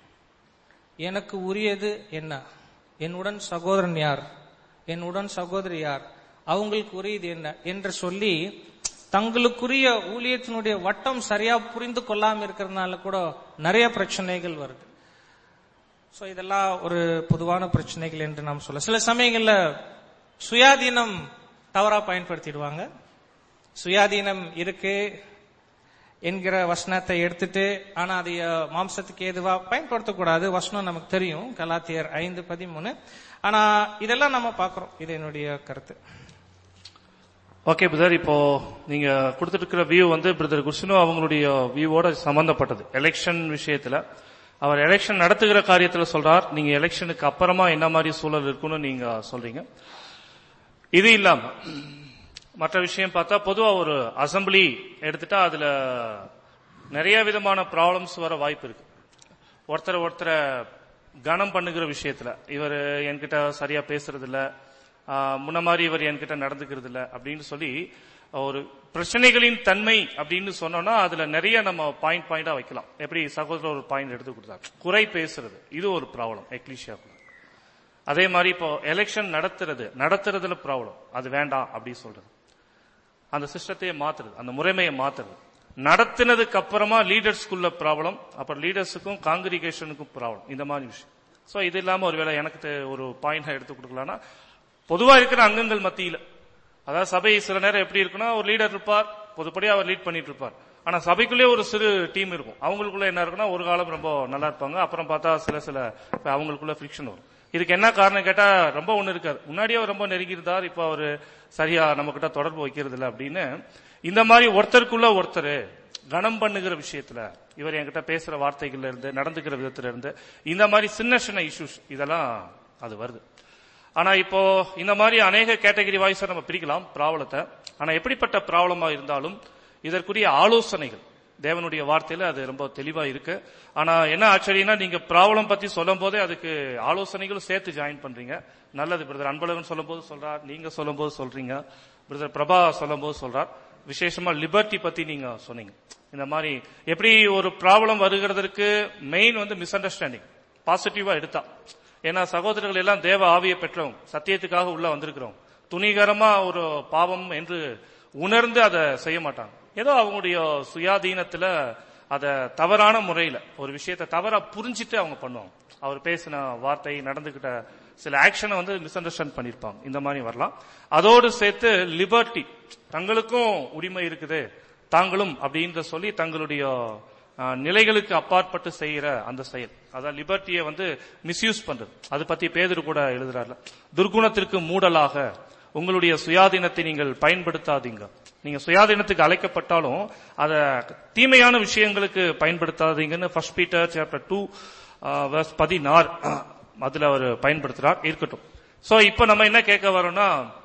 எனக்கு உரியது என்ன என்னுடன் சகோதரன் யார் என்னுடன் சகோதரி யார் அவங்களுக்கு உரியது என்ன என்று சொல்லி தங்களுக்குரிய ஊழியத்தினுடைய வட்டம் சரியா புரிந்து கொள்ளாம இருக்கிறதுனால கூட நிறைய பிரச்சனைகள் வருது சோ இதெல்லாம் ஒரு பொதுவான பிரச்சனைகள் என்று நாம் சொல்ல சில சமயங்கள்ல சுயாதீனம் தவறா பயன்படுத்திடுவாங்க சுயாதீனம் இருக்கு என்கிற வசனத்தை எடுத்துட்டு ஆனா அதை அஹ், மாம்சத்துக்கு ஏதுவா பயன்படுத்தக்கூடாது வசனம் நமக்கு தெரியும் கலாத்தியர் ஐந்து பதிமூணு ஆனா இதெல்லாம் நம்ம பார்க்கிறோம் இது என்னுடைய கருத்து ஓகே பிரதர் இப்போ நீங்க கொடுத்துட்டு இருக்கிற வியூ வந்து பிரதர் குஷ்ணு அவங்களுடைய வியூவோட சம்பந்தப்பட்டது எலெக்ஷன் விஷயத்துல அவர் எலெக்ஷன் நடத்துகிற காரியத்துல சொல்றார் நீங்க எலெக்ஷனுக்கு அப்புறமா என்ன மாதிரி சூழல் இருக்குன்னு நீங்க சொல்றீங்க இது இல்லாம மற்ற விஷயம் பார்த்தா பொதுவா ஒரு அசம்பிளி எடுத்துட்டா அதுல நிறைய விதமான ப்ராப்ளம்ஸ் வர வாய்ப்பு இருக்கு ஒருத்தர் ஒருத்தரை கனம் பண்ணுகிற விஷயத்துல இவர் என்கிட்ட சரியா பேசுறது இல்ல ஆஹ், முன்ன மாதிரி இவர் என்கிட்ட நடந்துக்கிறது இல்ல அப்படின்னு சொல்லி ஒரு பிரச்சனைகளின் தன்மை அப்படின்னு சொன்னோம்னா அதுல நிறைய நம்ம பாயிண்ட் பாயிண்டா வைக்கலாம் எப்படி சகோதரர் ஒரு பாயிண்ட் எடுத்து கொடுத்தார் குறை பேசுறது இது ஒரு ப்ராப்ளம் எக்லிஷியாக்குள்ள அதே மாதிரி இப்போ எலெக்ஷன் நடத்துறது நடத்துறதுல ப்ராப்ளம் அது வேண்டாம் அப்படி சொல்றது அந்த சிஸ்டத்தையே மாத்துறது அந்த முறைமையை மாத்துறது நடத்தினதுக்கு அப்புறமா லீடர்ஸ்க்குள்ள ப்ராப்ளம் அப்புறம் லீடர்ஸுக்கும் காங்கிரிகேஷனுக்கும் ப்ராப்ளம் இந்த மாதிரி விஷயம் சோ இது இல்லாம ஒருவேளை எனக்கு தெ- ஒரு பாயிண்ட் எடுத்து கொடுக்கலாம்னா பொதுவா இருக்கிற அங்கங்கள் மத்தியில அதாவது சபை சில நேரம் எப்படி இருக்குன்னா ஒரு லீடர் இருப்பார் பொதுப்படியா அவர் லீட் பண்ணிட்டு இருப்பார் ஆனா சபைக்குள்ளே ஒரு சிறு டீம் இருக்கும் அவங்களுக்குள்ள என்ன இருக்குன்னா ஒரு காலம் ரொம்ப நல்லா இருப்பாங்க அப்புறம் பார்த்தா சில சில அவங்களுக்குள்ள ஃபிரிக்ஷன் வரும் இதுக்கு என்ன காரணம் கேட்டா ரொம்ப ஒண்ணு இருக்காது முன்னாடியே அவர் ரொம்ப நெருங்கி இருந்தார் இப்ப அவரு சரியா நம்ம கிட்ட தொடர்பு வைக்கிறது இல்ல அப்படின்னு இந்த மாதிரி ஒருத்தருக்குள்ள ஒருத்தர் கனம் பண்ணுகிற விஷயத்துல இவர் என்கிட்ட பேசுற வார்த்தைகள்ல இருந்து நடந்துக்கிற விதத்துல இருந்து இந்த மாதிரி சின்ன சின்ன இஷ்யூஸ் இதெல்லாம் அது வருது ஆனா இப்போ இந்த மாதிரி அநேக கேட்டகரி வாய்ஸை நம்ம பிரிக்கலாம் ப்ராப்ளத்தை ஆனா எப்படிப்பட்ட ப்ராப்ளமா இருந்தாலும் இதற்குரிய ஆலோசனைகள் தேவனுடைய வார்த்தையில அது ரொம்ப தெளிவா இருக்கு ஆனா என்ன ஆச்சரியம்னா நீங்க ப்ராப்ளம் பத்தி சொல்லும் போதே அதுக்கு ஆலோசனைகளும் சேர்த்து ஜாயின் பண்றீங்க நல்லது பிரதர் அன்பழகன் சொல்லும் போது சொல்றார் நீங்க சொல்லும் போது சொல்றீங்க பிரதர் பிரபா சொல்லும் போது சொல்றார் விசேஷமா லிபர்ட்டி பத்தி நீங்க சொன்னீங்க இந்த மாதிரி எப்படி ஒரு ப்ராப்ளம் வருகிறதற்கு மெயின் வந்து மிஸ் அண்டர்ஸ்டாண்டிங் பாசிட்டிவா எடுத்தா ஏன்னா சகோதரர்கள் எல்லாம் தேவ ஆவியை பெற்றவங்க சத்தியத்துக்காக உள்ள வந்திருக்கிறோம் துணிகரமா ஒரு பாவம் என்று உணர்ந்து அதை செய்ய மாட்டாங்க ஏதோ அவங்களுடைய சுயாதீனத்துல அத தவறான முறையில ஒரு விஷயத்தை தவறா புரிஞ்சிட்டு அவங்க பண்ணுவாங்க அவர் பேசின வார்த்தை நடந்துகிட்ட சில ஆக்ஷனை வந்து மிஸ் அண்டர்ஸ்டாண்ட் பண்ணிருப்பாங்க இந்த மாதிரி வரலாம் அதோடு சேர்த்து லிபர்ட்டி தங்களுக்கும் உரிமை இருக்குது தாங்களும் அப்படின்ற சொல்லி தங்களுடைய ஆஹ், நிலைகளுக்கு அப்பாற்பட்டு செய்யற அந்த செயல் அதான் லிபர்ட்டியை வந்து மிஸ்யூஸ் பண்றது அது பத்தி பேதர் கூட எழுதுறாருல துர்குணத்திற்கு மூடலாக உங்களுடைய சுயாதீனத்தை நீங்கள் பயன்படுத்தாதீங்க நீங்க சுயாதீனத்துக்கு அழைக்கப்பட்டாலும் அத தீமையான விஷயங்களுக்கு பயன்படுத்தாதீங்கன்னு ஃபர்ஸ்ட் பீட்டர் சாப்டர் டூ பதினாறு அதுல அவர் பயன்படுத்துறார் இருக்கட்டும் சோ இப்ப நம்ம என்ன கேட்க வரோம்னா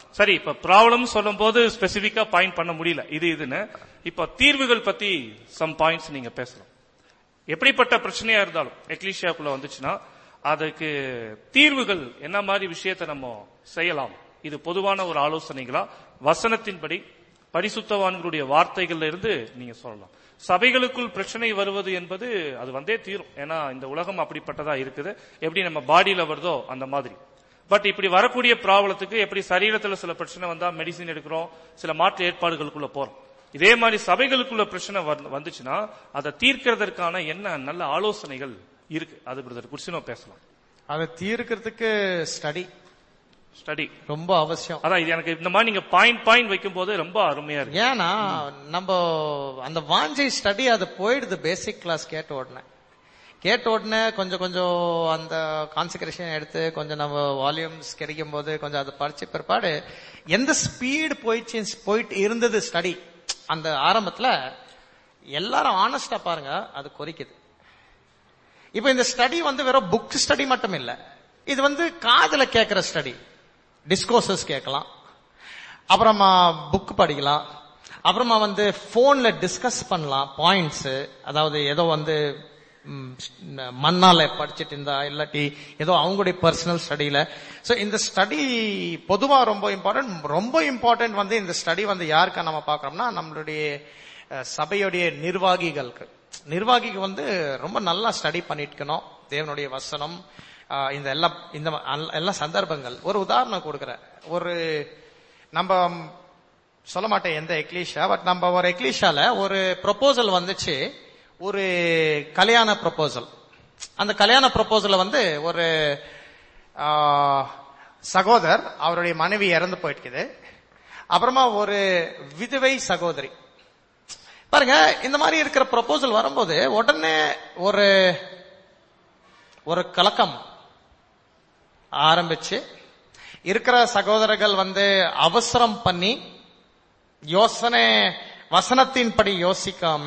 சரி இப்ப ப்ராப்ளம் சொல்லும் போது ஸ்பெசிபிக்கா பாயிண்ட் பண்ண முடியல இது இதுன்னு இப்ப தீர்வுகள் பத்தி சம் பாயிண்ட்ஸ் நீங்க பேசலாம் எப்படிப்பட்ட பிரச்சனையா இருந்தாலும் எக்லீஷியாக்குள்ள வந்துச்சுன்னா அதுக்கு தீர்வுகள் என்ன மாதிரி விஷயத்தை நம்ம செய்யலாம் இது பொதுவான ஒரு ஆலோசனைகளா வசனத்தின்படி பரிசுத்தவான்களுடைய வார்த்தைகள்ல இருந்து நீங்க சொல்லலாம் சபைகளுக்குள் பிரச்சனை வருவது என்பது அது வந்தே தீரும் ஏன்னா இந்த உலகம் அப்படிப்பட்டதா இருக்குது எப்படி நம்ம பாடியில வருதோ அந்த மாதிரி பட் இப்படி வரக்கூடிய ப்ராப்ளத்துக்கு எப்படி சரீரத்துல சில பிரச்சனை வந்தா மெடிசின் எடுக்கிறோம் சில மாற்று ஏற்பாடுகளுக்குள்ள போறோம் இதே மாதிரி சபைகளுக்குள்ள பிரச்சனை வந்து- வந்துச்சுன்னா அதை தீர்க்கிறதற்கான என்ன நல்ல ஆலோசனைகள் இருக்கு அது பிரதர் குறிச்சு நம்ம பேசலாம் அதை தீர்க்கிறதுக்கு ஸ்டடி ஸ்டடி ரொம்ப அவசியம் அதான் இது எனக்கு இந்த மாதிரி நீங்க பாயிண்ட் பாயிண்ட் வைக்கும் போது ரொம்ப அருமையா இருக்கு ஏன்னா நம்ம அந்த வாஞ்சை ஸ்டடி அது போயிடுது பேசிக் கிளாஸ் கேட்ட உடனே கேட்ட உடனே கொஞ்சம் கொஞ்சம் அந்த கான்சன்ட்ரேஷன் எடுத்து கொஞ்சம் நம்ம வால்யூம்ஸ் கிடைக்கும் போது கொஞ்சம் அதை படிச்ச பிற்பாடு எந்த ஸ்பீடு போயிடுச்சு போயிட்டு இருந்தது ஸ்டடி அந்த ஆரம்பத்துல எல்லாரும் ஆனஸ்டா பாருங்க அது குறைக்குது இப்ப இந்த ஸ்டடி வந்து வெறும் புக் ஸ்டடி மட்டும் இல்ல இது வந்து காதுல கேட்கிற ஸ்டடி டிஸ்கோசஸ் கேட்கலாம் அப்புறமா புக் படிக்கலாம் அப்புறமா வந்து போன்ல டிஸ்கஸ் பண்ணலாம் பாயிண்ட்ஸ் அதாவது ஏதோ வந்து ம், மண்ணால படிச்சிட்டு இருந்தா இல்லாட்டி ஏதோ அவங்களுடைய பர்சனல் ஸ்டடியில சோ இந்த ஸ்டடி பொதுவா ரொம்ப இம்பார்ட்டன்ட் ரொம்ப இம்பார்ட்டன்ட் வந்து இந்த ஸ்டடி வந்து யாருக்கா நம்ம பாக்குறோம்னா நம்மளுடைய அஹ், சபையுடைய நிர்வாகிகளுக்கு நிர்வாகிக்கு வந்து ரொம்ப நல்லா ஸ்டடி பண்ணிட்டுக்கணும் தேவனுடைய வசனம் ஆஹ், இந்த எல்லா இந்த ம- அல்ல- எல்லா சந்தர்ப்பங்கள் ஒரு உதாரணம் கொடுக்குறேன் ஒரு நம்ம சொல்ல மாட்டேன் எந்த எக்லீஷா பட் நம்ம ஒரு எக்லீஷால ஒரு ப்ரொபோசல் வந்துச்சு ஒரு கல்யாண ப்ரொபோசல் அந்த கல்யாண ப்ரொபோசல வந்து ஒரு ஆஹ், சகோதரர் அவருடைய மனைவி இறந்து போயிட்டுக்குது அப்புறமா ஒரு விதவை சகோதரி பாருங்க இந்த மாதிரி இருக்கிற ப்ரொபோசல் வரும்போது உடனே ஒரு ஒரு கலக்கம் ஆரம்பிச்சு இருக்கிற சகோதரர்கள் வந்து அவசரம் பண்ணி யோசனை வசனத்தின்படி யோசிக்காம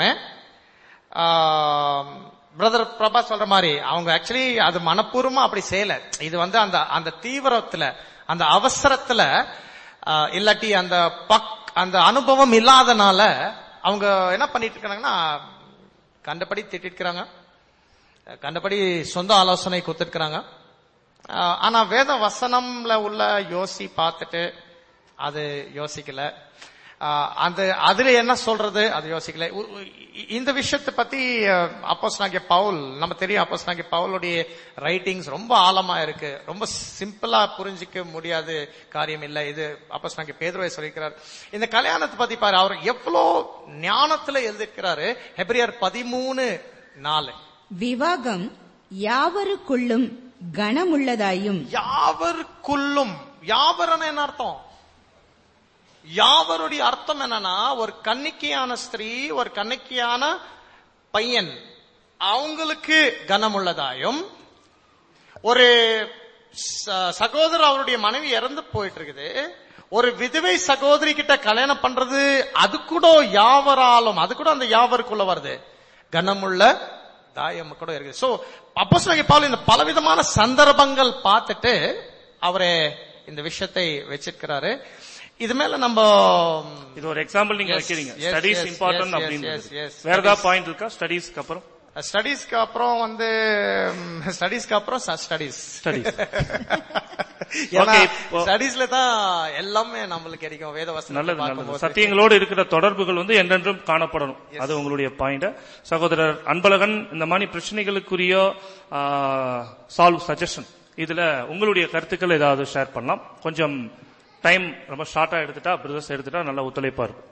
பிரதர் பிரபா சொல்ற மாதிரி அவங்க ஆக்சுவலி அது மனப்பூர்வமா அப்படி செய்யல இது வந்து அந்த அந்த தீவிரத்துல அந்த அவசரத்துல ஆ, இல்லாட்டி அந்த பக் அந்த அனுபவம் இல்லாதனால அவங்க என்ன பண்ணிட்டு இருக்காங்கன்னா கண்டபடி திட்டிருக்கிறாங்க கண்டபடி சொந்த ஆலோசனை கொடுத்துருக்காங்க ஆனா வேத வசனம்ல உள்ள யோசி பார்த்துட்டு அது யோசிக்கல ஆஹ் அந்த அதுல என்ன சொல்றது அது யோசிக்கல உ- உ- இந்த விஷயத்தை பத்தி அப்போஸ் நாகிய பவுல் நம்ம தெரியும் அப்போஸ் நாகிய பவுலுடைய ரைட்டிங்ஸ் ரொம்ப ஆழமா இருக்கு ரொம்ப சிம்பிளா புரிஞ்சிக்க முடியாத காரியம் இல்ல இது அப்போஸ் நாகிய பேதுருவை சொல்லியிருக்கிறார் இந்த கல்யாணத்தை பத்தி பாரு அவர் எவ்வளோ ஞானத்துல எழுதியிருக்கிறாரு ஹெப்ரியர் பதிமூணு நாலு விவாகம் யாவருக்குள்ளும் கனமுள்ளதாயும் யாவருக்குள்ளும் யாவரன என்ன அர்த்தம் யாவருடைய அர்த்தம் என்னன்னா ஒரு கன்னிக்கையான ஸ்திரீ ஒரு கன்னிக்கையான பையன் அவங்களுக்கு கனமுள்ளதாயும் ஒரு ச- சகோதரர் அவருடைய மனைவி இறந்து போயிட்டு இருக்குது ஒரு விதவை சகோதரி கிட்ட கல்யாணம் பண்றது அது கூட யாவராலும் அது கூட அந்த யாவருக்குள்ள வருது கனமுள்ள தாயம் கூட இருக்குது சோ அப்போஸ் பவுல் இந்த பலவிதமான சந்தர்ப்பங்கள் பார்த்துட்டு அவரே இந்த விஷயத்தை வச்சிருக்கிறாரு இது மேல நம்ம இது ஒரு எக்ஸாம்பிள் நீங்க Yes, வைக்கிறீங்க yes, studies yes, important yes, அப்படின்னு yes, yes. வேற ஏதாவது பாயிண்ட் இருக்கா ஸ்டடீஸ்க்கு அப்புறம் ஸ்டடீஸ்க்கு அப்புறம் வந்து ஸ்டடீஸ்க்கு அப்புறம் ஸ்டடீஸ் ஸ்டடீஸ் ஏன்னா Okay, இப்போ- ஸ்டடீஸ்ல தான் எல்லாமே நம்மளுக்கு கிடைக்கும் வேத வசனம் நல்லது நல்லது சத்தியங்களோடு இருக்கிற தொடர்புகள் வந்து என்றென்றும் காணப்படணும் அது உங்களுடைய பாயிண்ட் சகோதரர் அன்பழகன் இந்த மாதிரி பிரச்சனைகளுக்குரிய சால்வ் சஜஷன் இதுல உங்களுடைய கருத்துக்கள் ஏதாவது ஷேர் பண்ணலாம் கொஞ்சம் டைம் ரொம்ப ஷார்ட்டா எடுத்துட்டா பிரதர்ஸ் எடுத்துட்டா நல்லா ஒத்துழைப்பா இருக்கும்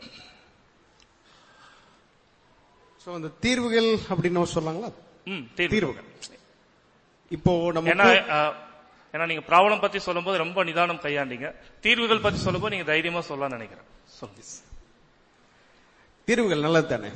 சோ அந்த தீர்வுகள் அப்படின்னு நம்ம சொல்லாங்களா ம், தீர்வு. தீர்வுகள் இப்போ நம்ம ஏன்னா அஹ், ஏன்னா நீங்க ப்ராப்ளம் பத்தி சொல்லும்போது ரொம்ப நிதானம் கையாண்டீங்க தீர்வுகள் பத்தி சொல்லும்போது நீங்க தைரியமா சொல்லலாம்னு நினைக்கிறேன் சொல்லுங்க தீர்வுகள் நல்லது தானே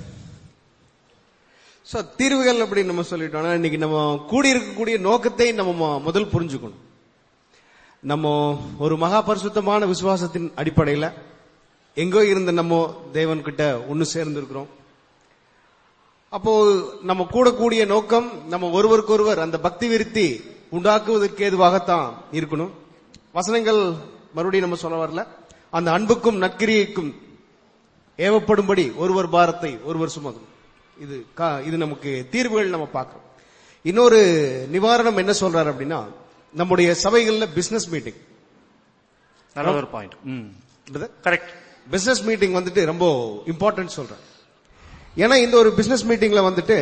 சோ தீர்வுகள் அப்படின்னு நம்ம சொல்லிட்டோம்னா இன்னைக்கு நம்ம கூடி இருக்கக்கூடிய நோக்கத்தை நம்ம மொ- முதல் புரிஞ்சுக்கணும் நம்ம ஒரு மகா பரிசுத்தமான விசுவாசத்தின் அடிப்படையில எங்கோ இருந்த நம்ம தேவன் கிட்ட ஒன்னு சேர்ந்து இருக்கிறோம் அப்போ நம்ம கூடக்கூடிய நோக்கம் நம்ம ஒருவருக்கொருவர் அந்த பக்தி விருத்தி உண்டாக்குவதற்கு ஏதுவாகத்தான் இருக்கணும் வசனங்கள் மறுபடியும் நம்ம சொல்ல வரல அந்த அன்புக்கும் நற்கிரியைக்கும் ஏவப்படும்படி ஒருவர் பாரத்தை ஒருவர் சுமக்கும் இது கா- இது நமக்கு தீர்வுகள் நம்ம பார்க்கிறோம் இன்னொரு நிவாரணம் என்ன சொல்றாரு அப்படின்னா நம்முடைய சபைகள்ல பிசினஸ் மீட்டிங் நல்ல ஒரு பாயிண்ட் ம் கரெக்ட் பிசினஸ் மீட்டிங் வந்துட்டு ரொம்ப இம்பார்ட்டன்ட் சொல்றேன் ஏன்னா இந்த ஒரு பிசினஸ் மீட்டிங்ல வந்துட்டு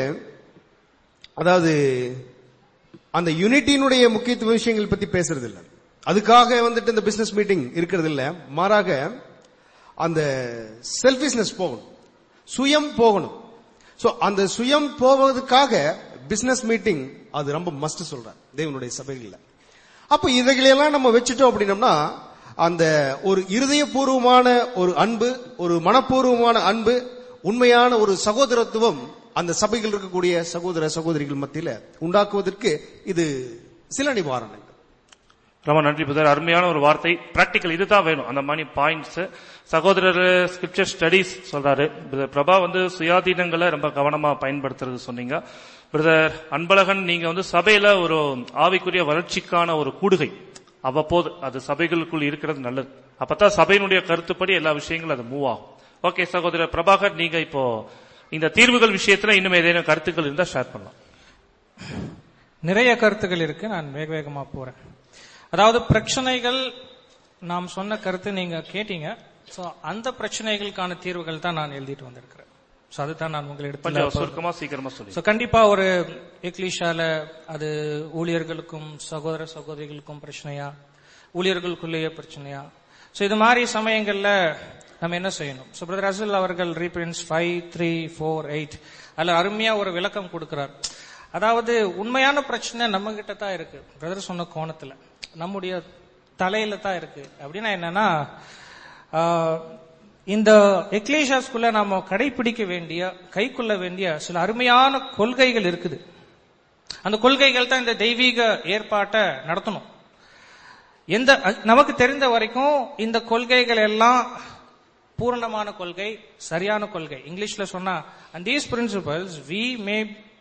அதாவது அந்த யூனிட்டியினுடைய முக்கியத்துவ விஷயங்கள் பத்தி பேசுறது இல்ல அதுக்காக வந்துட்டு இந்த பிசினஸ் மீட்டிங் இருக்கிறது இல்ல மாறாக அந்த செல்ஃபிஷ்னஸ் போகணும் சுயம் போகணும் சோ அந்த சுயம் போவதற்காக பிசினஸ் மீட்டிங் அது ரொம்ப மஸ்ட் சொல்றார் தேவனுடைய சபைகள்ல அப்ப இவைகளையெல்லாம் நம்ம வச்சுட்டோம் அப்படின்னம்னா அந்த ஒரு இருதயபூர்வமான ஒரு அன்பு ஒரு மனப்பூர்வமான அன்பு உண்மையான ஒரு சகோதரத்துவம் அந்த சபைகள் இருக்கக்கூடிய சகோதர சகோதரிகள் மத்தியில உண்டாக்குவதற்கு இது சில நிவாரணங்கள் ரொம்ப நன்றி புதர் அருமையான ஒரு வார்த்தை பிராக்டிக்கல் இதுதான் வேணும் அந்த மாதிரி பாயிண்ட்ஸ் சகோதரர் ஸ்கிரிப்சர் ஸ்டடீஸ் சொல்றாரு பிரதர் பிரபா வந்து சுயாதீனங்களை ரொம்ப கவனமா பயன்படுத்துறது சொன்னீங்க பிரதர் அன்பழகன் நீங்க வந்து சபையில ஒரு ஆவிக்குரிய வளர்ச்சிக்கான ஒரு கூடுகை அவ்வப்போது அது சபைகளுக்குள் இருக்கிறது நல்லது அப்பதான் சபையினுடைய கருத்துப்படி எல்லா விஷயங்களும் அது மூவ் ஆகும் ஓகே சகோதரர் பிரபாகர் நீங்க இப்போ இந்த தீர்வுகள் விஷயத்துல இன்னும் ஏதேனும் கருத்துக்கள் இருந்தா ஷேர் பண்ணலாம் நிறைய கருத்துக்கள் இருக்கு நான் வேக வேகமா போறேன் அதாவது பிரச்சனைகள் நாம் சொன்ன கருத்து நீங்க கேட்டீங்க சோ அந்த பிரச்சனைகளுக்கான தீர்வுகள் தான் நான் எழுதிட்டு வந்திருக்கிறேன் சோ அதுதான் நான் கொஞ்சம் உங்களிடத்தில் சுருக்கமா சீக்கிரமா சொல்லி சோ கண்டிப்பா ஒரு எக்லிஷால அது ஊழியர்களுக்கும் சகோதர சகோதரிகளுக்கும் பிரச்சனையா ஊழியர்களுக்குள்ளேயே பிரச்சனையா சோ இது மாதிரி சமயங்கள்ல நம்ம என்ன செய்யணும் சோ பிரதர் அசல் அவர்கள் reprints five three four eight அதுல அருமையா ஒரு விளக்கம் கொடுக்கிறார் அதாவது உண்மையான பிரச்சனை நம்ம கிட்ட தான் இருக்கு பிரதர் சொன்ன கோணத்துல நம்முடைய தலையில தான் இருக்கு அப்படின்னா என்னன்னா ஆஹ், இந்த எக்லேஷாஸ்குள்ள நாம கடைபிடிக்க வேண்டிய கைக்கொள்ள வேண்டிய சில அருமையான கொள்கைகள் இருக்குது அந்த கொள்கைகள் தான் இந்த தெய்வீக ஏற்பாட்டை நடத்தணும் எந்த அ- நமக்கு தெரிந்த வரைக்கும் இந்த கொள்கைகள் எல்லாம் பூரணமான கொள்கை சரியான கொள்கை இங்கிலீஷ்ல சொன்னா and these principles we may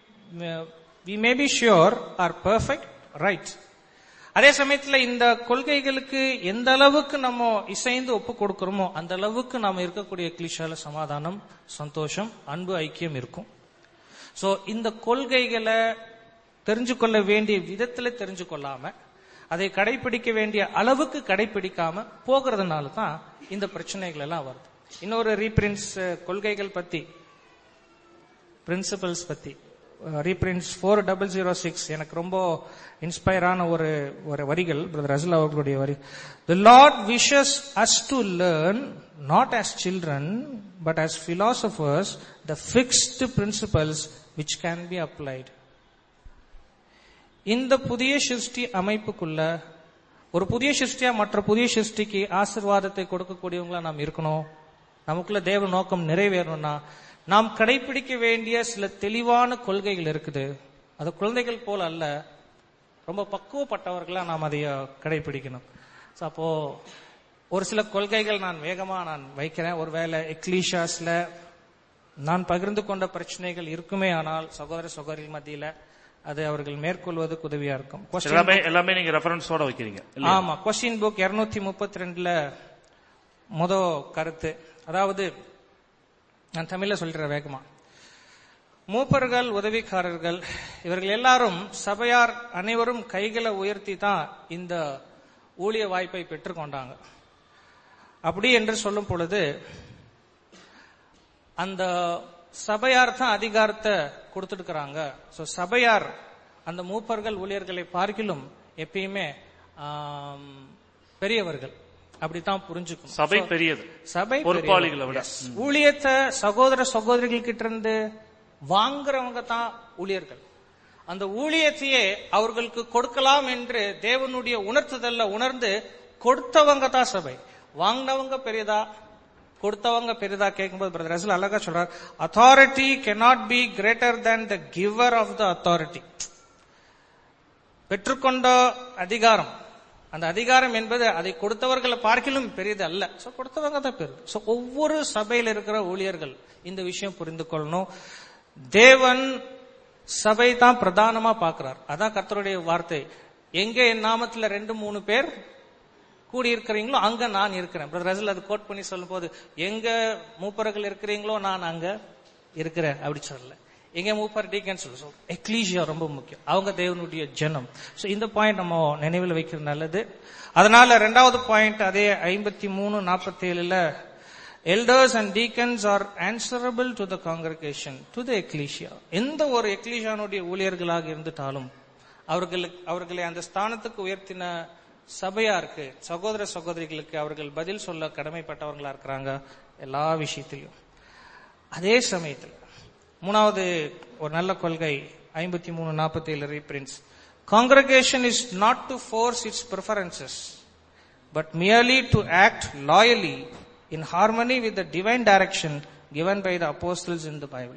we may be sure are perfect right அதே சமயத்துல இந்த கொள்கைகளுக்கு எந்த அளவுக்கு நம்ம இசைந்து ஒப்பு கொடுக்கிறோமோ அந்த அளவுக்கு நாம இருக்கக்கூடிய கிளிஷால சமாதானம் சந்தோஷம் அன்பு ஐக்கியம் இருக்கும் சோ இந்த கொள்கைகளை தெரிஞ்சு கொள்ள வேண்டிய விதத்துல தெரிஞ்சு கொள்ளாம அதை கடைபிடிக்க வேண்டிய அளவுக்கு கடைபிடிக்காம போகிறதுனால தான் இந்த பிரச்சனைகள் எல்லாம் வருது இன்னொரு ரீபிரின்ஸ் கொள்கைகள் பத்தி பிரின்சிபல்ஸ் பத்தி reprints four double zero six எனக்கு ரொம்ப இன்ஸ்பயரான ஒரு ஒரு வரிகள் பிரதர் அசுல் அவர்களுடைய வரி the Lord wishes us to learn not as children but as philosophers the fixed principles which can be applied இந்த புதிய சிருஷ்டி அமைப்புக்குள்ள ஒரு புதிய சிருஷ்டியா மற்ற புதிய சிருஷ்டிக்கு ஆசிர்வாதத்தை கொடுக்கக்கூடியவங்களா நாம் இருக்கணும் நமக்குள்ள தேவ நோக்கம் நிறைவேறணும்னா நாம் கடைபிடிக்க வேண்டிய சில தெளிவான கொள்கைகள் இருக்குது அது குழந்தைகள் போல அல்ல ரொம்ப பக்குவப்பட்டவர்களா நாம் அதை கடைபிடிக்கணும் So, அப்போ ஒரு சில கொள்கைகள் நான் வேகமா நான் வைக்கிறேன் ஒருவேளை எக்லீஷாஸ்ல நான் பகிர்ந்து கொண்ட பிரச்சனைகள் இருக்குமே ஆனால் சகோதர சகோதரிகள் மத்தியில அது அவர்கள் மேற்கொள்வதற்கு உதவியா இருக்கும் Question எல்லாமே எல்லாமே நீங்க ரெஃபரன்ஸோட வைக்கிறீங்க இல்லையா? ஆமா கொஸ்டின் புக் இருநூத்தி முப்பத்தி ரெண்டுல முத கருத்து அதாவது நான் தமிழ்ல சொல்றேன் வேகமா மூப்பர்கள் உதவிக்காரர்கள் இவர்கள் எல்லாரும் சபையார் அனைவரும் கைகளை உயர்த்தி தான் இந்த ஊழிய வாய்ப்பை பெற்றுக்கொண்டாங்க அப்படி என்று சொல்லும் பொழுது அந்த சபையார் தான் அதிகாரத்தை கொடுத்துருக்கிறாங்க சோ சபையார் அந்த மூப்பர்கள் ஊழியர்களை பார்க்கிலும் எப்பயுமே ஆம், பெரியவர்கள் அப்படித்தான் புரிஞ்சுக்கணும் சபை So, பெரியது சபை பொறுப்பாளிகளை விட. பெரியவர். Yes. ஊழியத்தை சகோதர சகோதரிகள் கிட்ட இருந்து வாங்குறவங்க தான் ஊழியர்கள் அந்த ஊழியத்தையே அவர்களுக்கு கொடுக்கலாம் என்று தேவனுடைய உணர்த்துதல்ல உணர்ந்து கொடுத்தவங்க தான் சபை வாங்கினவங்க பெரியதா கொடுத்தவங்க பெரிதா கேட்கும்போது பிரதர் ரசல் அழகா சொல்றார் authority cannot be greater than the giver of the authority பெற்றுக்கொண்ட அதிகாரம் அந்த அதிகாரம் என்பது அதை கொடுத்தவர்களை பார்க்கிலும் பெரியது அல்ல சோ கொடுத்தவங்க தான் பெரியது சோ ஒவ்வொரு சபையில் இருக்கிற ஊழியர்கள் இந்த விஷயம் புரிந்து கொள்ளணும் தேவன் சபை தான் பிரதானமா பார்க்கிறார் அதான் கர்த்தருடைய வார்த்தை எங்க என் நாமத்துல ரெண்டு மூணு பேர் கூடி இருக்கிறீங்களோ அங்க நான் இருக்கிறேன் பிரதர் ரசல் அது கோட் பண்ணி சொல்லும் போது எங்க மூப்பர்கள் இருக்கிறீங்களோ நான் அங்க இருக்கிறேன் அப்படி சொல்லல எங்க மூப்பர் டீக்கன் சொல்ல எக்லீஷியா ரொம்ப முக்கியம் அவங்க தேவனுடைய ஜனம் சோ இந்த பாயிண்ட் நம்ம நினைவில் வைக்கிறது நல்லது அதனால ரெண்டாவது பாயிண்ட் அதே ஐம்பத்தி மூணு நாற்பத்தி ஏழுல elders and deacons are answerable to the congregation to the ecclesia எந்த ஒரு எக்லீஷியானுடைய ஊழியர்களாக இருந்துட்டாலும் அவர்களுக்கு அவர்களை அந்த ஸ்தானத்துக்கு உயர்த்தின சபையாருக்கு சகோதர சகோதரிகளுக்கு அவர்கள் பதில் சொல்ல கடமைப்பட்டவர்களா இருக்கிறாங்க எல்லா விஷயத்திலும் அதே சமயத்தில் மூணாவது ஒரு நல்ல கொள்கை ஐம்பத்தி மூணு நாற்பத்தி ஏழு reprints congregation is not to force its preferences but merely to act loyally in harmony with the divine direction given by the apostles in the Bible.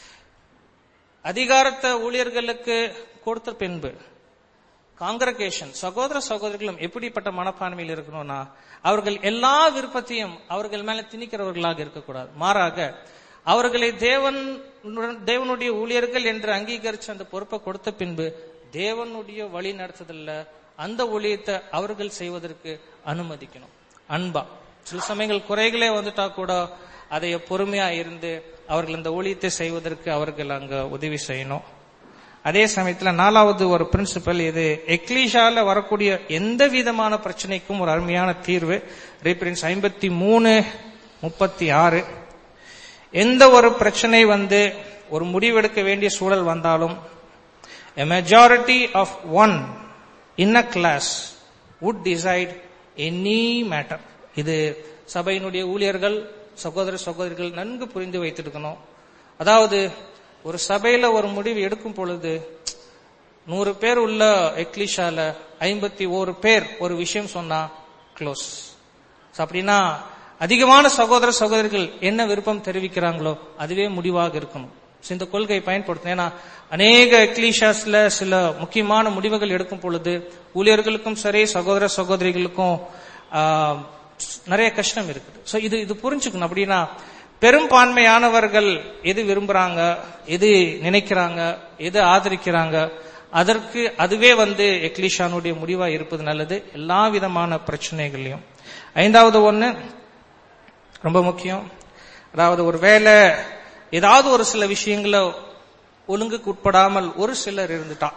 அதிகாரத்தை ஊழியர்களுக்கு கொடுத்த பின்பு காங்கிரகேஷன் சகோதர சகோதரிகளும் எப்படிப்பட்ட மனப்பான்மையில் இருக்கணும்னா அவர்கள் எல்லா விருப்பத்தையும் அவர்கள் மேல திணிக்கிறவர்களாக இருக்கக்கூடாது மாறாக அவர்களை தேவன் தேவனுடைய ஊழியர்கள் என்று அங்கீகரிச்சு அந்த பொறுப்பை கொடுத்த பின்பு தேவனுடைய வழி நடத்துதல்ல அந்த ஊழியத்தை அவர்கள் செய்வதற்கு அனுமதிக்கணும் அன்பா சில சமயங்கள் குறைகளே வந்துட்டா கூட அதை பொறுமையா இருந்து அவர்கள் இந்த ஊழியத்தை செய்வதற்கு அவர்கள் அங்க உதவி செய்யணும் அதே சமயத்துல நாலாவது ஒரு பிரின்சிபல் இது எக்லீஷால வரக்கூடிய எந்த விதமான பிரச்சனைக்கும் ஒரு அருமையான தீர்வு ரீபிரின்ஸ் ஐம்பத்தி மூணு முப்பத்தி ஆறு எந்த ஒரு பிரச்சனை வந்து ஒரு முடிவெடுக்க வேண்டிய சூழல் வந்தாலும் a majority of one in a class would decide any matter இது சபையினுடைய ஊழியர்கள் சகோதர சகோதரிகள் நன்கு புரிந்து வைத்திருக்கணும் அதாவது ஒரு சபையில ஒரு முடிவு எடுக்கும் பொழுது நூறு பேர் உள்ள எக்லிஷால ஐம்பத்தி ஓரு பேர் ஒரு விஷயம் சொன்னா க்ளோஸ் அப்படின்னா அதிகமான சகோதர சகோதரிகள் என்ன விருப்பம் தெரிவிக்கிறாங்களோ அதுவே முடிவாக இருக்கணும் So, இந்த கொள்கை பயன்படுத்தணும் ஏன்னா அநேக எக்லீஷாஸ்ல சில முக்கியமான முடிவுகள் எடுக்கும் பொழுது ஊழியர்களுக்கும் சரி சகோதர சகோதரிகளுக்கும் ஆஹ், நிறைய கஷ்டம் இருக்குது சோ இது இது புரிஞ்சுக்கணும் அப்படின்னா பெரும்பான்மையானவர்கள் எது விரும்புறாங்க எது நினைக்கிறாங்க எது ஆதரிக்கிறாங்க அதற்கு அதுவே வந்து எக்லீஷானுடைய முடிவா இருப்பது நல்லது எல்லா விதமான பிரச்சனைகளையும் ஐந்தாவது ஒண்ணு ரொம்ப முக்கியம் அதாவது ஒரு வேலை ஏதாவது ஒரு சில விஷயங்கள ஒழுங்குக்கு உட்படாமல் ஒரு சிலர் இருந்துட்டா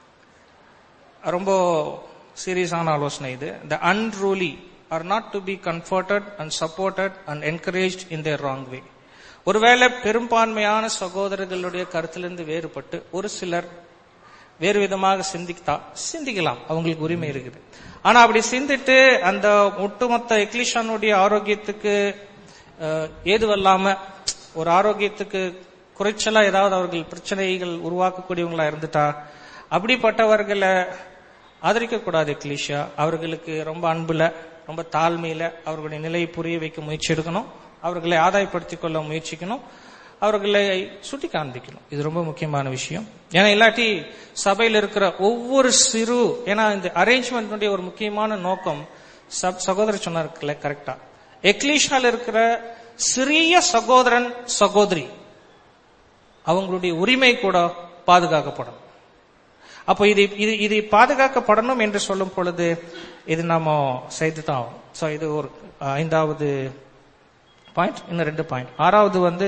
ரொம்ப சீரியஸான ஆலோசனை இது the unruly are not to be comforted and supported and encourage in their wrong way ஒருவேளை பெரும்பான்மையான சகோதரர்களுடைய கருத்திலிருந்து வேறுபட்டு ஒரு சிலர் வேறு விதமாக சிந்தித்தா சிந்திக்கலாம் அவங்களுக்கு உரிமை இருக்குது ஆனா அப்படி சிந்திட்டு அந்த ஒட்டுமொத்த எக்லிஷானுடைய ஆரோக்கியத்துக்கு அஹ், ஏதுவல்லாம ஒரு ஆரோக்கியத்துக்கு குறைச்சலா ஏதாவது அவர்கள் பிரச்சனைகள் உருவாக்கக்கூடியவங்களா இருந்துட்டா அப்படிப்பட்டவர்களை ஆதரிக்க கூடாது எக்லிஷா அவர்களுக்கு ரொம்ப அன்புல ரொம்ப தாழ்மையில அவர்களுடைய நிலையை புரிய வைக்க முயற்சி எடுக்கணும் அவர்களை ஆதாயப்படுத்திக் கொள்ள முயற்சிக்கணும் அவர்களை சுட்டி காண்பிக்கணும் இது ரொம்ப முக்கியமான விஷயம் ஏன்னா இல்லாட்டி சபையில் இருக்கிற ஒவ்வொரு சிறு ஏன்னா இந்த அரேஞ்ச்மெண்ட்டுடைய ஒரு முக்கியமான நோக்கம் சப் சகோதரர் சொன்னார்ல கரெக்டா எக்லீஷால இருக்கிற சிறிய சகோதரன் சகோதரி அவங்களுடைய உரிமை கூட பாதுகாக்கப்படும் அப்போ இது இது இது பாதுகாக்கப்படணும் என்று சொல்லும் பொழுது இது நாம செய்துதான் ஆகும் ஸோ இது ஒரு ஐந்தாவது பாயிண்ட் இன்னும் ரெண்டு பாயிண்ட் ஆறாவது வந்து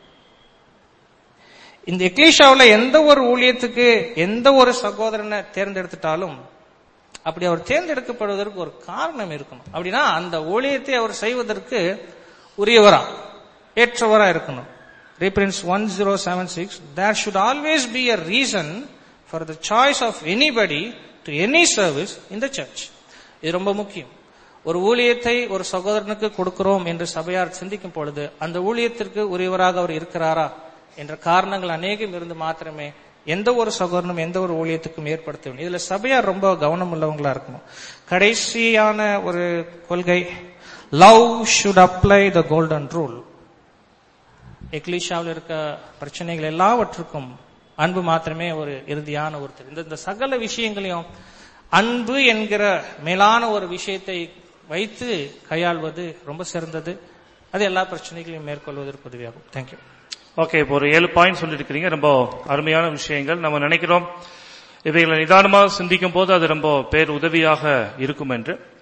இந்த எக்லீஷாவில் எந்த ஒரு ஊழியத்துக்கு எந்த ஒரு சகோதரனை தேர்ந்தெடுத்துட்டாலும் அப்படி அவர் தேர்ந்தெடுக்கப்படுவதற்கு ஒரு காரணம் இருக்கணும் அப்படின்னா அந்த ஊழியத்தை அவர் செய்வதற்கு உரியவரா ஏற்றவரா இருக்கணும் reprints one zero seven six there should always be a reason for the choice of anybody to any service in the church இது ரொம்ப முக்கியம் ஒரு ஊழியத்தை ஒரு சகோதரனுக்கு கொடுக்கிறோம் என்று சபையார் சிந்திக்கும் பொழுது அந்த ஊழியத்திற்கு உரியவராக அவர் இருக்கிறாரா என்ற காரணங்கள் அநேகம் இருந்து மாத்திரமே எந்த ஒரு சகோதரனும் எந்த ஒரு ஊழியத்துக்கும் ஏற்படுத்த வேண்டும் இதுல சபையார் ரொம்ப கவனம் உள்ளவங்களா இருக்கணும் கடைசியான ஒரு கொள்கை love should apply the golden rule எக்லீஷாவில் இருக்க பிரச்சனைகள் எல்லாவற்றுக்கும் அன்பு மாத்திரமே ஒரு இறுதியான ஒருத்தர் இந்த இந்த சகல விஷயங்களையும் அன்பு என்கிற மேலான ஒரு விஷயத்தை வைத்து கையாள்வது ரொம்ப சிறந்தது அது எல்லா பிரச்சனைகளையும் மேற்கொள்வதற்கு உதவியாகும் தேங்க்யூ ஓகே இப்போ ஒரு ஏழு பாயிண்ட் சொல்லியிருக்கிறீங்க ரொம்ப அருமையான விஷயங்கள் நம்ம நினைக்கிறோம் இவைகளை நிதானமாக சிந்திக்கும் போது அது ரொம்ப பேர் உதவியாக இருக்கும் என்று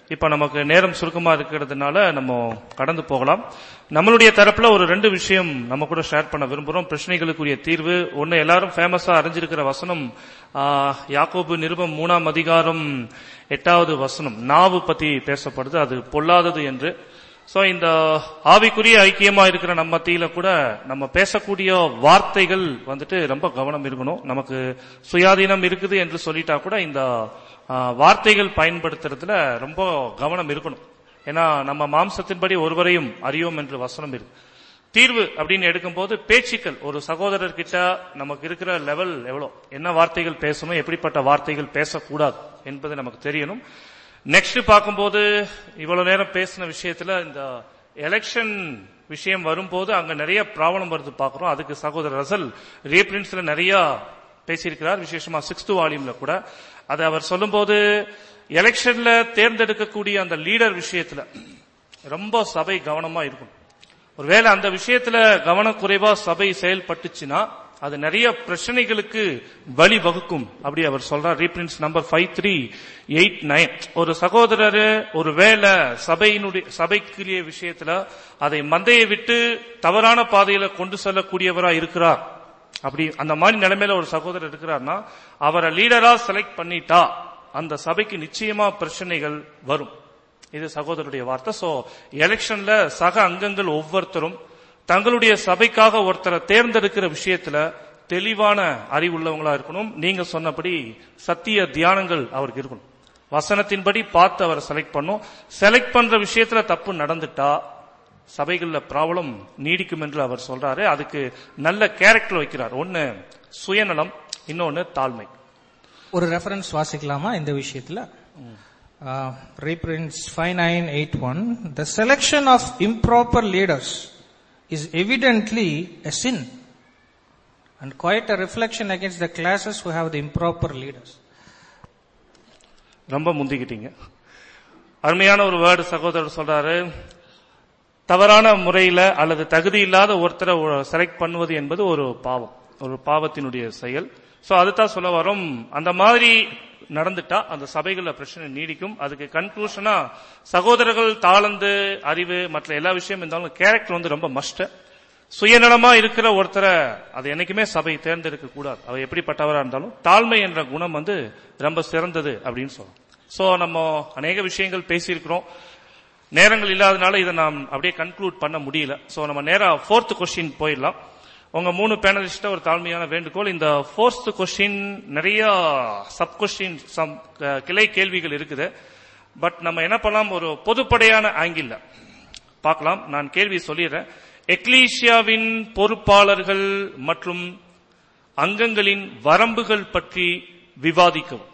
இப்ப நமக்கு நேரம் சுருக்கமா இருக்கிறதுனால நம்ம கடந்து போகலாம் நம்மளுடைய தரப்புல ஒரு ரெண்டு விஷயம் நம்ம கூட ஷேர் பண்ண விரும்புறோம் பிரச்சனைகளுக்குரிய தீர்வு ஒன்னு எல்லாரும் ஃபேமஸா அறிஞ்சிருக்கிற வசனம் ஆ, யாக்கோபு நிருபம் மூணாம் அதிகாரம் எட்டாவது வசனம் நாவு பத்தி பேசப்படுது அது பொல்லாதது என்று சோ இந்த ஆவிக்குரிய ஐக்கியமா இருக்கிற நம்ம மத்தியில கூட நம்ம பேசக்கூடிய வார்த்தைகள் வந்துட்டு ரொம்ப கவனம் இருக்கணும் நமக்கு சுயாதீனம் இருக்குது என்று சொல்லிட்டா கூட இந்த ஆ, வார்த்தைகள் பயன்படுத்துறதுல ரொம்ப கவனம் இருக்கணும் ஏன்னா நம்ம மாம்சத்தின்படி ஒருவரையும் அறியோம் என்று வசனம் இருக்கு தீர்வு அப்படின்னு எடுக்கும்போது பேச்சுக்கள் ஒரு சகோதரர்கிட்ட நமக்கு இருக்கிற லெவல் எவ்வளவு என்ன வார்த்தைகள் பேசணும் எப்படிப்பட்ட வார்த்தைகள் பேசக்கூடாது என்பது நமக்கு தெரியணும் நெக்ஸ்ட் பார்க்கும்போது இவ்வளவு நேரம் பேசின விஷயத்துல இந்த எலெக்ஷன் விஷயம் வரும்போது அங்க நிறைய ப்ராப்ளம் வருது பார்க்கிறோம் அதுக்கு சகோதரர் ரசல் ரீப்ரின்ஸ்ல நிறைய பேசியிருக்கிறார் விசேஷமா சிக்ஸ்த் வால்யூம்ல கூட அதை அவர் சொல்லும்போது எலெக்ஷன்ல தேர்ந்தெடுக்கக்கூடிய அந்த லீடர் விஷயத்துல ரொம்ப சபை கவனமா இருக்கும் ஒருவேளை அந்த விஷயத்துல கவனக்குறைவா சபை செயல்பட்டுச்சுன்னா அது நிறைய பிரச்சனைகளுக்கு வழி வகுக்கும் அப்படி அவர் சொல்றார் reprints number five three eight nine ஒரு சகோதரர் ஒரு வேலை சபையினுடைய சபைக்குரிய விஷயத்துல அதை மந்தையை விட்டு தவறான பாதையில கொண்டு செல்லக்கூடியவரா இருக்கிறார் அப்படி அந்த மாதிரி நிலைமையில ஒரு சகோதரர் இருக்கிறார்னா அவரை லீடரா செலக்ட் பண்ணிட்டா அந்த சபைக்கு நிச்சயமா பிரச்சனைகள் வரும் இது சகோதரருடைய வார்த்தை சோ எலெக்ஷன்ல சக அங்கங்கள் ஒவ்வொருத்தரும் தங்களுடைய சபைக்காக ஒருத்தரை தேர்ந்தெடுக்கிற விஷயத்துல தெளிவான அறிவுள்ளவங்களா இருக்கணும் நீங்க சொன்னபடி சத்திய தியானங்கள் அவருக்கு இருக்கணும் வசனத்தின்படி பார்த்து அவரை செலக்ட் பண்ணும் செலக்ட் பண்ற விஷயத்துல தப்பு நடந்துட்டா சபைகள்ல ப்ராப்ளம் நீடிக்கும் என்று அவர் சொல்றாரு அதுக்கு நல்ல கேரக்டர் வைக்கிறார் ஒன்னு சுயநலம் இன்னொன்னு தாழ்மை ஒரு ரெஃபரன்ஸ் வாசிக்கலாமா இந்த விஷயத்துல reprints five nine eight one the selection of improper leaders is evidently a sin and quite a reflection against the classes who have the improper leaders ரொம்ப முந்திக்கிட்டீங்க அருமையான ஒரு வேர்டு சகோதரர் சொல்றாரு தவறான முறையில அல்லது தகுதி இல்லாத ஒருத்தரை செலக்ட் பண்ணுவது என்பது ஒரு பாவம் ஒரு பாவத்தினுடைய செயல் சோ அதுதான் சொல்ல வரோம் அந்த மாதிரி நடந்துட்டா அந்த சபைகள்ல பிரச்சனை நீடிக்கும் அதுக்கு கன்க்ளூஷனா சகோதரர்கள் தாளந்து அறிவு மற்ற எல்லா விஷயம் இருந்தாலும் கேரக்டர் வந்து ரொம்ப மஸ்ட் சுயநலமா இருக்கிற ஒருத்தரை அது என்னைக்குமே சபை தேர்ந்தெடுக்க கூடாது அவர் எப்படிப்பட்டவரா இருந்தாலும் தாழ்மை என்ற குணம் வந்து ரொம்ப சிறந்தது அப்படின்னு சொல்றோம் சோ நம்ம அநேக விஷயங்கள் பேசியிருக்கிறோம் நேரங்கள் இல்லாதனால இதை நாம் அப்படியே கன்க்ளூட் பண்ண முடியல சோ நம்ம நேரா ஃபோர்த் கொஸ்டின் போயிடலாம் உங்க மூணு பேனலிஸ்ட ஒரு தாழ்மையான வேண்டுகோள் இந்த ஃபோர்த் கொஸ்டின் நிறைய சப் கொஸ்டின் கிளை கேள்விகள் இருக்குது பட் நம்ம என்ன பண்ணலாம் ஒரு பொதுப்படையான ஆங்கிள் பார்க்கலாம் நான் கேள்வி சொல்லிடுறேன் எக்லீசியாவின் பொறுப்பாளர்கள் மற்றும் அங்கங்களின் வரம்புகள் பற்றி விவாதிக்கவும்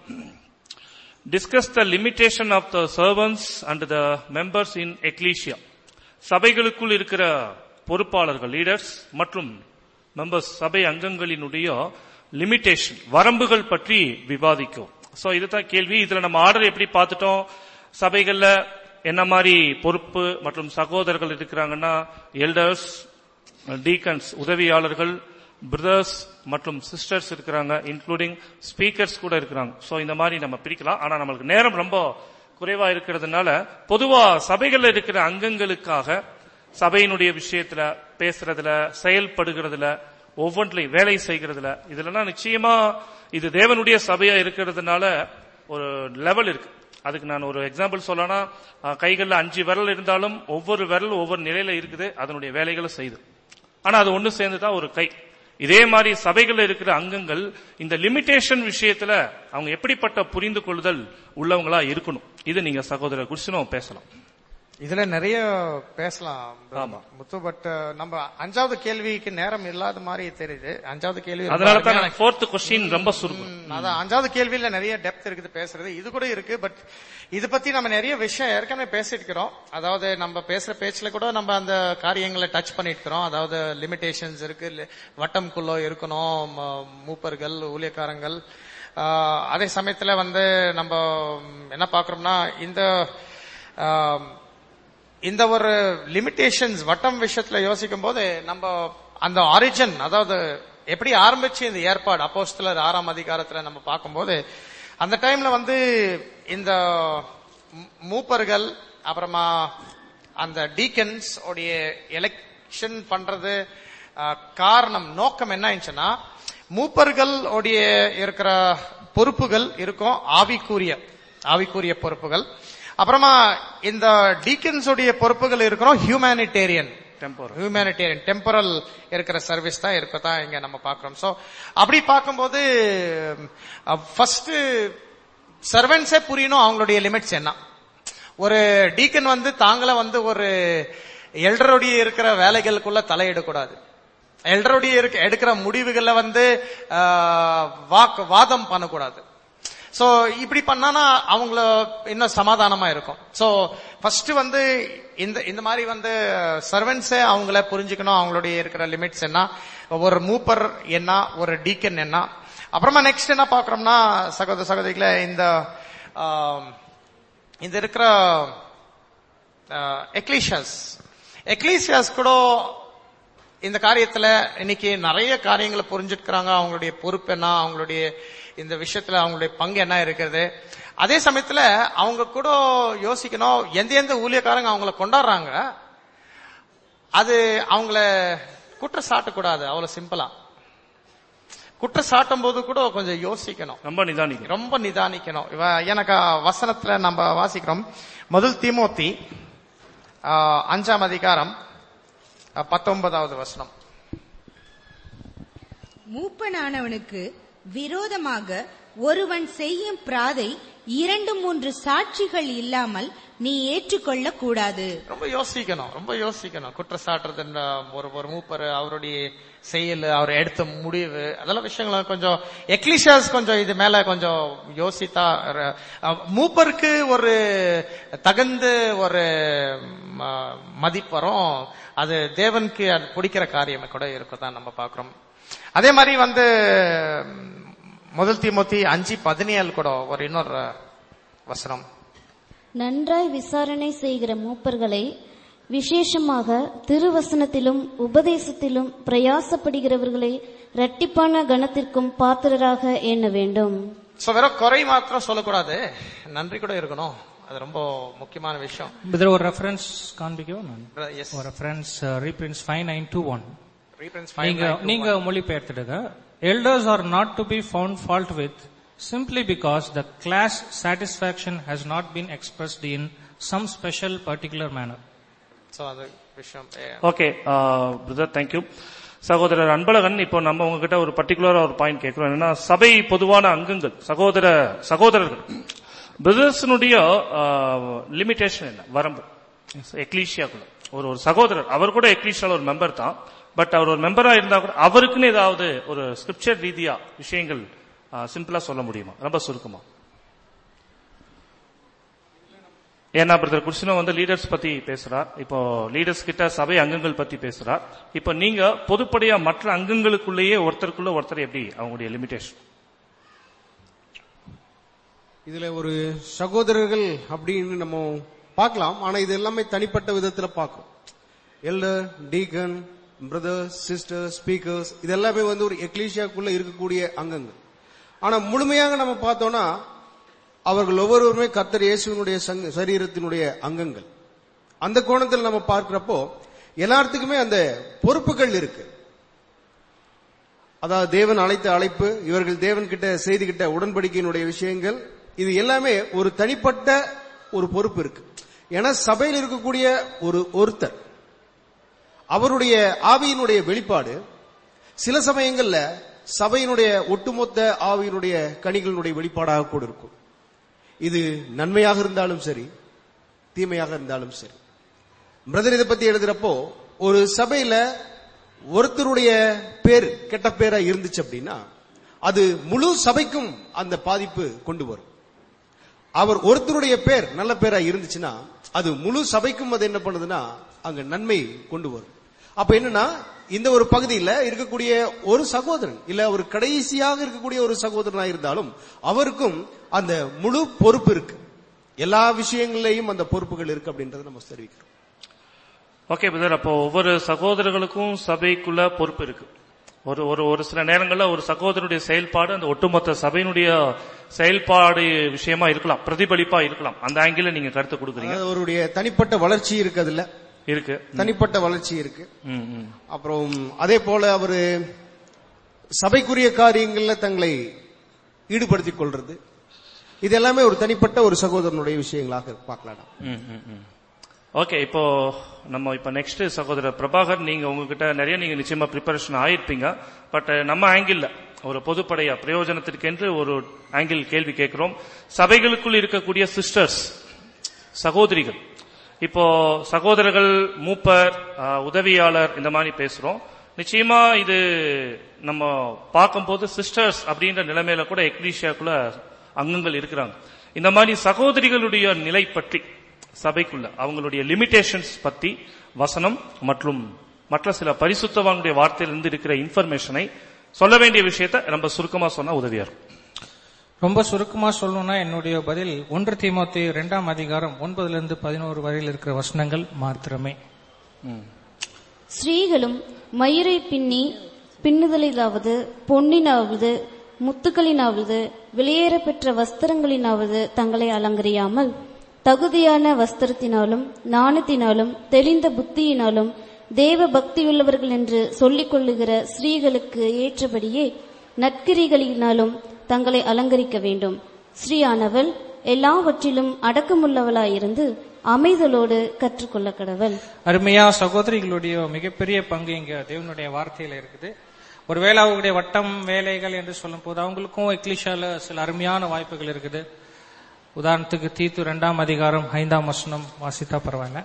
discuss the limitation of the servants and the members in ecclesia சபைகளுக்குள் இருக்கிற பொறுப்பாளர்கள் லீடர்ஸ் மற்றும் மெம்பர்ஸ் சபை அங்கங்களினுடைய லிமிடேஷன் வரம்புகள் பற்றி விவாதிக்கும் சோ இதுதான் கேள்வி இதுல நம்ம ஆர்டர் எப்படி பார்த்துட்டோம் சபைகள்ல என்ன மாதிரி பொறுப்பு மற்றும் சகோதரர்கள் இருக்கிறாங்கன்னா எல்டர்ஸ் டீக்கன்ஸ் உதவியாளர்கள் பிரதர்ஸ் மற்றும் சிஸ்டர்ஸ் இருக்கிறாங்க இன்க்ளூடிங் ஸ்பீக்கர்ஸ் கூட இருக்கிறாங்க சோ இந்த மாதிரி நம்ம பிரிக்கலாம் ஆனா நம்மளுக்கு நேரம் ரொம்ப குறைவா இருக்கிறதுனால பொதுவா சபைகள்ல இருக்கிற அங்கங்களுக்காக சபையினுடைய விஷயத்துல பேசுறதுல செயல்படுகிறதுல ஒவ்வொன்றிலையும் வேலை செய்கிறதுல இதுலலாம் நிச்சயமா இது தேவனுடைய சபையா இருக்கிறதுனால ஒரு லெவல் இருக்கு அதுக்கு நான் ஒரு எக்ஸாம்பிள் சொல்லனா கைகள்ல அஞ்சு விரல் இருந்தாலும் ஒவ்வொரு விரல் ஒவ்வொரு நிலையில இருக்குது அதனுடைய வேலைகளை செய்யுது ஆனா அது ஒண்ணு சேர்ந்துதான் ஒரு கை இதே மாதிரி சபைகள்ல இருக்கிற அங்கங்கள் இந்த லிமிடேஷன் விஷயத்துல அவங்க எப்படிப்பட்ட புரிந்து கொள்ளுதல் உள்ளவங்களா இருக்கணும் இது நீங்க சகோதரர் குடிசனும் பேசலாம் இதுல நிறைய பேசலாம் ஆமா. முத்து பட் நம்ம அஞ்சாவது கேள்விக்கு நேரம் இல்லாத மாதிரி தெரியுது அஞ்சாவது கேள்வி ரொம்ப அதனால தான் அருமையான நான் ஃபோர்த் கொஸ்டின் ரொம்ப சுருக்கும் ம், அதான் அஞ்சாவது கேள்வியில நிறைய டெப்த் இருக்குது பேசுறது இது கூட இருக்கு பட் இது பத்தி நம்ம நிறைய விஷயம் ஏற்கனவே பேசிட்டு இருக்கிறோம் அதாவது நம்ம பேசுற பேச்சுல கூட நம்ம அந்த காரியங்களை டச் பண்ணிட்டு இருக்கிறோம் அதாவது லிமிடேஷன்ஸ் இருக்கு li- வட்டம்குள்ள இருக்கணும் ம- மூப்பர்கள் ஊழியக்காரங்கள் ஆஹ், அதே சமயத்துல வந்து நம்ம ம், என்ன பாக்குறோம்னா இந்த ஆம், இந்த ஒரு லிமிடேஷன்ஸ் வட்டம் விஷயத்துல யோசிக்கும் போது நம்ம அந்த ஆரிஜின் அதாவது எப்படி ஆரம்பிச்சு இந்த ஏற்பாடு அப்போஸ்தலர் ஆறாம் அதிகாரத்துல நம்ம பார்க்கும்போது அந்த டைம்ல வந்து இந்த மூ- மூப்பர்கள் அப்புறமா அந்த டீக்கன்ஸ் உடைய எலெக்ஷன் பண்றது அஹ், காரணம் நோக்கம் என்ன ஆயிடுச்சுன்னா மூப்பர்கள் உடைய இருக்கிற பொறுப்புகள் இருக்கும் ஆவிக்குரிய ஆவிக்குரிய பொறுப்புகள் அப்புறமா இந்த டீக்கன்ஸ் உடைய பொறுப்புகள் இருக்கிறோம் ஹியூமனிடேரியன் Temporal. ஹியூமனிடேரியன் டெம்பரல் இருக்கிற சர்வீஸ் தான் இருக்கதான் இங்க நம்ம பார்க்கிறோம் சோ அப்படி பார்க்கும்போது ஃபர்ஸ்ட் சர்வன்ஸே புரியணும் அவங்களுடைய லிமிட்ஸ் என்ன ஒரு டீக்கன் வந்து தாங்கள வந்து ஒரு எல்டருடைய இருக்கிற வேலைகளுக்குள்ள தலையிடக்கூடாது எல்டருடைய இருக்க எடுக்கிற முடிவுகள்ல வந்து ஆஹ், வாக்கு வாதம் பண்ணக்கூடாது சோ இப்படி பண்ணானா அவங்கள இன்னும் சமாதானமா இருக்கும் சோ ஃபர்ஸ்ட் வந்து இந்த இந்த மாதிரி வந்து சர்வன்ஸே அவங்கள புரிஞ்சுக்கணும் அவங்களுடைய இருக்கிற லிமிட்ஸ் என்ன ஒரு மூப்பர் என்ன ஒரு டீக்கன் என்ன அப்புறமா நெக்ஸ்ட் என்ன பாக்குறோம்னா சகோதர சகோதரிகளே இந்த ஆம், இந்த இருக்கிற எக்லீஷியஸ் எக்லீசியாஸ் கூட இந்த காரியத்துல இன்னைக்கு நிறைய காரியங்களை புரிஞ்சுக்கிறாங்க அவங்களுடைய பொறுப்பு என்ன அவங்களுடைய இந்த விஷயத்துல அவங்களுடைய பங்கு என்ன இருக்கிறது அதே சமயத்துல அவங்க கூட யோசிக்கணும் எந்த எந்த ஊழியக்காரங்க அவங்கள கொண்டாடுறாங்க அது அவங்கள குற்றம் சாட்டக்கூடாது அவ்வளவு சிம்பிளா குற்றம் சாட்டும் போது கூட கொஞ்சம் யோசிக்கணும் ரொம்ப நிதானிக்கும் ரொம்ப நிதானிக்கணும் இவ எனக்கு வசனத்துல நம்ம வாசிக்கிறோம் முதல் தீமோத்தி ஆ, அஞ்சாம் அதிகாரம் ஆ, பத்தொன்பதாவது வசனம் மூப்பனானவனுக்கு விரோதமாக ஒருவன் செய்யும் பிராதை இரண்டு மூன்று சாட்சிகள் இல்லாமல் நீ ஏற்றுக்கொள்ளக் கூடாது ரொம்ப யோசிக்கணும் ரொம்ப யோசிக்கணும் குற்றச்சாட்டுறது என்ன, ஒரு ஒரு மூப்பர் அவருடைய செயல் அவர் எடுத்த முடிவு அதெல்லாம் விஷயங்களை கொஞ்சம் எக்லிஷியாஸ் கொஞ்சம் இது மேல கொஞ்சம் யோசித்தா ர- அஹ், மூப்பருக்கு ஒரு தகுந்த ஒரு ம, மதிப்பு வரும் அது தேவனுக்கு அது பிடிக்கிற காரியம் கூட இருக்கதான் நம்ம பார்க்கிறோம் அதே மாதிரி வந்து ம், முதல் தீமோத்தி அஞ்சு பதினேழு கூட ஒரு இன்னொரு வசனம் நன்றாய் விசாரணை செய்கிற மூப்பர்களை விசேஷமாக திருவசனத்திலும் உபதேசத்திலும் பிரயாசப்படுகிறவர்களை இரட்டிப்பான கணத்திற்கும் பாத்திரராக எண்ண வேண்டும் சோ வெறும் குறை மாத்திரம் சொல்லக்கூடாது நன்றி கூட இருக்கணும் அது ரொம்ப முக்கியமான விஷயம் இதில் ஒரு ரெஃபரன்ஸ் காண்பிக்கவும் நான் எஸ் ஒரு reference reprints five nine two one reference நீங்க நீங்க மொழிபெயர்த்துடுங்க elders are not to be found fault with simply because the class satisfaction has not been expressed in some special particular manner so அது விஷயம் ஏ, okay brother thank you சகோதரர் அன்பழகன் இப்போ நம்ம உங்ககிட்ட ஒரு பர்டிகுலரா ஒரு பாயிண்ட் கேட்கிறோம் என்னன்னா சபை பொதுவான அங்கங்கள் சகோதர சகோதரர்கள் பிரதர்ஸினுடைய லிமிடேஷன் என்ன வரம்பு எக்லீஷியாக்குள்ள ஒரு ஒரு சகோதரர் அவர் கூட எக்லீஷியால ஒரு மெம்பர் தான் பட் அவர் ஒரு மெம்பரா இருந்தா கூட அவருக்குன்னு ஏதாவது ஒரு ஸ்கிரிப்சர் ரீதியா விஷயங்கள் சிம்பிளா சொல்ல முடியுமா ரொம்ப சுருக்கமா ஏன்னா பிரதர் குருசினோ வந்து லீடர்ஸ் பத்தி பேசுறார் இப்போ லீடர்ஸ் கிட்ட சபை அங்கங்கள் பத்தி பேசுறார் இப்போ நீங்க பொதுப்படையா மற்ற அங்கங்களுக்குள்ளேயே ஒருத்தருக்குள்ள ஒருத்தர் எப்படி அவங்களுடைய லிமிடேஷன் இதுல ஒரு சகோதரர்கள் அப்படின்னு நம்ம பார்க்கலாம் ஆனா இது எல்லாமே தனிப்பட்ட விதத்துல பார்க்கும் elder deacon brother sister speakers இது எல்லாமே வந்து ஒரு எக்லீஷியாக்குள்ள இருக்கக்கூடிய அங்கங்கள் ஆனா முழுமையாக நம்ம பார்த்தோம்னா அவர்கள் ஒவ்வொருவருமே கர்த்தர் இயேசுவினுடைய சங்க- சரீரத்தினுடைய அங்கங்கள் அந்த கோணத்தில் நம்ம பார்க்கிறப்போ எல்லாத்துக்குமே அந்த பொறுப்புகள் இருக்கு அதாவது தேவன் அழைத்த அழைப்பு இவர்கள் தேவன் கிட்ட செய்து கிட்ட உடன்படிக்கையினுடைய விஷயங்கள் இது எல்லாமே ஒரு தனிப்பட்ட ஒரு பொறுப்பு இருக்கு ஏன்னா சபையில் இருக்கக்கூடிய ஒரு ஒருத்தர் அவருடைய ஆவியினுடைய வெளிப்பாடு சில சமயங்கள்ல சபையினுடைய ஒட்டுமொத்த ஆவியினுடைய கனிகளினுடைய வெளிப்பாடாக கூட இருக்கும் இது நன்மையாக இருந்தாலும் சரி தீமையாக இருந்தாலும் சரி பிரதர் இதை பத்தி எழுதுறப்போ ஒரு சபையில ஒருத்தருடைய பேர் கெட்ட பேரா இருந்துச்சு அப்படின்னா அது முழு சபைக்கும் அந்த பாதிப்பு கொண்டு வரும் அவர் ஒருத்தருடைய பேர் நல்ல பேரா இருந்துச்சுன்னா அது முழு சபைக்கும் அது என்ன பண்ணுதுன்னா அங்க நன்மை கொண்டு வரும் அப்ப என்னன்னா இந்த ஒரு பகுதியில இருக்கக்கூடிய ஒரு சகோதரன் இல்ல ஒரு கடைசியாக இருக்கக்கூடிய ஒரு சகோதரனா இருந்தாலும் அவருக்கும் அந்த முழு பொறுப்பு இருக்கு எல்லா விஷயங்கள்லயும் அந்த பொறுப்புகள் இருக்கு அப்படின்றத நம்ம தெரிவிக்கிறோம் ஓகே பிரதர் அப்போ ஒவ்வொரு சகோதரர்களுக்கும் சபைக்குள்ள பொறுப்பு இருக்கு ஒரு ஒரு ஒரு சில நேரங்கள்ல ஒரு சகோதரனுடைய செயல்பாடு அந்த ஒட்டுமொத்த சபையினுடைய செயல்பாடு விஷயமா இருக்கலாம் பிரதிபலிப்பா இருக்கலாம் அந்த ஆங்கிள் நீங்க கருத்து கொடுக்குறீங்க அதாவது அவருடைய தனிப்பட்ட வளர்ச்சி இருக்கு அதுல இருக்கு தனிப்பட்ட வளர்ச்சி இருக்கு ம், ம். அப்புறம் அதே போல அவரு சபைக்குரிய காரியங்கள்ல தங்களை ஈடுபடுத்திக் கொள்றது இது எல்லாமே ஒரு தனிப்பட்ட ஒரு சகோதரனுடைய விஷயங்களாக பார்க்கலாம் ம், ம், ம். ஓகே இப்போ நம்ம இப்ப நெக்ஸ்ட் சகோதரர் பிரபாகர் நீங்க உங்ககிட்ட நிறைய நீங்க நிச்சயமா ப்ரிப்பரேஷன் ஆயிருப்பீங்க பட் நம்ம ஆங்கிள் ஒரு பொதுப்படையா பிரயோஜனத்திற்கென்று ஒரு ஆங்கிள் கேள்வி கேட்கிறோம் சபைகளுக்குள் இருக்கக்கூடிய சிஸ்டர்ஸ் சகோதரிகள் இப்போ சகோதரர்கள் மூப்பர் ஆ, உதவியாளர் இந்த மாதிரி பேசுறோம் நிச்சயமா இது நம்ம பார்க்கும்போது சிஸ்டர்ஸ் அப்படின்ற நிலைமையில கூட எக்லீஷியாக்குள்ள அங்கங்கள் இருக்கிறாங்க இந்த மாதிரி சகோதரிகளுடைய நிலை பற்றி சபைக்குள்ள அவங்களுடைய லிமிடேஷன்ஸ் பத்தி வசனம் மற்றும் மற்ற சில பரிசுத்தவானுடைய வார்த்தையிலிருந்து இருக்கிற இன்ஃபர்மேஷனை சொல்ல வேண்டிய விஷயத்தை ரொம்ப சுருக்கமா சொன்னா உதவியா இருக்கும் ரொம்ப சுருக்கமா சொல்லணும்னா என்னுடைய பதில் ஒன்று தீமோத்தி இரண்டாம் அதிகாரம் ஒன்பதுல இருந்து பதினோரு வரையில் இருக்கிற வசனங்கள் மாத்திரமே ஸ்ரீகளும் மயிரை பின்னி பின்னுதலிலாவது பொன்னினாவது முத்துக்களினாவது வெளியேற பெற்ற வஸ்திரங்களினாவது தங்களை அலங்கரியாமல் தகுதியான வஸ்திரத்தினாலும் நாணத்தினாலும் தெளிந்த புத்தியினாலும் தேவ பக்தியுள்ளவர்கள் என்று சொல்லிக் கொள்ளுகிற ஸ்ரீகளுக்கு ஏற்றபடியே நற்கிரிகளினாலும் தங்களை அலங்கரிக்க வேண்டும் ஸ்ரீயானவள் எல்லாவற்றிலும் அடக்கமுள்ளவளாயிருந்து அமைதலோடு கற்றுக்கொள்ள கடவள் அருமையா சகோதரிகளுடைய மிகப்பெரிய பங்கு இங்க தேவனுடைய வார்த்தையில இருக்குது ஒருவேளை அவங்களுடைய வட்டம் வேலைகள் என்று சொல்லும் போது அவங்களுக்கும் எக்லிஷால சில அருமையான வாய்ப்புகள் இருக்குது உதாரணத்துக்கு தீத்து இரண்டாம் அதிகாரம் ஐந்தாம் வசனம் வாசித்தா பரவாயில்ல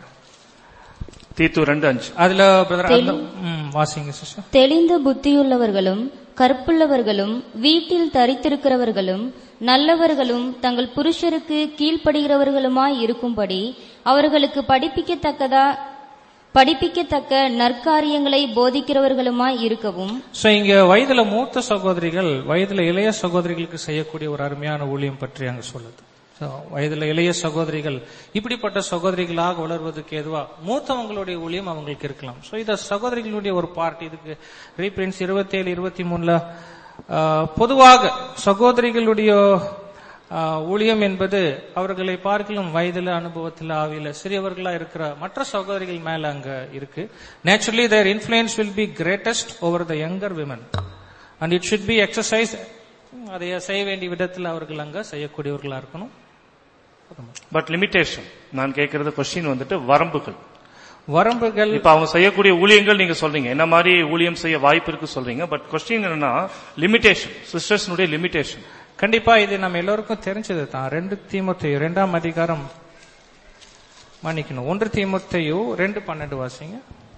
தீத்து ரெண்டு அஞ்சு அதுல brother, அந்த- ம், வாசிங்க சிஸ்டர் தெளிந்த புத்தியுள்ளவர்களும் கற்புள்ளவர்களும் வீட்டில் தரித்திருக்கிறவர்களும் நல்லவர்களும் தங்கள் புருஷருக்கு கீழ்ப்படுகிறவர்களுமாய் இருக்கும்படி அவர்களுக்கு படிப்பிக்கத்தக்கதா படிப்பிக்கத்தக்க நற்காரியங்களை போதிக்கிறவர்களுமாய் இருக்கவும் சோ இங்க வயதுல மூத்த சகோதரிகள் வயதுல இளைய சகோதரிகளுக்கு செய்யக்கூடிய ஒரு அருமையான ஊழியம் பற்றி அங்க சொல்லுது So, வயதுல இளைய சகோதரிகள் இப்படிப்பட்ட சகோதரிகளாக வளர்வதற்கு எதுவா மூத்தவங்களுடைய ஊழியம் அவங்களுக்கு இருக்கலாம் சோ இத சகோதரிகளுடைய ஒரு பார்ட் இதுக்கு ரீபிரின்ஸ் இருபத்தி ஏழு இருபத்தி மூணுல ஆஹ், பொதுவாக சகோதரிகளுடைய ஆஹ், ஊழியம் என்பது அவர்களை பார்க்கலும் வயதுல அனுபவத்தில் ஆவியில சிறியவர்களா இருக்கிற மற்ற சகோதரிகள் மேல அங்க இருக்கு naturally their influence will be greatest over the younger women and it should be exercise அதை செய்ய வேண்டிய விதத்தில் அவர்கள் அங்க செய்யக்கூடியவர்களா இருக்கணும் பட் லிமிடேஷன் நான் கேட்கறது கொஸ்டின் வந்துட்டு வரம்புகள் வரம்புகள் இப்ப அவங்க செய்யக்கூடிய ஊழியங்கள் நீங்க சொல்றீங்க என்ன மாதிரி ஊழியம் செய்ய வாய்ப்பு இருக்கு சொல்றீங்க பட் கொஸ்டின் என்னன்னா லிமிடேஷன் சிஸ்டர்ஸ்னுடைய லிமிடேஷன் கண்டிப்பா இது நம்ம எல்லோருக்கும் தெரிஞ்சது தான் ரெண்டு தீமத்தையோ ரெண்டாம் அதிகாரம் மன்னிக்கணும் ஒன்று தீமத்தையோ ரெண்டு பன்னெண்டு வாசிங்க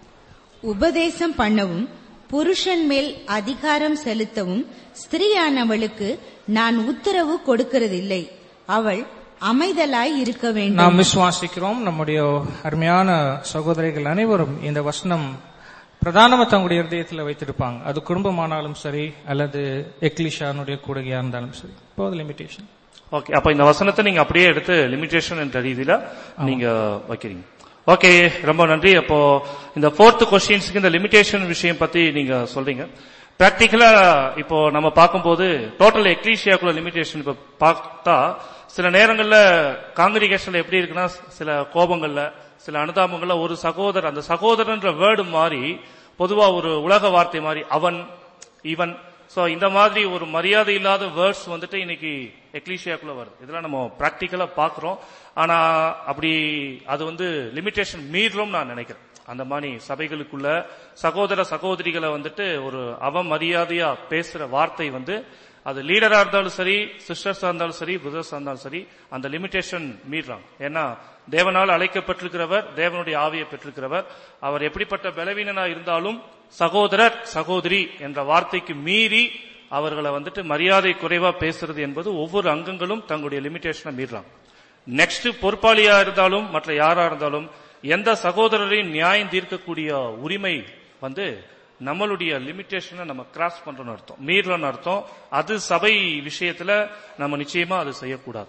உபதேசம் பண்ணவும் புருஷன் மேல் அதிகாரம் செலுத்தவும் ஸ்திரீயானவளுக்கு நான் உத்தரவு கொடுக்கிறதில்லை அவள் அமைதலாய் இருக்க வேண்டும் நாம் விசுவாசிக்கிறோம் நம்முடைய அருமையான சகோதரிகள் அனைவரும் இந்த வசனம் பிரதானமா தங்களுடைய இருதயத்தில் வைத்திருப்பாங்க அது குடும்பமானாலும் சரி அல்லது எக்லிஷானுடைய கூடகையா இருந்தாலும் சரி இப்போ லிமிடேஷன் ஓகே அப்ப இந்த வசனத்தை நீங்க அப்படியே எடுத்து லிமிடேஷன் என்ற ரீதியில நீங்க வைக்கிறீங்க ஓகே ரொம்ப நன்றி அப்போ இந்த ஃபோர்த் கொஸ்டின்ஸ்க்கு இந்த லிமிடேஷன் விஷயம் பத்தி நீங்க சொல்றீங்க பிராக்டிக்கலா இப்போ நம்ம பார்க்கும்போது டோட்டல் எக்லீஷியாக்குள்ள லிமிடேஷன் இப்ப பார்த்தா சில நேரங்கள்ல காங்கிரிகேஷன்ல எப்படி இருக்குன்னா சில கோபங்கள்ல சில அனுதாபங்கள்ல ஒரு சகோதரர் அந்த சகோதரன்ற வேர்டு மாறி பொதுவா ஒரு உலக வார்த்தை மாதிரி அவன் இவன் சோ இந்த மாதிரி ஒரு மரியாதை இல்லாத வேர்ட்ஸ் வந்துட்டு இன்னைக்கு எக்லீஷியாக்குள்ள வருது இதெல்லாம் நம்ம பிராக்டிக்கலா பாக்குறோம் ஆனா அப்படி அது வந்து லிமிடேஷன் மீறலும் நான் நினைக்கிறேன் அந்த மாதிரி சபைகளுக்குள்ள சகோதர சகோதரிகளை வந்துட்டு ஒரு அவமரியாதையா பேசுற வார்த்தை வந்து அது லீடரா இருந்தாலும் சரி சிஸ்டர்ஸா இருந்தாலும் சரி பிரதர்ஸா இருந்தாலும் சரி அந்த லிமிடேஷன் மீறாங்க ஏன்னா தேவனால் அழைக்கப்பட்டிருக்கிறவர் தேவனுடைய ஆவியை பெற்றிருக்கிறவர் அவர் எப்படிப்பட்ட பலவீனனா இருந்தாலும் சகோதரர் சகோதரி என்ற வார்த்தைக்கு மீறி அவர்களை வந்துட்டு மரியாதை குறைவா பேசுறது என்பது ஒவ்வொரு அங்கங்களும் தங்களுடைய லிமிடேஷனை மீறாங்க நெக்ஸ்ட் பொறுப்பாளியா இருந்தாலும் மற்ற யாரா இருந்தாலும் எந்த சகோதரரையும் நியாயம் தீர்க்கக்கூடிய உரிமை வந்து நம்மளுடைய லிமிட்டேஷனை நம்ம கிராஸ் பண்றோம்னு அர்த்தம் மீறலன்னு அர்த்தம் அது சபை விஷயத்துல நம்ம நிச்சயமா அது செய்யக்கூடாது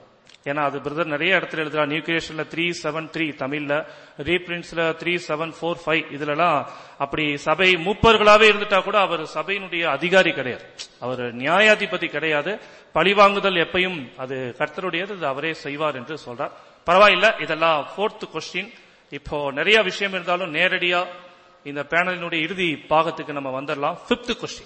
ஏன்னா அது பிரதர் நிறைய இடத்துல எழுதுறா நியூ கிரியேஷன்ல த்ரீ செவன் த்ரீ தமிழ்ல ரீபிரிண்ட்ஸ்ல த்ரீ செவன் ஃபோர் ஃபைவ் இதுலலாம் அப்படி சபை மூப்பர்களாவே இருந்துட்டா கூட அவர் சபையினுடைய அதிகாரி கிடையாது அவர் நியாயாதிபதி கிடையாது பழிவாங்குதல் எப்பையும் அது கர்த்தருடையது அது அவரே செய்வார் என்று சொல்றார் பரவாயில்ல இதெல்லாம் ஃபோர்த் கொஸ்டின் இப்போ நிறைய விஷயம் இருந்தாலும் நேரடியா இந்த பேனலினுடைய இறுதி பாகத்துக்கு நம்ம வந்துடலாம் பிப்த் கொஸ்டின்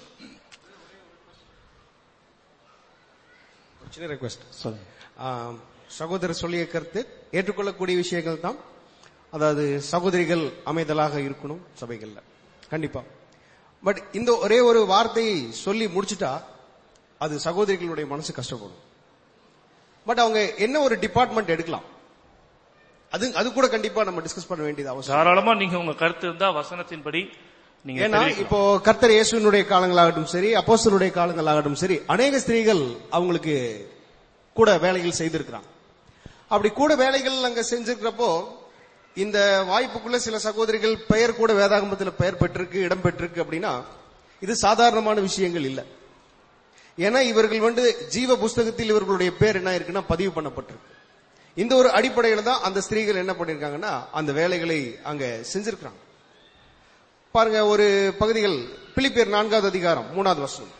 ஒரு சின்ன ரெக்வெஸ்ட் சொல்லுங்க சகோதரர் சொல்லிய கருத்து ஏற்றுக்கொள்ளக்கூடிய விஷயங்கள் தான் அதாவது சகோதரிகள் அமைதலாக இருக்கணும் சபைகள்ல கண்டிப்பா பட் இந்த ஒரே ஒரு வார்த்தையை சொல்லி முடிச்சிட்டா அது சகோதரிகளுடைய மனசு கஷ்டப்படும் பட் அவங்க என்ன ஒரு டிபார்ட்மெண்ட் எடுக்கலாம் அது அது கூட கண்டிப்பா நம்ம டிஸ்கஸ் பண்ண வேண்டியது அவசியம் தாராளமா நீங்க உங்க கருத்து இருந்தா வசனத்தின்படி நீங்க ஏன்னா தெரிவிக்கலாம். இப்போ கர்த்தர் இயேசுனுடைய காலங்களாகட்டும் சரி அப்போஸ்தலருடைய காலங்களாகட்டும் சரி அநேக ஸ்திரீகள் அவங்களுக்கு கூட வேலைகள் செய்திருக்கிறாங்க அப்படி கூட வேலைகள் அங்க செஞ்சிருக்கிறப்போ இந்த வாய்ப்புக்குள்ள சில சகோதரிகள் பெயர் கூட வேதாகமத்தில் பெயர் பெற்றிருக்கு இடம் பெற்றிருக்கு அப்படின்னா இது சாதாரணமான விஷயங்கள் இல்ல ஏன்னா இவர்கள் வந்து ஜீவ புஸ்தகத்தில் இவர்களுடைய பேர் என்ன இருக்குன்னா பதிவு பண்ணப்பட்டிருக்கு இந்த ஒரு அடிப்படையில தான் அந்த ஸ்திரீகள் என்ன பண்ணிருக்காங்கன்னா அந்த வேலைகளை அங்க செஞ்சிருக்கிறாங்க பாருங்க ஒரு பகுதிகள் பிலிப்பியர் நான்காவது அதிகாரம் மூணாவது வசனம்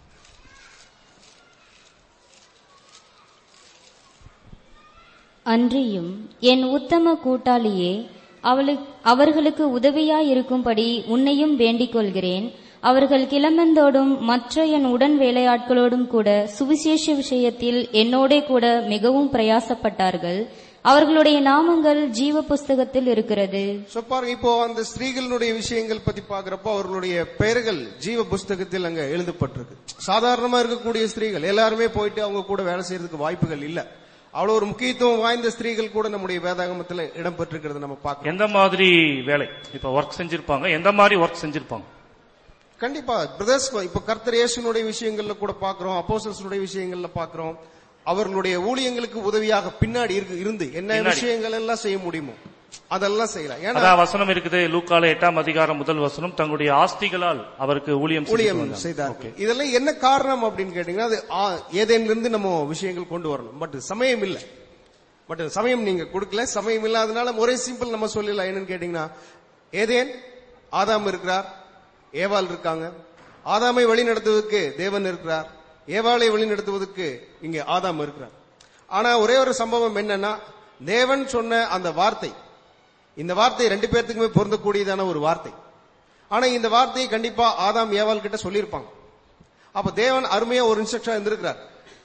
அன்றியும் என் உத்தம கூட்டாளியே அவளுக்கு அவர்களுக்கு உதவியாயிருக்கும்படி உன்னையும் வேண்டிக் கொள்கிறேன் அவர்கள் கிளம்பந்தோடும் மற்ற என் உடன் வேலையாட்களோடும் கூட சுவிசேஷ விஷயத்தில் என்னோடே கூட மிகவும் பிரயாசப்பட்டார்கள் அவர்களுடைய நாமங்கள் ஜீவ புஸ்தகத்தில் இருக்கிறது சோ பாருங்க இப்போ அந்த ஸ்திரீகளுடைய விஷயங்கள் பத்தி பாக்குறப்போ அவர்களுடைய பெயர்கள் ஜீவ புஸ்தகத்தில் அங்க எழுதப்பட்டிருக்கு சாதாரணமா இருக்கக்கூடிய ஸ்திரீகள் எல்லாருமே போயிட்டு அவங்க கூட வேலை செய்யறதுக்கு வாய்ப்புகள் இல்ல அவ்வளவு ஒரு முக்கியத்துவம் வாய்ந்த ஸ்திரீகள் கூட நம்முடைய வேதாகமத்தில் இடம் பெற்றிருக்கிறது நம்ம பார்க்கலாம் எந்த மாதிரி வேலை இப்ப ஒர்க் செஞ்சிருப்பாங்க எந்த மாதிரி ஒர்க் செஞ்சிருப்பாங்க கண்டிப்பா பிரதர்ஸ் இப்ப கர்த்தர் இயேசுனுடைய விஷயங்கள்ல கூட பாக்குறோம் அப்போஸ்தலர்களுடைய விஷயங்கள்ல பாக்குறோம் அவர்களுடைய ஊழியங்களுக்கு உதவியாக பின்னாடி இருக்கு- இருந்து என்ன பின்னாடி. விஷயங்கள் எல்லாம் செய்ய முடியுமோ அதெல்லாம் செய்யலாம் ஏன்னா அதான் வசனம் இருக்குது லூக்கால எட்டாம் அதிகாரம் முதல் வசனம் தங்களுடைய ஆஸ்திகளால் அவருக்கு ஊழியம் செஞ்சுட்டு ஊழியம் வந்தாங்க. செய்தார்கள் இதெல்லாம் என்ன காரணம் அப்படின்னு கேட்டீங்கன்னா அது ஆ- ஏதேன்ல இருந்து நம்ம விஷயங்கள் கொண்டு வரணும் பட் சமயம் இல்ல பட் சமயம் நீங்க கொடுக்கல சமயம் இல்லாதனால ஒரே சிம்பிள் நம்ம சொல்லலாம் என்னன்னு கேட்டீங்கன்னா ஏதேன் ஆதாம் இருக்கிறார் ஏவாள் இருக்காங்க ஆதாமை வழி நடத்துவதற்கு தேவன் இருக்கிறார் ஏவாளை வழி நடத்துவதற்கு இங்க ஆதாம் இருக்கிறார் ஆனா ஒரே ஒரு சம்பவம் என்னன்னா தேவன் சொன்ன அந்த வார்த்தை இந்த வார்த்தை ரெண்டு பேர்த்துக்குமே பொருந்தக்கூடியதான ஒரு வார்த்தை ஆனா இந்த வார்த்தையை கண்டிப்பா ஆதாம் ஏவாள் கிட்ட சொல்லியிருப்பாங்க அப்ப தேவன் அருமையா ஒரு இன்ஸ்ட்ரக்ஷன் இருந்திருக்கிறார்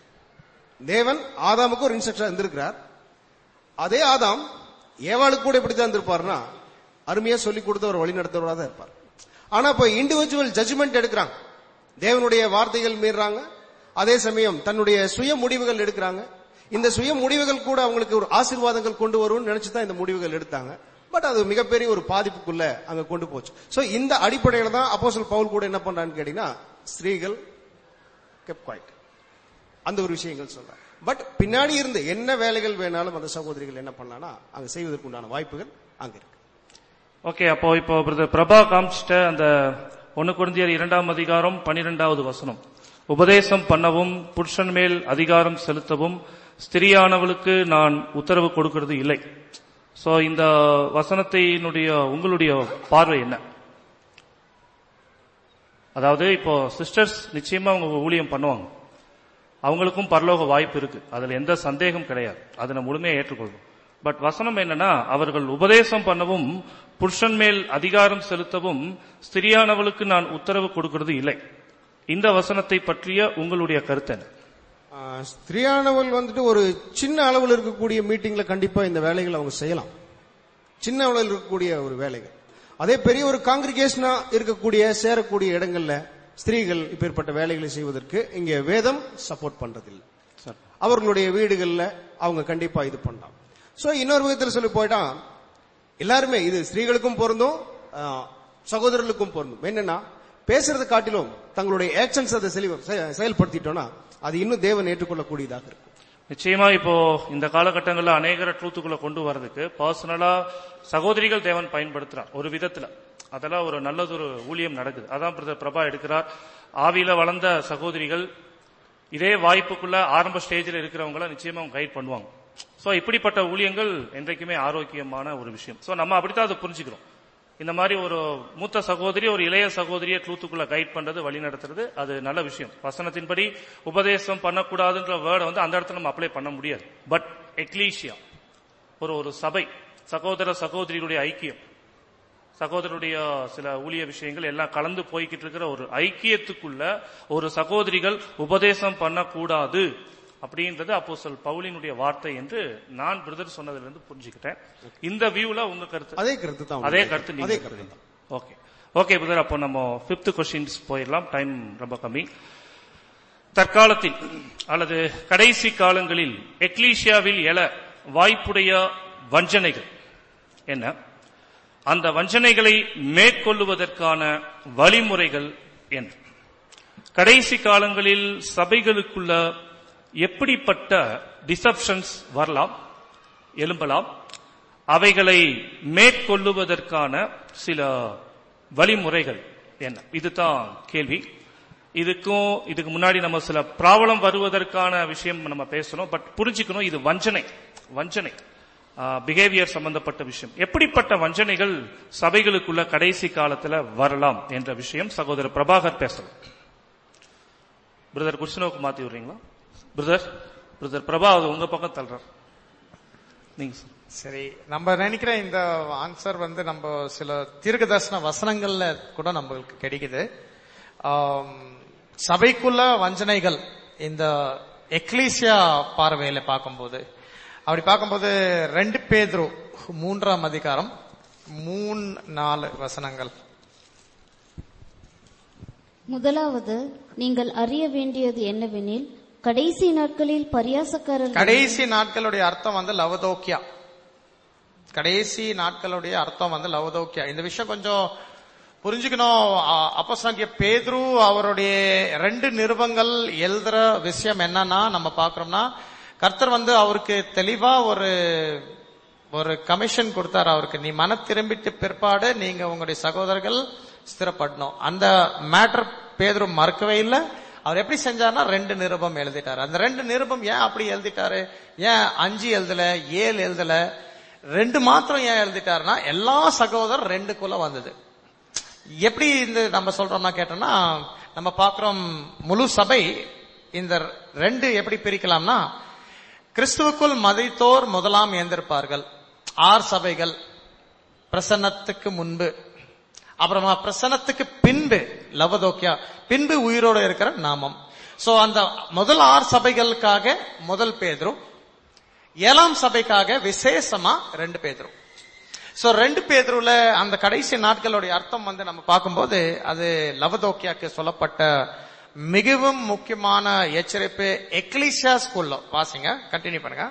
தேவன் ஆதாமுக்கு ஒரு இன்ஸ்ட்ரக்ஷன் இருந்திருக்கிறார் அதே ஆதாம் ஏவாளுக்கு கூட இப்படித்தான் இருந்திருப்பாருன்னா அருமையா சொல்லி கொடுத்து ஒரு வழி நடத்துவராக தான் இருப்பார் ஆனா இப்ப இண்டிவிஜுவல் ஜட்ஜ்மெண்ட் எடுக்கிறாங்க தேவனுடைய வார்த்தைகள் மீறாங்க அதே சமயம் தன்னுடைய சுய முடிவுகள் எடுக்கிறாங்க இந்த சுய முடிவுகள் கூட அவங்களுக்கு ஒரு ஆசீர்வாதங்கள் கொண்டு வரும்னு நினைச்சு தான் இந்த முடிவுகள் எடுத்தாங்க பட் அது மிகப்பெரிய ஒரு பாதிப்புக்குள்ள அங்க கொண்டு போச்சு சோ இந்த அடிப்படையில தான் அப்போஸ்தலர் பவுல் கூட என்ன பண்றான்னு கேட்டீங்கன்னா ஸ்திரீகள் kept quiet அந்த ஒரு விஷயங்கள் சொல்றாங்க பட் பின்னாடி இருந்து என்ன வேலைகள் வேணாலும் அந்த சகோதரிகள் என்ன பண்ணலாம்னா அங்க செய்வதற்கு உண்டான வாய்ப்புகள் அங்க இருக்கு ஓகே அப்போ இப்போ பிரதர் பிரபா காமிச்சிட்ட அந்த ஒன்னு குருந்தியர் இரண்டாம் அதிகாரம் பனிரெண்டாவது வசனம் உபதேசம் பண்ணவும் புருஷன் மேல் அதிகாரம் செலுத்தவும் ஸ்திரியானவளுக்கு நான் உத்தரவு கொடுக்கிறது இல்லை சோ இந்த வசனத்தினுடைய உங்களுடைய பார்வை என்ன அதாவது இப்போ சிஸ்டர்ஸ் நிச்சயமா அவங்க ஊழியம் பண்ணுவாங்க அவங்களுக்கும் பரலோக வாய்ப்பு இருக்கு அதுல எந்த சந்தேகம் கிடையாது அதை நம்ம முழுமையா ஏற்றுக்கொள்வோம் பட் வசனம் என்னன்னா அவர்கள் உபதேசம் பண்ணவும் புருஷன் மேல் அதிகாரம் செலுத்தவும் ஸ்திரியானவளுக்கு நான் உத்தரவு கொடுக்கிறது இல்லை இந்த வசனத்தை பற்றிய உங்களுடைய கருத்து என்ன ஆஹ், ஸ்திரியானவள் வந்துட்டு ஒரு சின்ன அளவில் இருக்கக்கூடிய மீட்டிங்ல கண்டிப்பா இந்த வேலைகளை அவங்க செய்யலாம் சின்ன அளவில் இருக்கக்கூடிய ஒரு வேலைகள் அதே பெரிய ஒரு காங்கிரிகேஷனா இருக்கக்கூடிய சேரக்கூடிய இடங்கள்ல ஸ்திரீகள் இப்பேற்பட்ட வேலைகளை செய்வதற்கு இங்க வேதம் சப்போர்ட் பண்றதில்லை அவர்களுடைய வீடுகள்ல அவங்க கண்டிப்பா இது பண்ணலாம் சோ இன்னொரு விதத்தில் சொல்லி போயிட்டா எல்லாருமே இது ஸ்திரீகளுக்கும் பொருந்தும் ஆஹ், சகோதரர்களுக்கும் பொருந்தும் என்னன்னா பேசுறது காட்டிலும் தங்களுடைய ஆக்ஷன்ஸ் அதை செலி- செ- செயல்படுத்திட்டோம்னா அது இன்னும் தேவன் ஏற்றுக்கொள்ளக்கூடியதாக இருக்கும் நிச்சயமா இப்போ இந்த காலகட்டங்கள்ல அநேகர ட்ரூத்துக்குள்ள கொண்டு வர்றதுக்கு பர்சனலா சகோதரிகள் தேவன் பயன்படுத்துறார் ஒரு விதத்துல அதெல்லாம் ஒரு நல்லதொரு ஊழியம் நடக்குது அதான் பிரதர் பிரபா எடுக்கிறார் ஆவியில வளர்ந்த சகோதரிகள் இதே வாய்ப்புக்குள்ள ஆரம்ப ஸ்டேஜில் இருக்கிறவங்கள நிச்சயமா அவங்க கைட் பண்ணுவாங்க சோ இப்படிப்பட்ட ஊழியங்கள் என்றைக்குமே ஆரோக்கியமான ஒரு விஷயம் சோ நம்ம அப்படித்தான் அதை புரிஞ்சுக்கிறோம் இந்த மாதிரி ஒரு மூத்த சகோதரி ஒரு இளைய சகோதரியை ட்ரூத்துக்குள்ள கைட் பண்றது வழி நடத்துறது அது நல்ல விஷயம் வசனத்தின்படி உபதேசம் பண்ணக்கூடாதுன்ற வேர்டை வந்து அந்த இடத்துல நம்ம அப்ளை பண்ண முடியாது பட் எக்லீஷியா ஒரு ஒரு சபை சகோதர சகோதரிகளுடைய ஐக்கியம் சகோதரருடைய சில ஊழிய விஷயங்கள் எல்லாம் கலந்து போய்கிட்டு இருக்கிற ஒரு ஐக்கியத்துக்குள்ள ஒரு சகோதரிகள் உபதேசம் பண்ணக்கூடாது அப்படின்றது அப்போ சொல் பவுலினுடைய வார்த்தை என்று நான் பிரதர் சொன்னதுல இருந்து புரிஞ்சுக்கிட்டேன் இந்த வியூல உங்க கருத்து அதே கருத்து தான் அதே கருத்து நீங்க அதே கருத்து தான் ஓகே ஓகே பிரதர் அப்போ நம்ம பிப்த் கொஸ்டின்ஸ் போயிடலாம் டைம் ரொம்ப கம்மி தற்காலத்தில் அல்லது கடைசி காலங்களில் எக்லீஷியாவில் எழ வாய்ப்புடைய வஞ்சனைகள் என்ன அந்த வஞ்சனைகளை மேற்கொள்ளுவதற்கான வழிமுறைகள் என்ன கடைசி காலங்களில் சபைகளுக்குள்ள எப்படிப்பட்ட டிசப்ஷன்ஸ் வரலாம் எழும்பலாம் அவைகளை மேற்கொள்ளுவதற்கான சில வழிமுறைகள் என்ன இதுதான் கேள்வி இதுக்கும் இதுக்கு முன்னாடி நம்ம சில ப்ராப்ளம் வருவதற்கான விஷயம் நம்ம பேசணும் பட் புரிஞ்சுக்கணும் இது வஞ்சனை வஞ்சனை பிஹேவியர் சம்பந்தப்பட்ட விஷயம் எப்படிப்பட்ட வஞ்சனைகள் சபைகளுக்குள்ள கடைசி காலத்துல வரலாம் என்ற விஷயம் சகோதரர் பிரபாகர் பேசலாம் பிரதர் குர்ஷனோக்கு மாத்தி விடுறீங்களா பிரதர் பிரதர் பிரபா அது உங்க பக்கம் தள்ளுறார் நீங்க சார் சரி நம்ம நினைக்கிற இந்த ஆன்சர் வந்து நம்ம சில தீர்க்கதர்சன வசனங்கள்ல கூட நம்மளுக்கு கிடைக்குது ஆம், சபைக்குள்ள வஞ்சனைகள் இந்த எக்லீசியா பார்வையில பார்க்கும்போது அப்படி பார்க்கும்போது ரெண்டு பேதுரு மூன்றாம் அதிகாரம் மூணு நாலு வசனங்கள் முதலாவது நீங்கள் அறிய வேண்டியது என்னவெனில் கடைசி நாட்களில் பரியாசக்காரர் கடைசி நாட்களுடைய அர்த்தம் வந்து லவதோக்கியா கடைசி நாட்களுடைய அர்த்தம் வந்து லவதோக்கியா இந்த விஷயம் கொஞ்சம் புரிஞ்சுக்கணும் அப்போ பேதுரு அவருடைய ரெண்டு நிருபங்கள் எழுதுற விஷயம் என்னன்னா நம்ம பாக்குறோம்னா கர்த்தர் வந்து அவருக்கு தெளிவா ஒரு ஒரு கமிஷன் கொடுத்தாரு அவருக்கு நீ மன திரும்பிட்டு பிற்பாடு நீங்க உங்களுடைய சகோதரர்கள் ஸ்திரப்படணும் அந்த மேட்டர் பேதுரு மறக்கவே இல்லை அவர் எப்படி செஞ்சார்னா ரெண்டு நிருபம் எழுதிட்டாரு அந்த ரெண்டு நிருபம் ஏன் அப்படி எழுதிட்டாரு ஏன் அஞ்சு எழுதல ஏழு எழுதல ரெண்டு மாத்திரம் ஏன் எழுதிட்டாருன்னா எல்லா சகோதரர் ரெண்டுக்குள்ள வந்தது எப்படி இந்த நம்ம சொல்றோம்னா கேட்டோம்னா நம்ம பாக்குறோம் முழு சபை இந்த ரெண்டு எப்படி பிரிக்கலாம்னா கிறிஸ்துவுக்குள் மதித்தோர் முதலாம் ஏந்திருப்பார்கள் ஆர் சபைகள் பிரசன்னத்துக்கு முன்பு அப்புறமா பிரசன்னத்துக்கு பின்பு லவதோக்கியா பின்பு உயிரோடு இருக்கிற நாமம் சோ அந்த முதல் ஆறு சபைகளுக்காக முதல் பேதரும் ஏழாம் சபைக்காக விசேஷமா ரெண்டு பேதரும் சோ ரெண்டு பேதருல அந்த கடைசி நாட்களுடைய அர்த்தம் வந்து நம்ம பார்க்கும்போது அது லவதோக்கியாக்கு சொல்லப்பட்ட மிகவும் முக்கியமான எச்சரிப்பு எக்லிஷியா ஸ்கூல்ல வாசிங்க கண்டினியூ பண்ணுங்க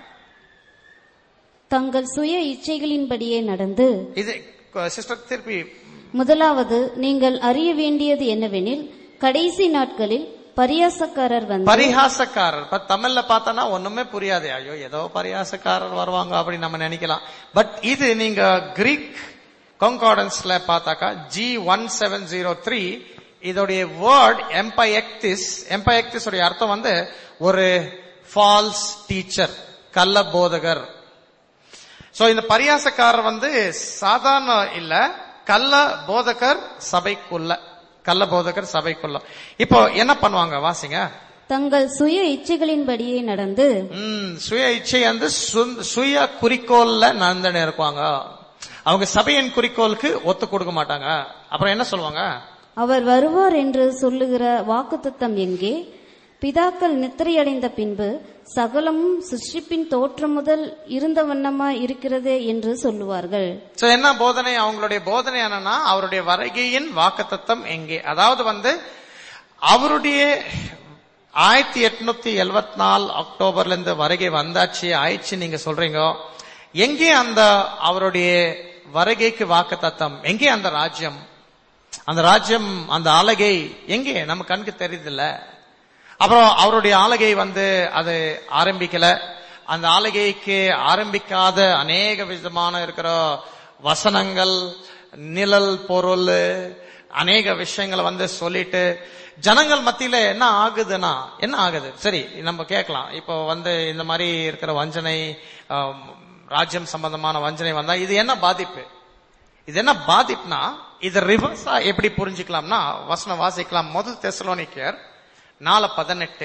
தங்கள் சுய இச்சைகளின்படியே நடந்து இது சிஸ்டர் திருப்பி முதலாவது நீங்கள் அறிய வேண்டியது என்னவெனில் கடைசி நாட்களில் பரியாசக்காரர் வந்து பரிகாசக்காரர் இப்ப தமிழ்ல பார்த்தோன்னா ஒண்ணுமே புரியாது ஐயோ ஏதோ பரிகாசக்காரர் வருவாங்க அப்படின்னு நம்ம நினைக்கலாம் பட் இது நீங்க கிரீக் கொங்கார்டன்ஸ்ல பார்த்தாக்கா G one seven zero three இதோடைய வேர்ட் எம்பயக்திஸ் எம்பயக்திஸ் உடைய அர்த்தம் வந்து ஒரு ஃபால்ஸ் டீச்சர் கள்ள போதகர் சோ இந்த பரியாசக்காரர் வந்து சாதாரண இல்ல கள்ள போதகர் சபைக்குள்ள கள்ள போதகர் சபைக்குள்ள இப்போ என்ன பண்ணுவாங்க வாசிங்க தங்கள் சுய இச்சைகளின்படியே நடந்து ம், சுய இச்சை வந்து சு- சுய குறிக்கோள்ல நடந்துன்னு இருப்பாங்க அவங்க சபையின் குறிக்கோளுக்கு ஒத்து கொடுக்க மாட்டாங்க அப்புறம் என்ன சொல்லுவாங்க அவர் வருவார் என்று சொல்லுகிற வாக்குத்தத்தம் எங்கே பிதாக்கள் நித்திரையடைந்த பின்பு சகலமும் சிருஷ்டிப்பின் தோற்றம் முதல் இருந்த வண்ணமாய் இருக்கிறதே என்று சொல்லுவார்கள் சோ என்ன போதனை அவங்களுடைய போதனை என்னன்னா அவருடைய வருகையின் வாக்குத்தத்தம் எங்கே அதாவது வந்து அவருடைய ஆயிரத்தி எட்நூத்தி எழுவத்தி நாலு அக்டோபர்ல இருந்து வருகை வந்தாச்சு ஆயிடுச்சு நீங்க சொல்றீங்க எங்கே அந்த அவருடைய வருகைக்கு வாக்குத்தத்தம் எங்கே அந்த ராஜ்யம் அந்த ராஜ்யம் அந்த ஆலகை எங்கே நம்ம கண்ணுக்கு தெரியுதில்ல அப்புறம் அவருடைய ஆலகை வந்து அது ஆரம்பிக்கல அந்த ஆலகைக்கு ஆரம்பிக்காத அநேக விதமான இருக்கிற வசனங்கள் நிழல் பொருள் அநேக விஷயங்களை வந்து சொல்லிட்டு ஜனங்கள் மத்தியில என்ன ஆகுதுன்னா என்ன ஆகுது சரி நம்ம கேட்கலாம் இப்போ வந்து இந்த மாதிரி இருக்கிற வஞ்சனை ஆம், ராஜ்யம் சம்பந்தமான வஞ்சனை வந்தா இது என்ன பாதிப்பு இது என்ன பாதிப்புனா இது ரிவர்ஸா எப்படி புரிஞ்சுக்கலாம்னா வசனம் வாசிக்கலாம் முதல் தெசலோனிக்கர் நாலு பதினெட்டு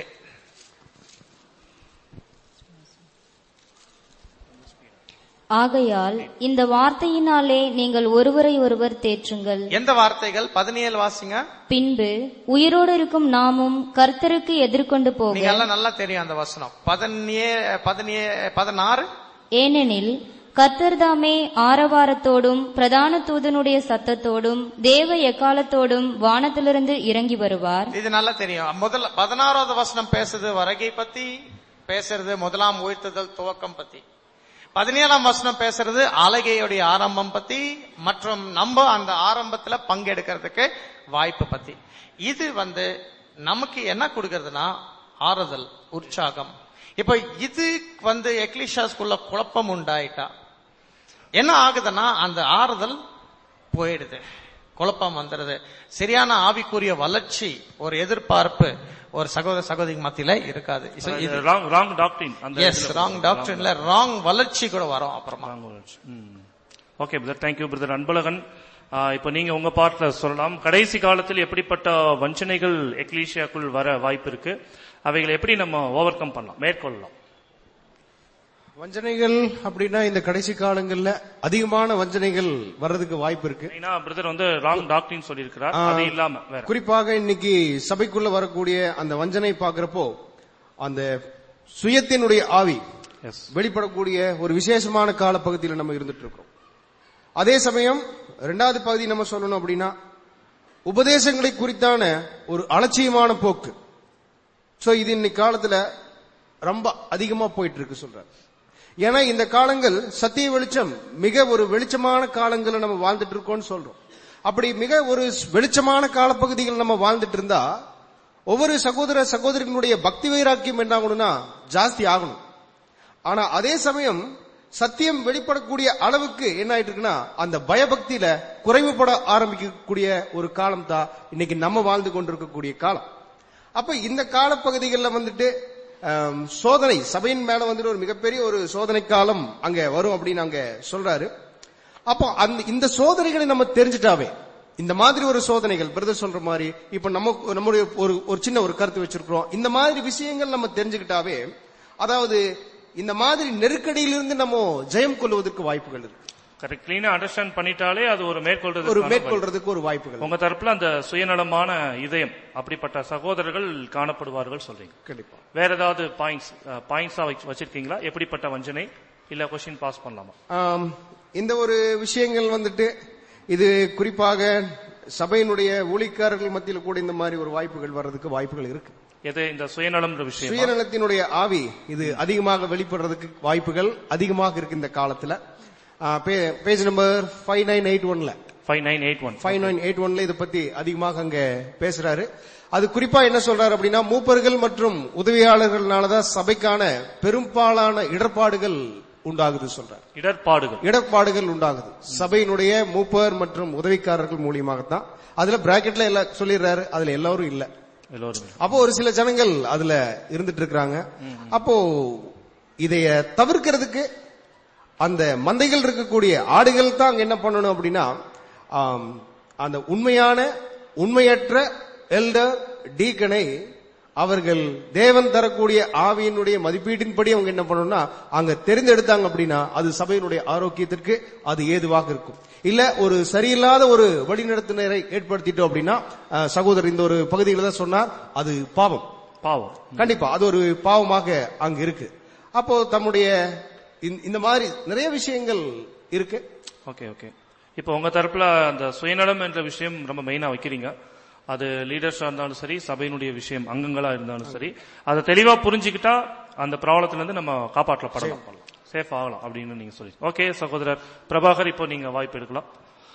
ஆகையால் இந்த வார்த்தையினாலே நீங்கள் ஒருவரை ஒருவர் தேற்றுங்கள் எந்த வார்த்தைகள் பதினேழு வாசிங்க பின்பு உயிரோடு இருக்கும் நாமும் கர்த்தருக்கு எதிர்கொண்டு போக நீங்க எல்லாம் நல்லா தெரியும் அந்த வசனம் பதினே பதினே பதினாறு ஏனெனில் கர்த்தர்தாமே ஆரவாரத்தோடும் பிரதான தூதனுடைய சத்தத்தோடும் தேவ எக்காலத்தோடும் வானத்திலிருந்து இறங்கி வருவார் இது நல்லா தெரியும் முதல்ல பதினாறாவது வசனம் பேசுறது வருகை பத்தி பேசுறது முதலாம் உயர்த்துதல் துவக்கம் பத்தி பதினேழாம் வசனம் பேசுறது ஆலகையுடைய ஆரம்பம் பத்தி மற்றும் நம்ம அந்த ஆரம்பத்துல பங்கெடுக்கிறதுக்கு வாய்ப்பு பத்தி இது வந்து நமக்கு என்ன கொடுக்கறதுனா ஆறுதல் உற்சாகம் இப்ப இது வந்து எக்லிஷாஸ்குள்ள குழப்பம் உண்டாயிட்டா என்ன ஆகுதுன்னா அந்த ஆறுதல் போயிடுது குழப்பம் வந்துடுது சரியான ஆவிக்குரிய வளர்ச்சி ஒரு எதிர்பார்ப்பு ஒரு சகோதர சகோதரி மத்தியில இருக்காது So இது ராங் ராங் டாக்டரின் அந்த எஸ் ராங் டாக்டர்ல ராங் வளர்ச்சி கூட வரும் அப்புறமா okay brother thank you brother Anbazhagan ஆ, இப்போ நீங்க உங்க பார்ட்ல சொல்லலாம் கடைசி காலத்தில் எப்படிப்பட்ட வஞ்சனைகள் எக்லீஷியாக்குள் வர வாய்ப்பு இருக்கு அவைகளை எப்படி நம்ம ஓவர் கம் பண்ணலாம் மேற்கொள்ளலாம் வஞ்சனைகள் அப்படின்னா இந்த கடைசி காலங்கள்ல அதிகமான வஞ்சனைகள் வர்றதுக்கு வாய்ப்பு இருக்கு ஏன்னா பிரதர் வந்து ராங் டாக்டரின் சொல்லியிருக்கிறார் அது இல்லாம வேற குறிப்பாக இன்னைக்கு சபைக்குள்ள வரக்கூடிய அந்த வஞ்சனை பார்க்கிறப்போ அந்த சுயத்தினுடைய ஆவி எஸ் வெளிப்படக்கூடிய ஒரு விசேஷமான காலப்பகுதியில் நம்ம இருந்துட்டு இருக்கோம் அதே சமயம் இரண்டாவது பகுதி நம்ம சொல்லணும் அப்படின்னா உபதேசங்களை குறித்தான ஒரு அலட்சியமான போக்கு சோ இது இன்னைக்கு காலத்துல ரொம்ப அதிகமா போயிட்டு இருக்கு சொல்றாரு ஏன்னா இந்த காலங்கள் சத்திய வெளிச்சம் மிக ஒரு வெளிச்சமான காலங்களை நம்ம வாழ்ந்துட்டு இருக்கோம்னு சொல்றோம் அப்படி மிக ஒரு வெளிச்சமான காலப்பகுதிகள் நம்ம வாழ்ந்துட்டு இருந்தா ஒவ்வொரு சகோதர சகோதரிகளுடைய பக்தி வைராக்கியம் என்ன ஆகணும்னா ஜாஸ்தி ஆகணும் ஆனா அதே சமயம் சத்தியம் வெளிப்படக்கூடிய அளவுக்கு என்ன ஆயிட்டு இருக்குன்னா அந்த பயபக்தியில குறைவுபட ஆரம்பிக்கக்கூடிய ஒரு காலம் தான் இன்னைக்கு நம்ம வாழ்ந்து கொண்டிருக்கக்கூடிய காலம் அப்ப இந்த காலப்பகுதிகளில் வந்துட்டு ஆம், சோதனை சபையின் மேல வந்துட்டு ஒரு மிகப்பெரிய ஒரு சோதனை காலம் அங்க வரும் அப்படின்னு அங்க சொல்றாரு அப்போ அந்த இந்த சோதனைகளை நம்ம தெரிஞ்சுட்டாவே இந்த மாதிரி ஒரு சோதனைகள் பிரதர் சொல்ற மாதிரி இப்ப நம்ம நம்முடைய ஒரு ஒரு சின்ன ஒரு கருத்து வச்சிருக்கிறோம் இந்த மாதிரி விஷயங்கள் நம்ம தெரிஞ்சுக்கிட்டாவே அதாவது இந்த மாதிரி நெருக்கடியிலிருந்து நம்ம ஜெயம் கொள்வதற்கு வாய்ப்புகள் இருக்கு கரெக்ட் கிளீனா அண்டர்ஸ்டாண்ட் பண்ணிட்டாலே அது ஒரு ஒரு மேற்கொள்றது மேற்கொள்றதுக்கு ஒரு வாய்ப்புகள் உங்க தரப்புல அந்த சுயநலமான இதயம் அப்படிப்பட்ட சகோதரர்கள் காணப்படுவார்கள் சொல்றீங்க கண்டிப்பா வேற ஏதாவது பாயிண்ட்ஸ் பாயிண்ட்ஸா வச்சிருக்கீங்களா எப்படிப்பட்ட வஞ்சனை இல்ல கொஸ்டின் பாஸ் பண்ணலாமா ஆம், இந்த ஒரு விஷயங்கள் வந்துட்டு இது குறிப்பாக சபையினுடைய ஊழிக்காரர்கள் மத்தியில் கூட இந்த மாதிரி ஒரு வாய்ப்புகள் வர்றதுக்கு வாய்ப்புகள் இருக்கு எது இந்த சுயநலம்ன்ற விஷயம் சுயநலத்தினுடைய ஆவி இது அதிகமாக வெளிப்படுறதுக்கு வாய்ப்புகள் அதிகமாக இருக்கு இந்த காலத்துல page number five nine eight ஒன்ல five nine eight one five nine eight ஒன்ல இதை பத்தி அதிகமாக அங்க பேசுறாரு அது குறிப்பா என்ன சொல்றாரு அப்படின்னா மூப்பர்கள் மற்றும் உதவியாளர்கள்னாலதான் சபைக்கான பெரும்பாலான இடர்பாடுகள் உண்டாகுது சொல்றாரு இடர்பாடுகள் இடர்பாடுகள் உண்டாகுது சபையினுடைய மூப்பர் மற்றும் உதவிக்காரர்கள் மூலியமாகத்தான் அதுல பிராக்கெட்ல எல்லாம் சொல்லிடுறாரு அதுல எல்லாரும் இல்ல எல்லோருமே அப்போ ஒரு சில ஜனங்கள் அதுல இருந்துட்டு இருக்கிறாங்க அப்போ இதைய தவிர்க்கிறதுக்கு அந்த மந்தைகள் இருக்கக்கூடிய ஆடுகள் தான் அங்க என்ன பண்ணணும் அப்படின்னா ஆம், அந்த உண்மையான உண்மையற்ற எல்டர் டீக்கனை அவர்கள் தேவன் தரக்கூடிய ஆவியினுடைய மதிப்பீட்டின்படி அவங்க என்ன பண்ணணும்னா அங்க தெரிந்தெடுத்தாங்க அப்படின்னா அது சபையினுடைய ஆரோக்கியத்திற்கு அது ஏதுவாக இருக்கும் இல்ல ஒரு சரியில்லாத ஒரு வழிநடத்துனரை ஏற்படுத்திட்டோம் அப்படின்னா அஹ், சகோதரர் இந்த ஒரு பகுதியில் தான் சொன்னார் அது பாவம் பாவம் கண்டிப்பா அது ஒரு பாவமாக அங்க இருக்கு அப்போ தம்முடைய இந்த- இந்த மாதிரி நிறைய விஷயங்கள் இருக்கு ஓகே ஓகே இப்போ உங்க தரப்புல அந்த சுயநலம் என்ற விஷயம் ரொம்ப மெயினா வைக்கிறீங்க அது லீடர்ஸா இருந்தாலும் சரி சபையினுடைய விஷயம் அங்கங்களா இருந்தாலும் சரி அதை தெளிவா புரிஞ்சுக்கிட்டா அந்த ப்ராப்ளத்துல இருந்து நம்ம காப்பாற்றப்படலாம் சேஃப் ஆகலாம் அப்படின்னு நீங்க சொல்லி ஓகே சகோதரர் பிரபாகர் இப்போ நீங்க வாய்ப்பு எடுக்கலாம்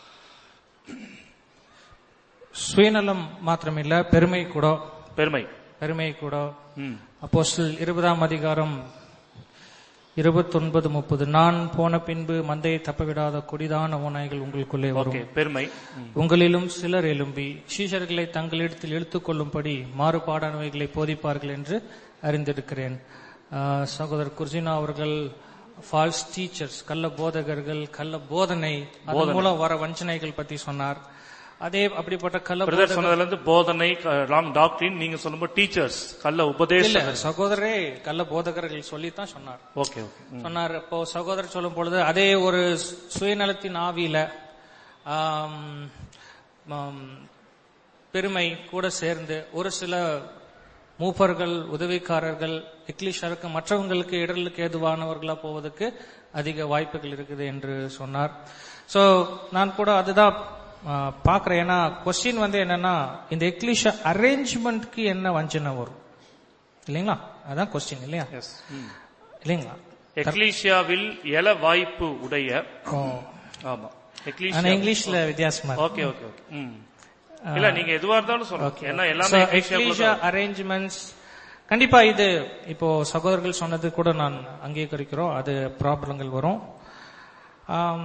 சுயநலம் மாத்திரமில்ல பெருமை கூட பெருமை பெருமை கூட ம் அப்போஸ்தலர் இருபதாம் அதிகாரம் இருபத்தொன்பது முப்பது நான் போன பின்பு மந்தையை தப்பவிடாத கொடிதான ஓநாய்கள் உங்களுக்குள்ளே வரும் ஓகே பெருமை ம். உங்களிலும் சிலர் எழும்பி சீஷர்களை தங்களிடத்தில் இழுத்துக் கொள்ளும்படி மாறுபாடானவைகளை போதிப்பார்கள் என்று அறிந்திருக்கிறேன் ஆஹ், சகோதரர் குர்ஜினா அவர்கள் ஃபால்ஸ் டீச்சர்ஸ் கள்ள போதகர்கள் கள்ள போதனை அதன் மூலம் வர வஞ்சனைகள் பத்தி சொன்னார் அதே அப்படிப்பட்ட கள்ள பிரதர் போதகர் சொன்னதுல இருந்து போதனை ராங் டாக்டரின் நீங்க சொல்லும்போது டீச்சர்ஸ் கள்ள இல்ல உபதேசம் சகோதரரே கள்ள போதகர்கள் சொல்லித்தான் சொன்னார் ஓகே ஓகே ம். சொன்னார் அப்போ சகோதரர் சொல்லும் பொழுது அதே ஒரு சு- சுயநலத்தின் ஆவியில ஆம், ஆம், பெருமை கூட சேர்ந்து ஒரு சில மூப்பர்கள் உதவிக்காரர்கள் எக்லிஷருக்கு மற்றவங்களுக்கு இடர்களுக்கு ஏதுவானவர்களா போவதற்கு அதிக வாய்ப்புகள் இருக்குது என்று சொன்னார் சோ நான் கூட அதுதான் ஆ, பார்க்கிறேன் ஏன்னா கொஸ்டின் வந்து என்னன்னா இந்த எக்லிஷ அரேஞ்ச்மெண்ட்க்கு என்ன வஞ்சனை வரும் இல்லைங்களா அதான் கொஸ்டின் இல்லையா Yes. ம். இல்லைங்களா எக்லீசியாவில் எல வாய்ப்பு உடைய ஓ. ஆமா ஆனா எக்லீசியா இங்கிலீஷ்ல வித்தியாசமா இருக்கு. ஓகே ஓகே ஓகே ம். இல்ல நீங்க எதுவா இருந்தாலும் சொல்லுங்க ஏன்னா எல்லாமே So, எக்லீசியாக்குள்ள ecclesia தான். arrangements கண்டிப்பா இது இப்போ சகோதரர்கள் சொன்னது கூட நான் அங்கீகரிக்கிறோம் அது ப்ராப்ளங்கள் வரும் ஆம்,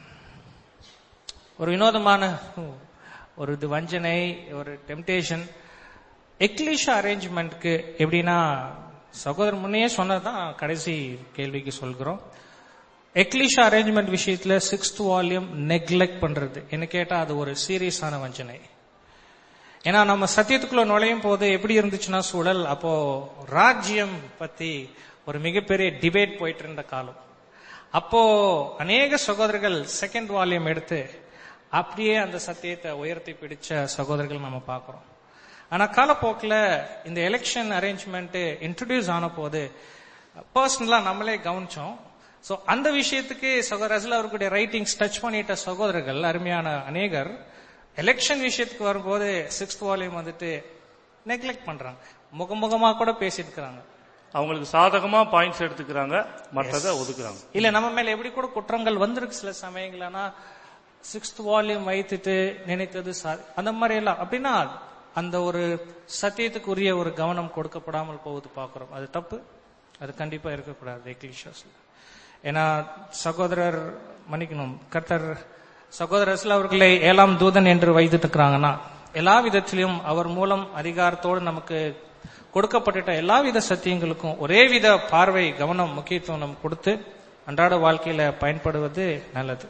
ஒரு வினோதமான ஒரு இது வஞ்சனை ஒரு டெம்டேஷன் எக்லிஷா அரேஞ்ச்மெண்ட்க்கு எப்படின்னா சகோதரர் முன்னையே சொன்னதுதான் கடைசி கேள்விக்கு சொல்கிறோம் எக்லிஷா அரேஞ்ச்மெண்ட் விஷயத்துல சிக்ஸ்த் வால்யூம் நெக்லெக்ட் பண்றது என்ன கேட்டா அது ஒரு சீரியஸான வஞ்சனை ஏன்னா நம்ம சத்தியத்துக்குள்ள நுழையும் போது எப்படி இருந்துச்சுன்னா சூழல் அப்போ ராஜ்யம் பத்தி ஒரு மிகப்பெரிய டிபேட் போயிட்டு இருந்த காலம் அப்போ அநேக சகோதரர்கள் செகண்ட் வால்யூம் எடுத்து அப்படியே அந்த சத்தியத்தை உயர்த்தி பிடிச்ச சகோதரர்கள் நம்ம பார்க்கிறோம் ஆனா காலப்போக்கில் இந்த எலெக்ஷன் அரேஞ்ச்மெண்ட் இன்ட்ரடியூஸ் ஆன போது பர்சனலா நம்மளே கவனிச்சோம் சோ அந்த விஷயத்துக்கு சகோதரர் ரசல் அவர்களுடைய ரைட்டிங்ஸ் டச் பண்ணிட்ட சகோதரர்கள் அருமையான அநேகர் எலெக்ஷன் விஷயத்துக்கு வரும்போது சிக்ஸ்த் வால்யூம் வந்துட்டு நெக்லெக்ட் பண்றாங்க முகமுகமா கூட பேசிட்டு இருக்கிறாங்க அவங்களுக்கு சாதகமா பாயிண்ட்ஸ் எடுத்துக்கிறாங்க மற்றதை ஒதுக்குறாங்க இல்ல நம்ம மேல எப்படி கூட குற்றங்கள் வந்திருக்கு சில சமயங்கள்னா சிக்ஸ்த் வால்யூம் வைத்துட்டு நினைத்தது சா- அந்த மாதிரி எல்லாம் அப்படின்னா அந்த ஒரு சத்தியத்துக்குரிய ஒரு கவனம் கொடுக்கப்படாமல் போவது பார்க்கிறோம் அது தப்பு அது கண்டிப்பா இருக்கக்கூடாது எக்லிஷியஸ்ல ஏன்னா சகோதரர் மன்னிக்கணும் கர்த்தர் சகோதரர் ரஸ்ல அவர்களை ஏழாம் தூதன் என்று வைத்துட்டு இருக்கிறாங்கன்னா எல்லா விதத்திலும் அவர் மூலம் அதிகாரத்தோடு நமக்கு கொடுக்கப்பட்ட எல்லா வித சத்தியங்களுக்கும் ஒரே வித பார்வை கவனம் முக்கியத்துவம் நம்ம கொடுத்து அன்றாட வாழ்க்கையில பயன்படுவது நல்லது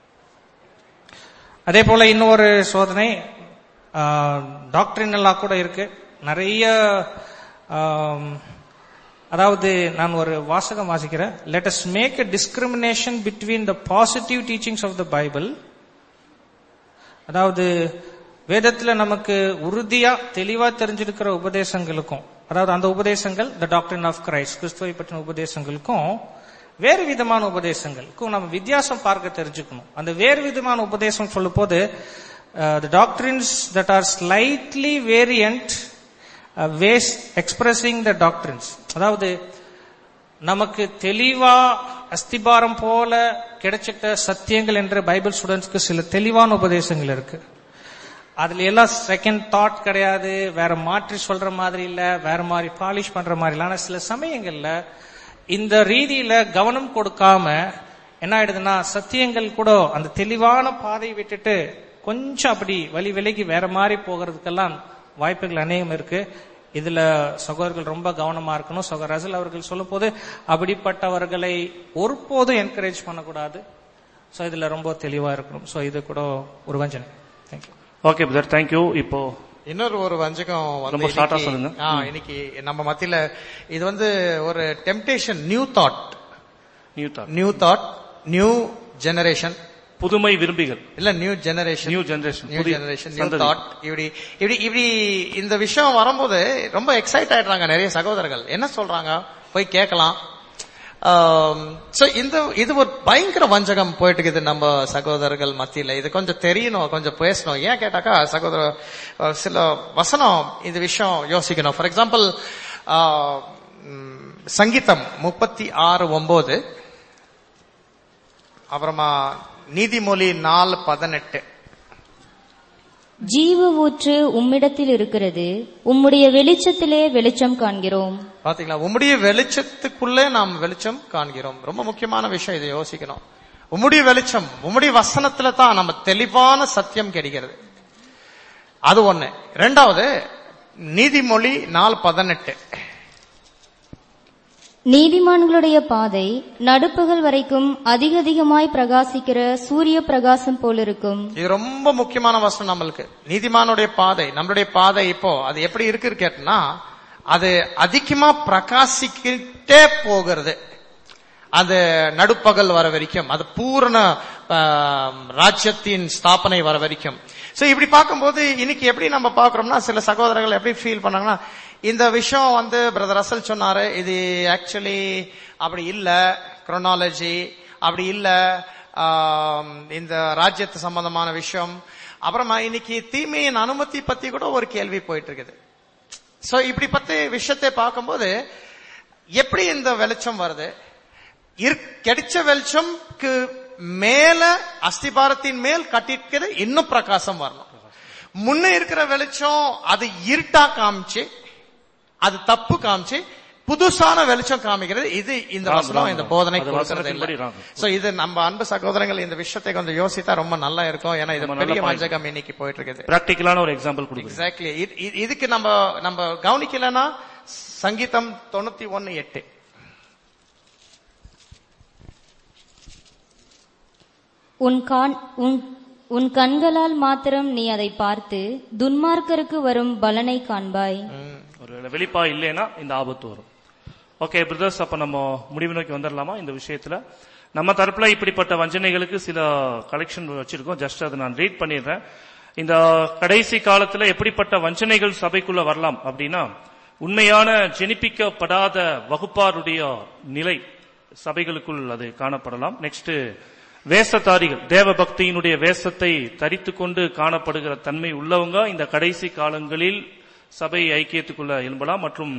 அதே போல இன்னொரு சோதனை டாக்டரின் எல்லாம் கூட இருக்கு நிறைய ஆம், அதாவது நான் ஒரு வாசகம் வாசிக்கிறேன் let us make a discrimination between the positive teachings of the bible அதாவது வேதத்துல நமக்கு உறுதியா தெளிவா தெரிஞ்சிருக்கிற உபதேசங்களுக்கும் அதாவது அந்த உபதேசங்கள் த டாக்டரின் ஆஃப் கிரைஸ்ட் கிறிஸ்துவை பற்றின உபதேசங்களுக்கும் வேறு விதமான உபதேசங்களுக்கும் நம்ம வித்தியாசம் பார்க்க தெரிஞ்சுக்கணும் அந்த வேறு விதமான உபதேசம் சொல்லும் போது the doctrines that are slightly variant ways expressing the doctrines அதாவது நமக்கு தெளிவா அஸ்திபாரம் போல கிடைச்சிட்ட சத்தியங்கள் என்ற பைபிள் ஸ்டூடெண்ட்ஸ்க்கு சில தெளிவான உபதேசங்கள் இருக்கு அதுல எல்லாம் செகண்ட் தாட் கிடையாது வேற மாற்றி சொல்ற மாதிரி இல்ல வேற மாதிரி பாலிஷ் பண்ற மாதிரி இல்ல ஆனா சில சமயங்கள்ல இந்த ரீதியில கவனம் கொடுக்காம என்ன ஆயிடுதுன்னா சத்தியங்கள் கூட அந்த தெளிவான பாதை விட்டுட்டு கொஞ்சம் அப்படி வழி விலகி வேற மாதிரி போகிறதுக்கெல்லாம் வாய்ப்புகள் அநேகம் இருக்கு இதுல சகோதரர்கள் ரொம்ப கவனமா இருக்கணும் சகோதரர் ரசல் அவர்கள் சொல்லும் போது அப்படிப்பட்டவர்களை ஒருபோதும் என்கரேஜ் பண்ணக்கூடாது சோ இதுல ரொம்ப தெளிவா இருக்கணும் சோ இது கூட ஒரு வஞ்சனை தேங்க்யூ ஓகே பிரதர் தேங்க்யூ இப்போ இன்னொரு ஒரு வஞ்சகம் வந்து ரொம்ப short ஆ இன்னைக்கு- சொல்லுங்க. ஆ, இன்னைக்கு நம்ம மத்தியில இது வந்து ஒரு temptation new thought new thought new thought new generation புதுமை விரும்பிகள் இல்ல new generation new generation new புதிய ஜெனரேஷன் நியூ சந்ததி. தாட் இப்படி இப்படி இப்படி இந்த விஷயம் வரும்போது ரொம்ப எக்ஸைட் ஆயிடுறாங்க நிறைய சகோதரர்கள் என்ன சொல்றாங்க போய் கேட்கலாம் சோ இந்த இது ஒரு பயங்கர வஞ்சகம் போயிட்டு இருக்குது நம்ம சகோதரர்கள் மத்தியில இது கொஞ்சம் தெரியணும் கொஞ்சம் பேசணும் ஏன் கேட்டாக்கா சகோதர அஹ், சில வசனம் இந்த விஷயம் யோசிக்கணும் ஃபார் எக்ஸாம்பிள் சங்கீதம் முப்பத்தி ஆறு ஒன்பது அப்புறமா நீதிமொழி நாலு பதினெட்டு ஜீவ ஊற்று உம்மிடத்தில் இருக்கிறது உம்முடைய வெளிச்சத்திலே வெளிச்சம் காண்கிறோம் பாத்தீங்களா உம்முடைய வெளிச்சத்துக்குள்ளே நாம் வெளிச்சம் காண்கிறோம் ரொம்ப முக்கியமான விஷயம் இதை யோசிக்கணும் உம்முடைய வெளிச்சம் உம்முடைய வசனத்துல தான் நம்ம தெளிவான சத்தியம் கிடைக்கிறது அது ஒண்ணு ரெண்டாவது நீதிமொழி நாலு பதினெட்டு நீதிமான்களுடைய பாதை நடுப்பகல் வரைக்கும் அதிக அதிகமாய் பிரகாசிக்கிற சூரிய பிரகாசம் போலிருக்கும் இது ரொம்ப முக்கியமான வசனம் நம்மளுக்கு நீதிமானுடைய பாதை நம்மளுடைய பாதை இப்போ அது எப்படி இருக்கு கேட்டனா அது அதிகமா பிரகாசிக்கிட்டே போகிறது அது நடுப்பகல் வர வரைக்கும் அது பூரண ஆம், ராஜ்யத்தின் ஸ்தாபனை வர வரைக்கும் சோ இப்படி பார்க்கும்போது இன்னைக்கு எப்படி நம்ம பார்க்கறோம்னா சில சகோதரர்கள் எப்படி ஃபீல் பண்ணாங்கன்னா இந்த விஷயம் வந்து பிரதர் அசல் சொன்னாரு இது ஆக்சுவலி அப்படி இல்ல குரோனாலஜி அப்படி இல்ல ஆம், இந்த ராஜ்யத்து சம்பந்தமான விஷயம் அப்புறமா இன்னைக்கு தீமையின் அனுமதி பத்தி கூட ஒரு கேள்வி போயிட்டு இருக்குது சோ இப்படி பத்தி விஷயத்தை பார்க்கும்போது எப்படி இந்த வெளிச்சம் வருது இரு- கிடைச்ச வெளிச்சம்க்கு மேல அஸ்திபாரத்தின் மேல் கட்டிருக்கிறது இன்னும் பிரகாசம் வரணும் முன்ன இருக்கிற வெளிச்சம் அது இருட்டா காமிச்சு அது தப்பு காமிச்சு புதுசான வெளிச்சம் காமிக்கிறது இது இந்த ராம், வசனம் ராம், இந்த ராம். போதனை அது கொடுக்கிறது வசனத்தின்படி இல்ல ராம். சோ இது நம்ம அன்பு சகோதரங்கள் இந்த விஷயத்தை கொஞ்சம் யோசித்தா ரொம்ப நல்லா இருக்கும் ஏன்னா இது ரொம்ப நல்ல பெரிய point. வஞ்சகம் இன்னைக்கு போயிட்டு இருக்குது பிராக்டிக்கலான ஒரு எக்ஸாம்பிள் கொடுக்குறேன் எக்ஸாக்ட்லி இதுக்கு நம்ம நம்ம கவனிக்கலன்னா சங்கீதம் தொண்ணூத்தி ஒன்னு எட்டு உன் கான் உன் உன் கண்களால் மாத்திரம் நீ அதை பார்த்து துன்மார்க்கருக்கு வரும் பலனை காண்பாய் ஒருவேளை வெளிப்பா இல்லைன்னா இந்த ஆபத்து வரும் ஓகே பிரதர்ஸ் அப்ப நம்ம முடிவு நோக்கி வந்துடலாமா இந்த விஷயத்துல நம்ம தரப்புல இப்படிப்பட்ட வஞ்சனைகளுக்கு சில கலெக்ஷன் வச்சிருக்கோம் ஜஸ்ட் அதை நான் ரீட் பண்ணிடுறேன் இந்த கடைசி காலத்துல எப்படிப்பட்ட வஞ்சனைகள் சபைக்குள்ள வரலாம் அப்படின்னா உண்மையான ஜெனிப்பிக்கப்படாத வகுப்பாருடைய நிலை சபைகளுக்குள் அது காணப்படலாம் நெக்ஸ்ட் வேஷதாரிகள் தேவ பக்தியினுடைய வேஷத்தை தரித்து கொண்டு காணப்படுகிற தன்மை உள்ளவங்க இந்த கடைசி காலங்களில் சபை ஐக்கியத்துக்குள்ள எழும்பலாம் மற்றும்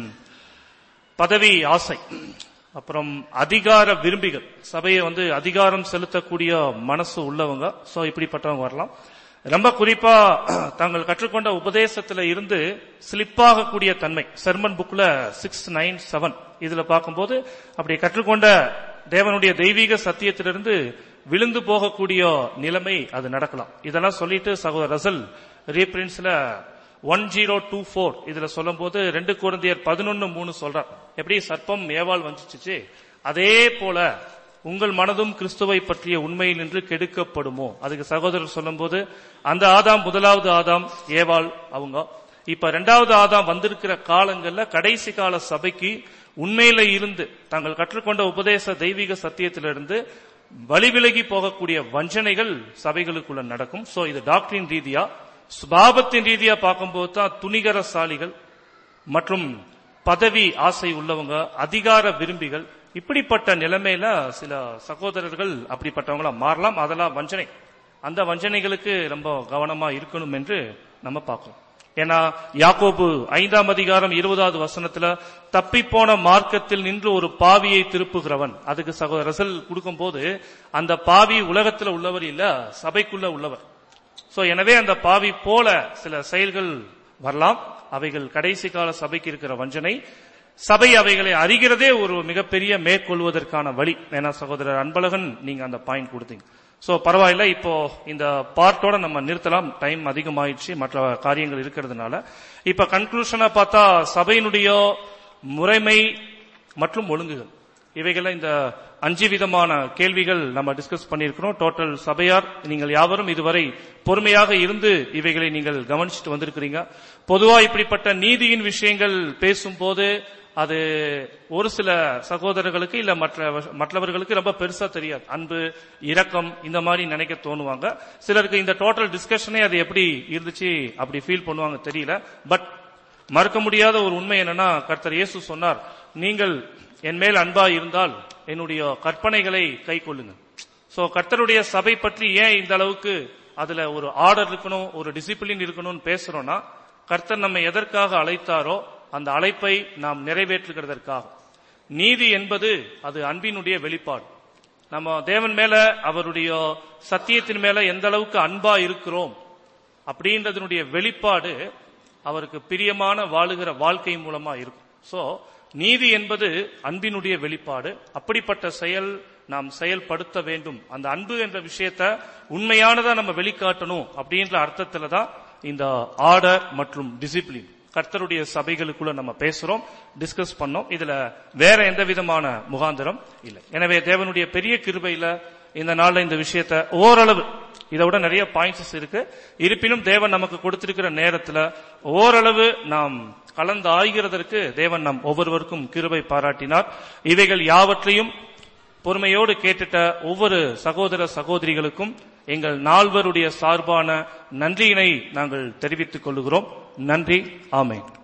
பதவி ஆசை அப்புறம் அதிகார விரும்பிகள் சபையை வந்து அதிகாரம் செலுத்தக்கூடிய மனசு உள்ளவங்க சோ இப்படிப்பட்டவங்க வரலாம் ரொம்ப குறிப்பா தாங்கள் கற்றுக்கொண்ட உபதேசத்துல இருந்து ஸ்லிப்பாகக்கூடிய தன்மை செர்மன் புக்ல சிக்ஸ் நைன் செவன் இதுல பார்க்கும்போது அப்படி கற்றுக்கொண்ட தேவனுடைய தெய்வீக சத்தியத்திலிருந்து விழுந்து போகக்கூடிய நிலைமை அது நடக்கலாம் இதெல்லாம் சொல்லிட்டு சகோதரர் ரசல் ரீப்ரின்ஸ்ல ஒன் ஜீரோ டூ ஃபோர் இதுல சொல்லும் போது ரெண்டு குழந்தையர் பதினொன்னு மூணு சொல்றார் எப்படி சர்ப்பம் ஏவாள் வந்துச்சு அதே போல உங்கள் மனதும் கிறிஸ்துவை பற்றிய உண்மையில் நின்று கெடுக்கப்படுமோ அதுக்கு சகோதரர் சொல்லும்போது அந்த ஆதாம் முதலாவது ஆதாம் ஏவாள் அவங்க இப்ப ரெண்டாவது ஆதாம் வந்திருக்கிற காலங்கள்ல கடைசி கால சபைக்கு உண்மையில இருந்து தாங்கள் கற்றுக்கொண்ட உபதேச தெய்வீக சத்தியத்திலிருந்து வழிவிலகி போகக்கூடிய வஞ்சனைகள் சபைகளுக்குள்ள நடக்கும் சோ இது டாக்டரின் ரீதியா சுபாவத்தின் ரீதியா பார்க்கும்போது தான் துணிகரசாலிகள் மற்றும் பதவி ஆசை உள்ளவங்க அதிகார விரும்பிகள் இப்படிப்பட்ட நிலைமையில சில சகோதரர்கள் அப்படிப்பட்டவங்களா மாறலாம் அதெல்லாம் வஞ்சனை அந்த வஞ்சனைகளுக்கு ரொம்ப கவனமா இருக்கணும் என்று நம்ம பார்க்கிறோம் ஏன்னா யாக்கோபு ஐந்தாம் அதிகாரம் இருபதாவது வசனத்துல தப்பிப்போன மார்க்கத்தில் நின்று ஒரு பாவியை திருப்புகிறவன் அதுக்கு சகோதர ரசல் கொடுக்கும்போது அந்த பாவி உலகத்துல உள்ளவர் இல்ல சபைக்குள்ள உள்ளவர் சோ எனவே அந்த பாவி போல சில செயல்கள் வரலாம் அவைகள் கடைசி கால சபைக்கு இருக்கிற வஞ்சனை சபை அவைகளை அறிகிறதே ஒரு மிகப்பெரிய மேற்கொள்வதற்கான வழி ஏன்னா சகோதரர் அன்பழகன் நீங்க அந்த பாயிண்ட் கொடுத்தீங்க சோ பரவாயில்ல இப்போ இந்த பார்ட்டோட நம்ம நிறுத்தலாம் டைம் அதிகமாயிடுச்சு மற்ற காரியங்கள் இருக்கிறதுனால இப்ப கன்க்ளூஷனா பார்த்தா சபையினுடைய முறைமை மற்றும் ஒழுங்குகள் இவைகளை இந்த அஞ்சு விதமான கேள்விகள் நம்ம டிஸ்கஸ் பண்ணியிருக்கிறோம் டோட்டல் சபையார் நீங்கள் யாவரும் இதுவரை பொறுமையாக இருந்து இவைகளை நீங்கள் கவனிச்சுட்டு வந்திருக்கிறீங்க பொதுவா இப்படிப்பட்ட நீதியின் விஷயங்கள் பேசும்போது அது ஒரு சில சகோதரர்களுக்கு இல்ல மற்ற மற்றவர்களுக்கு ரொம்ப பெருசா தெரியாது அன்பு இரக்கம் இந்த மாதிரி நினைக்க தோணுவாங்க சிலருக்கு இந்த டோட்டல் டிஸ்கஷனே அது எப்படி இருந்துச்சு அப்படி ஃபீல் பண்ணுவாங்க தெரியல பட் மறுக்க முடியாத ஒரு உண்மை என்னன்னா கர்த்தர் இயேசு சொன்னார் நீங்கள் என் மேல் அன்பா இருந்தால் என்னுடைய கற்பனைகளை கை கொள்ளுங்க சோ கர்த்தருடைய சபை பற்றி ஏன் இந்த அளவுக்கு அதுல ஒரு ஆர்டர் இருக்கணும் ஒரு டிசிப்ளின் இருக்கணும்னு பேசுறோம்னா கர்த்தர் நம்ம எதற்காக அழைத்தாரோ அந்த அழைப்பை நாம் நிறைவேற்றுகிறதற்காக நீதி என்பது அது அன்பினுடைய வெளிப்பாடு நம்ம தேவன் மேல அவருடைய சத்தியத்தின் மேல எந்த அளவுக்கு அன்பா இருக்கிறோம் அப்படின்றதனுடைய வெளிப்பாடு அவருக்கு பிரியமான வாழுகிற வாழ்க்கை மூலமா இருக்கும் சோ நீதி என்பது அன்பினுடைய வெளிப்பாடு அப்படிப்பட்ட செயல் நாம் செயல்படுத்த வேண்டும் அந்த அன்பு என்ற விஷயத்த உண்மையானதா நம்ம வெளிக்காட்டணும் அப்படின்ற அர்த்தத்துல தான் இந்த ஆர்டர் மற்றும் டிசிப்ளின் கர்த்தருடைய சபைகளுக்குள்ள நம்ம பேசுறோம் டிஸ்கஸ் பண்ணோம் இதுல வேற எந்த விதமான முகாந்திரம் இல்லை எனவே தேவனுடைய பெரிய கிருபையில இந்த நாள்ல இந்த விஷயத்த ஓரளவு இதை விட நிறைய பாயிண்ட்ஸ் இருக்கு இருப்பினும் தேவன் நமக்கு கொடுத்திருக்கிற நேரத்துல ஓரளவு நாம் கலந்து ஆய்கிறதற்கு தேவன் நம் ஒவ்வொருவருக்கும் கிருபை பாராட்டினார் இவைகள் யாவற்றையும் பொறுமையோடு கேட்டுட்ட ஒவ்வொரு சகோதர சகோதரிகளுக்கும் எங்கள் நால்வருடைய சார்பான நன்றியினை நாங்கள் தெரிவித்துக் கொள்கிறோம் நன்றி ஆமென்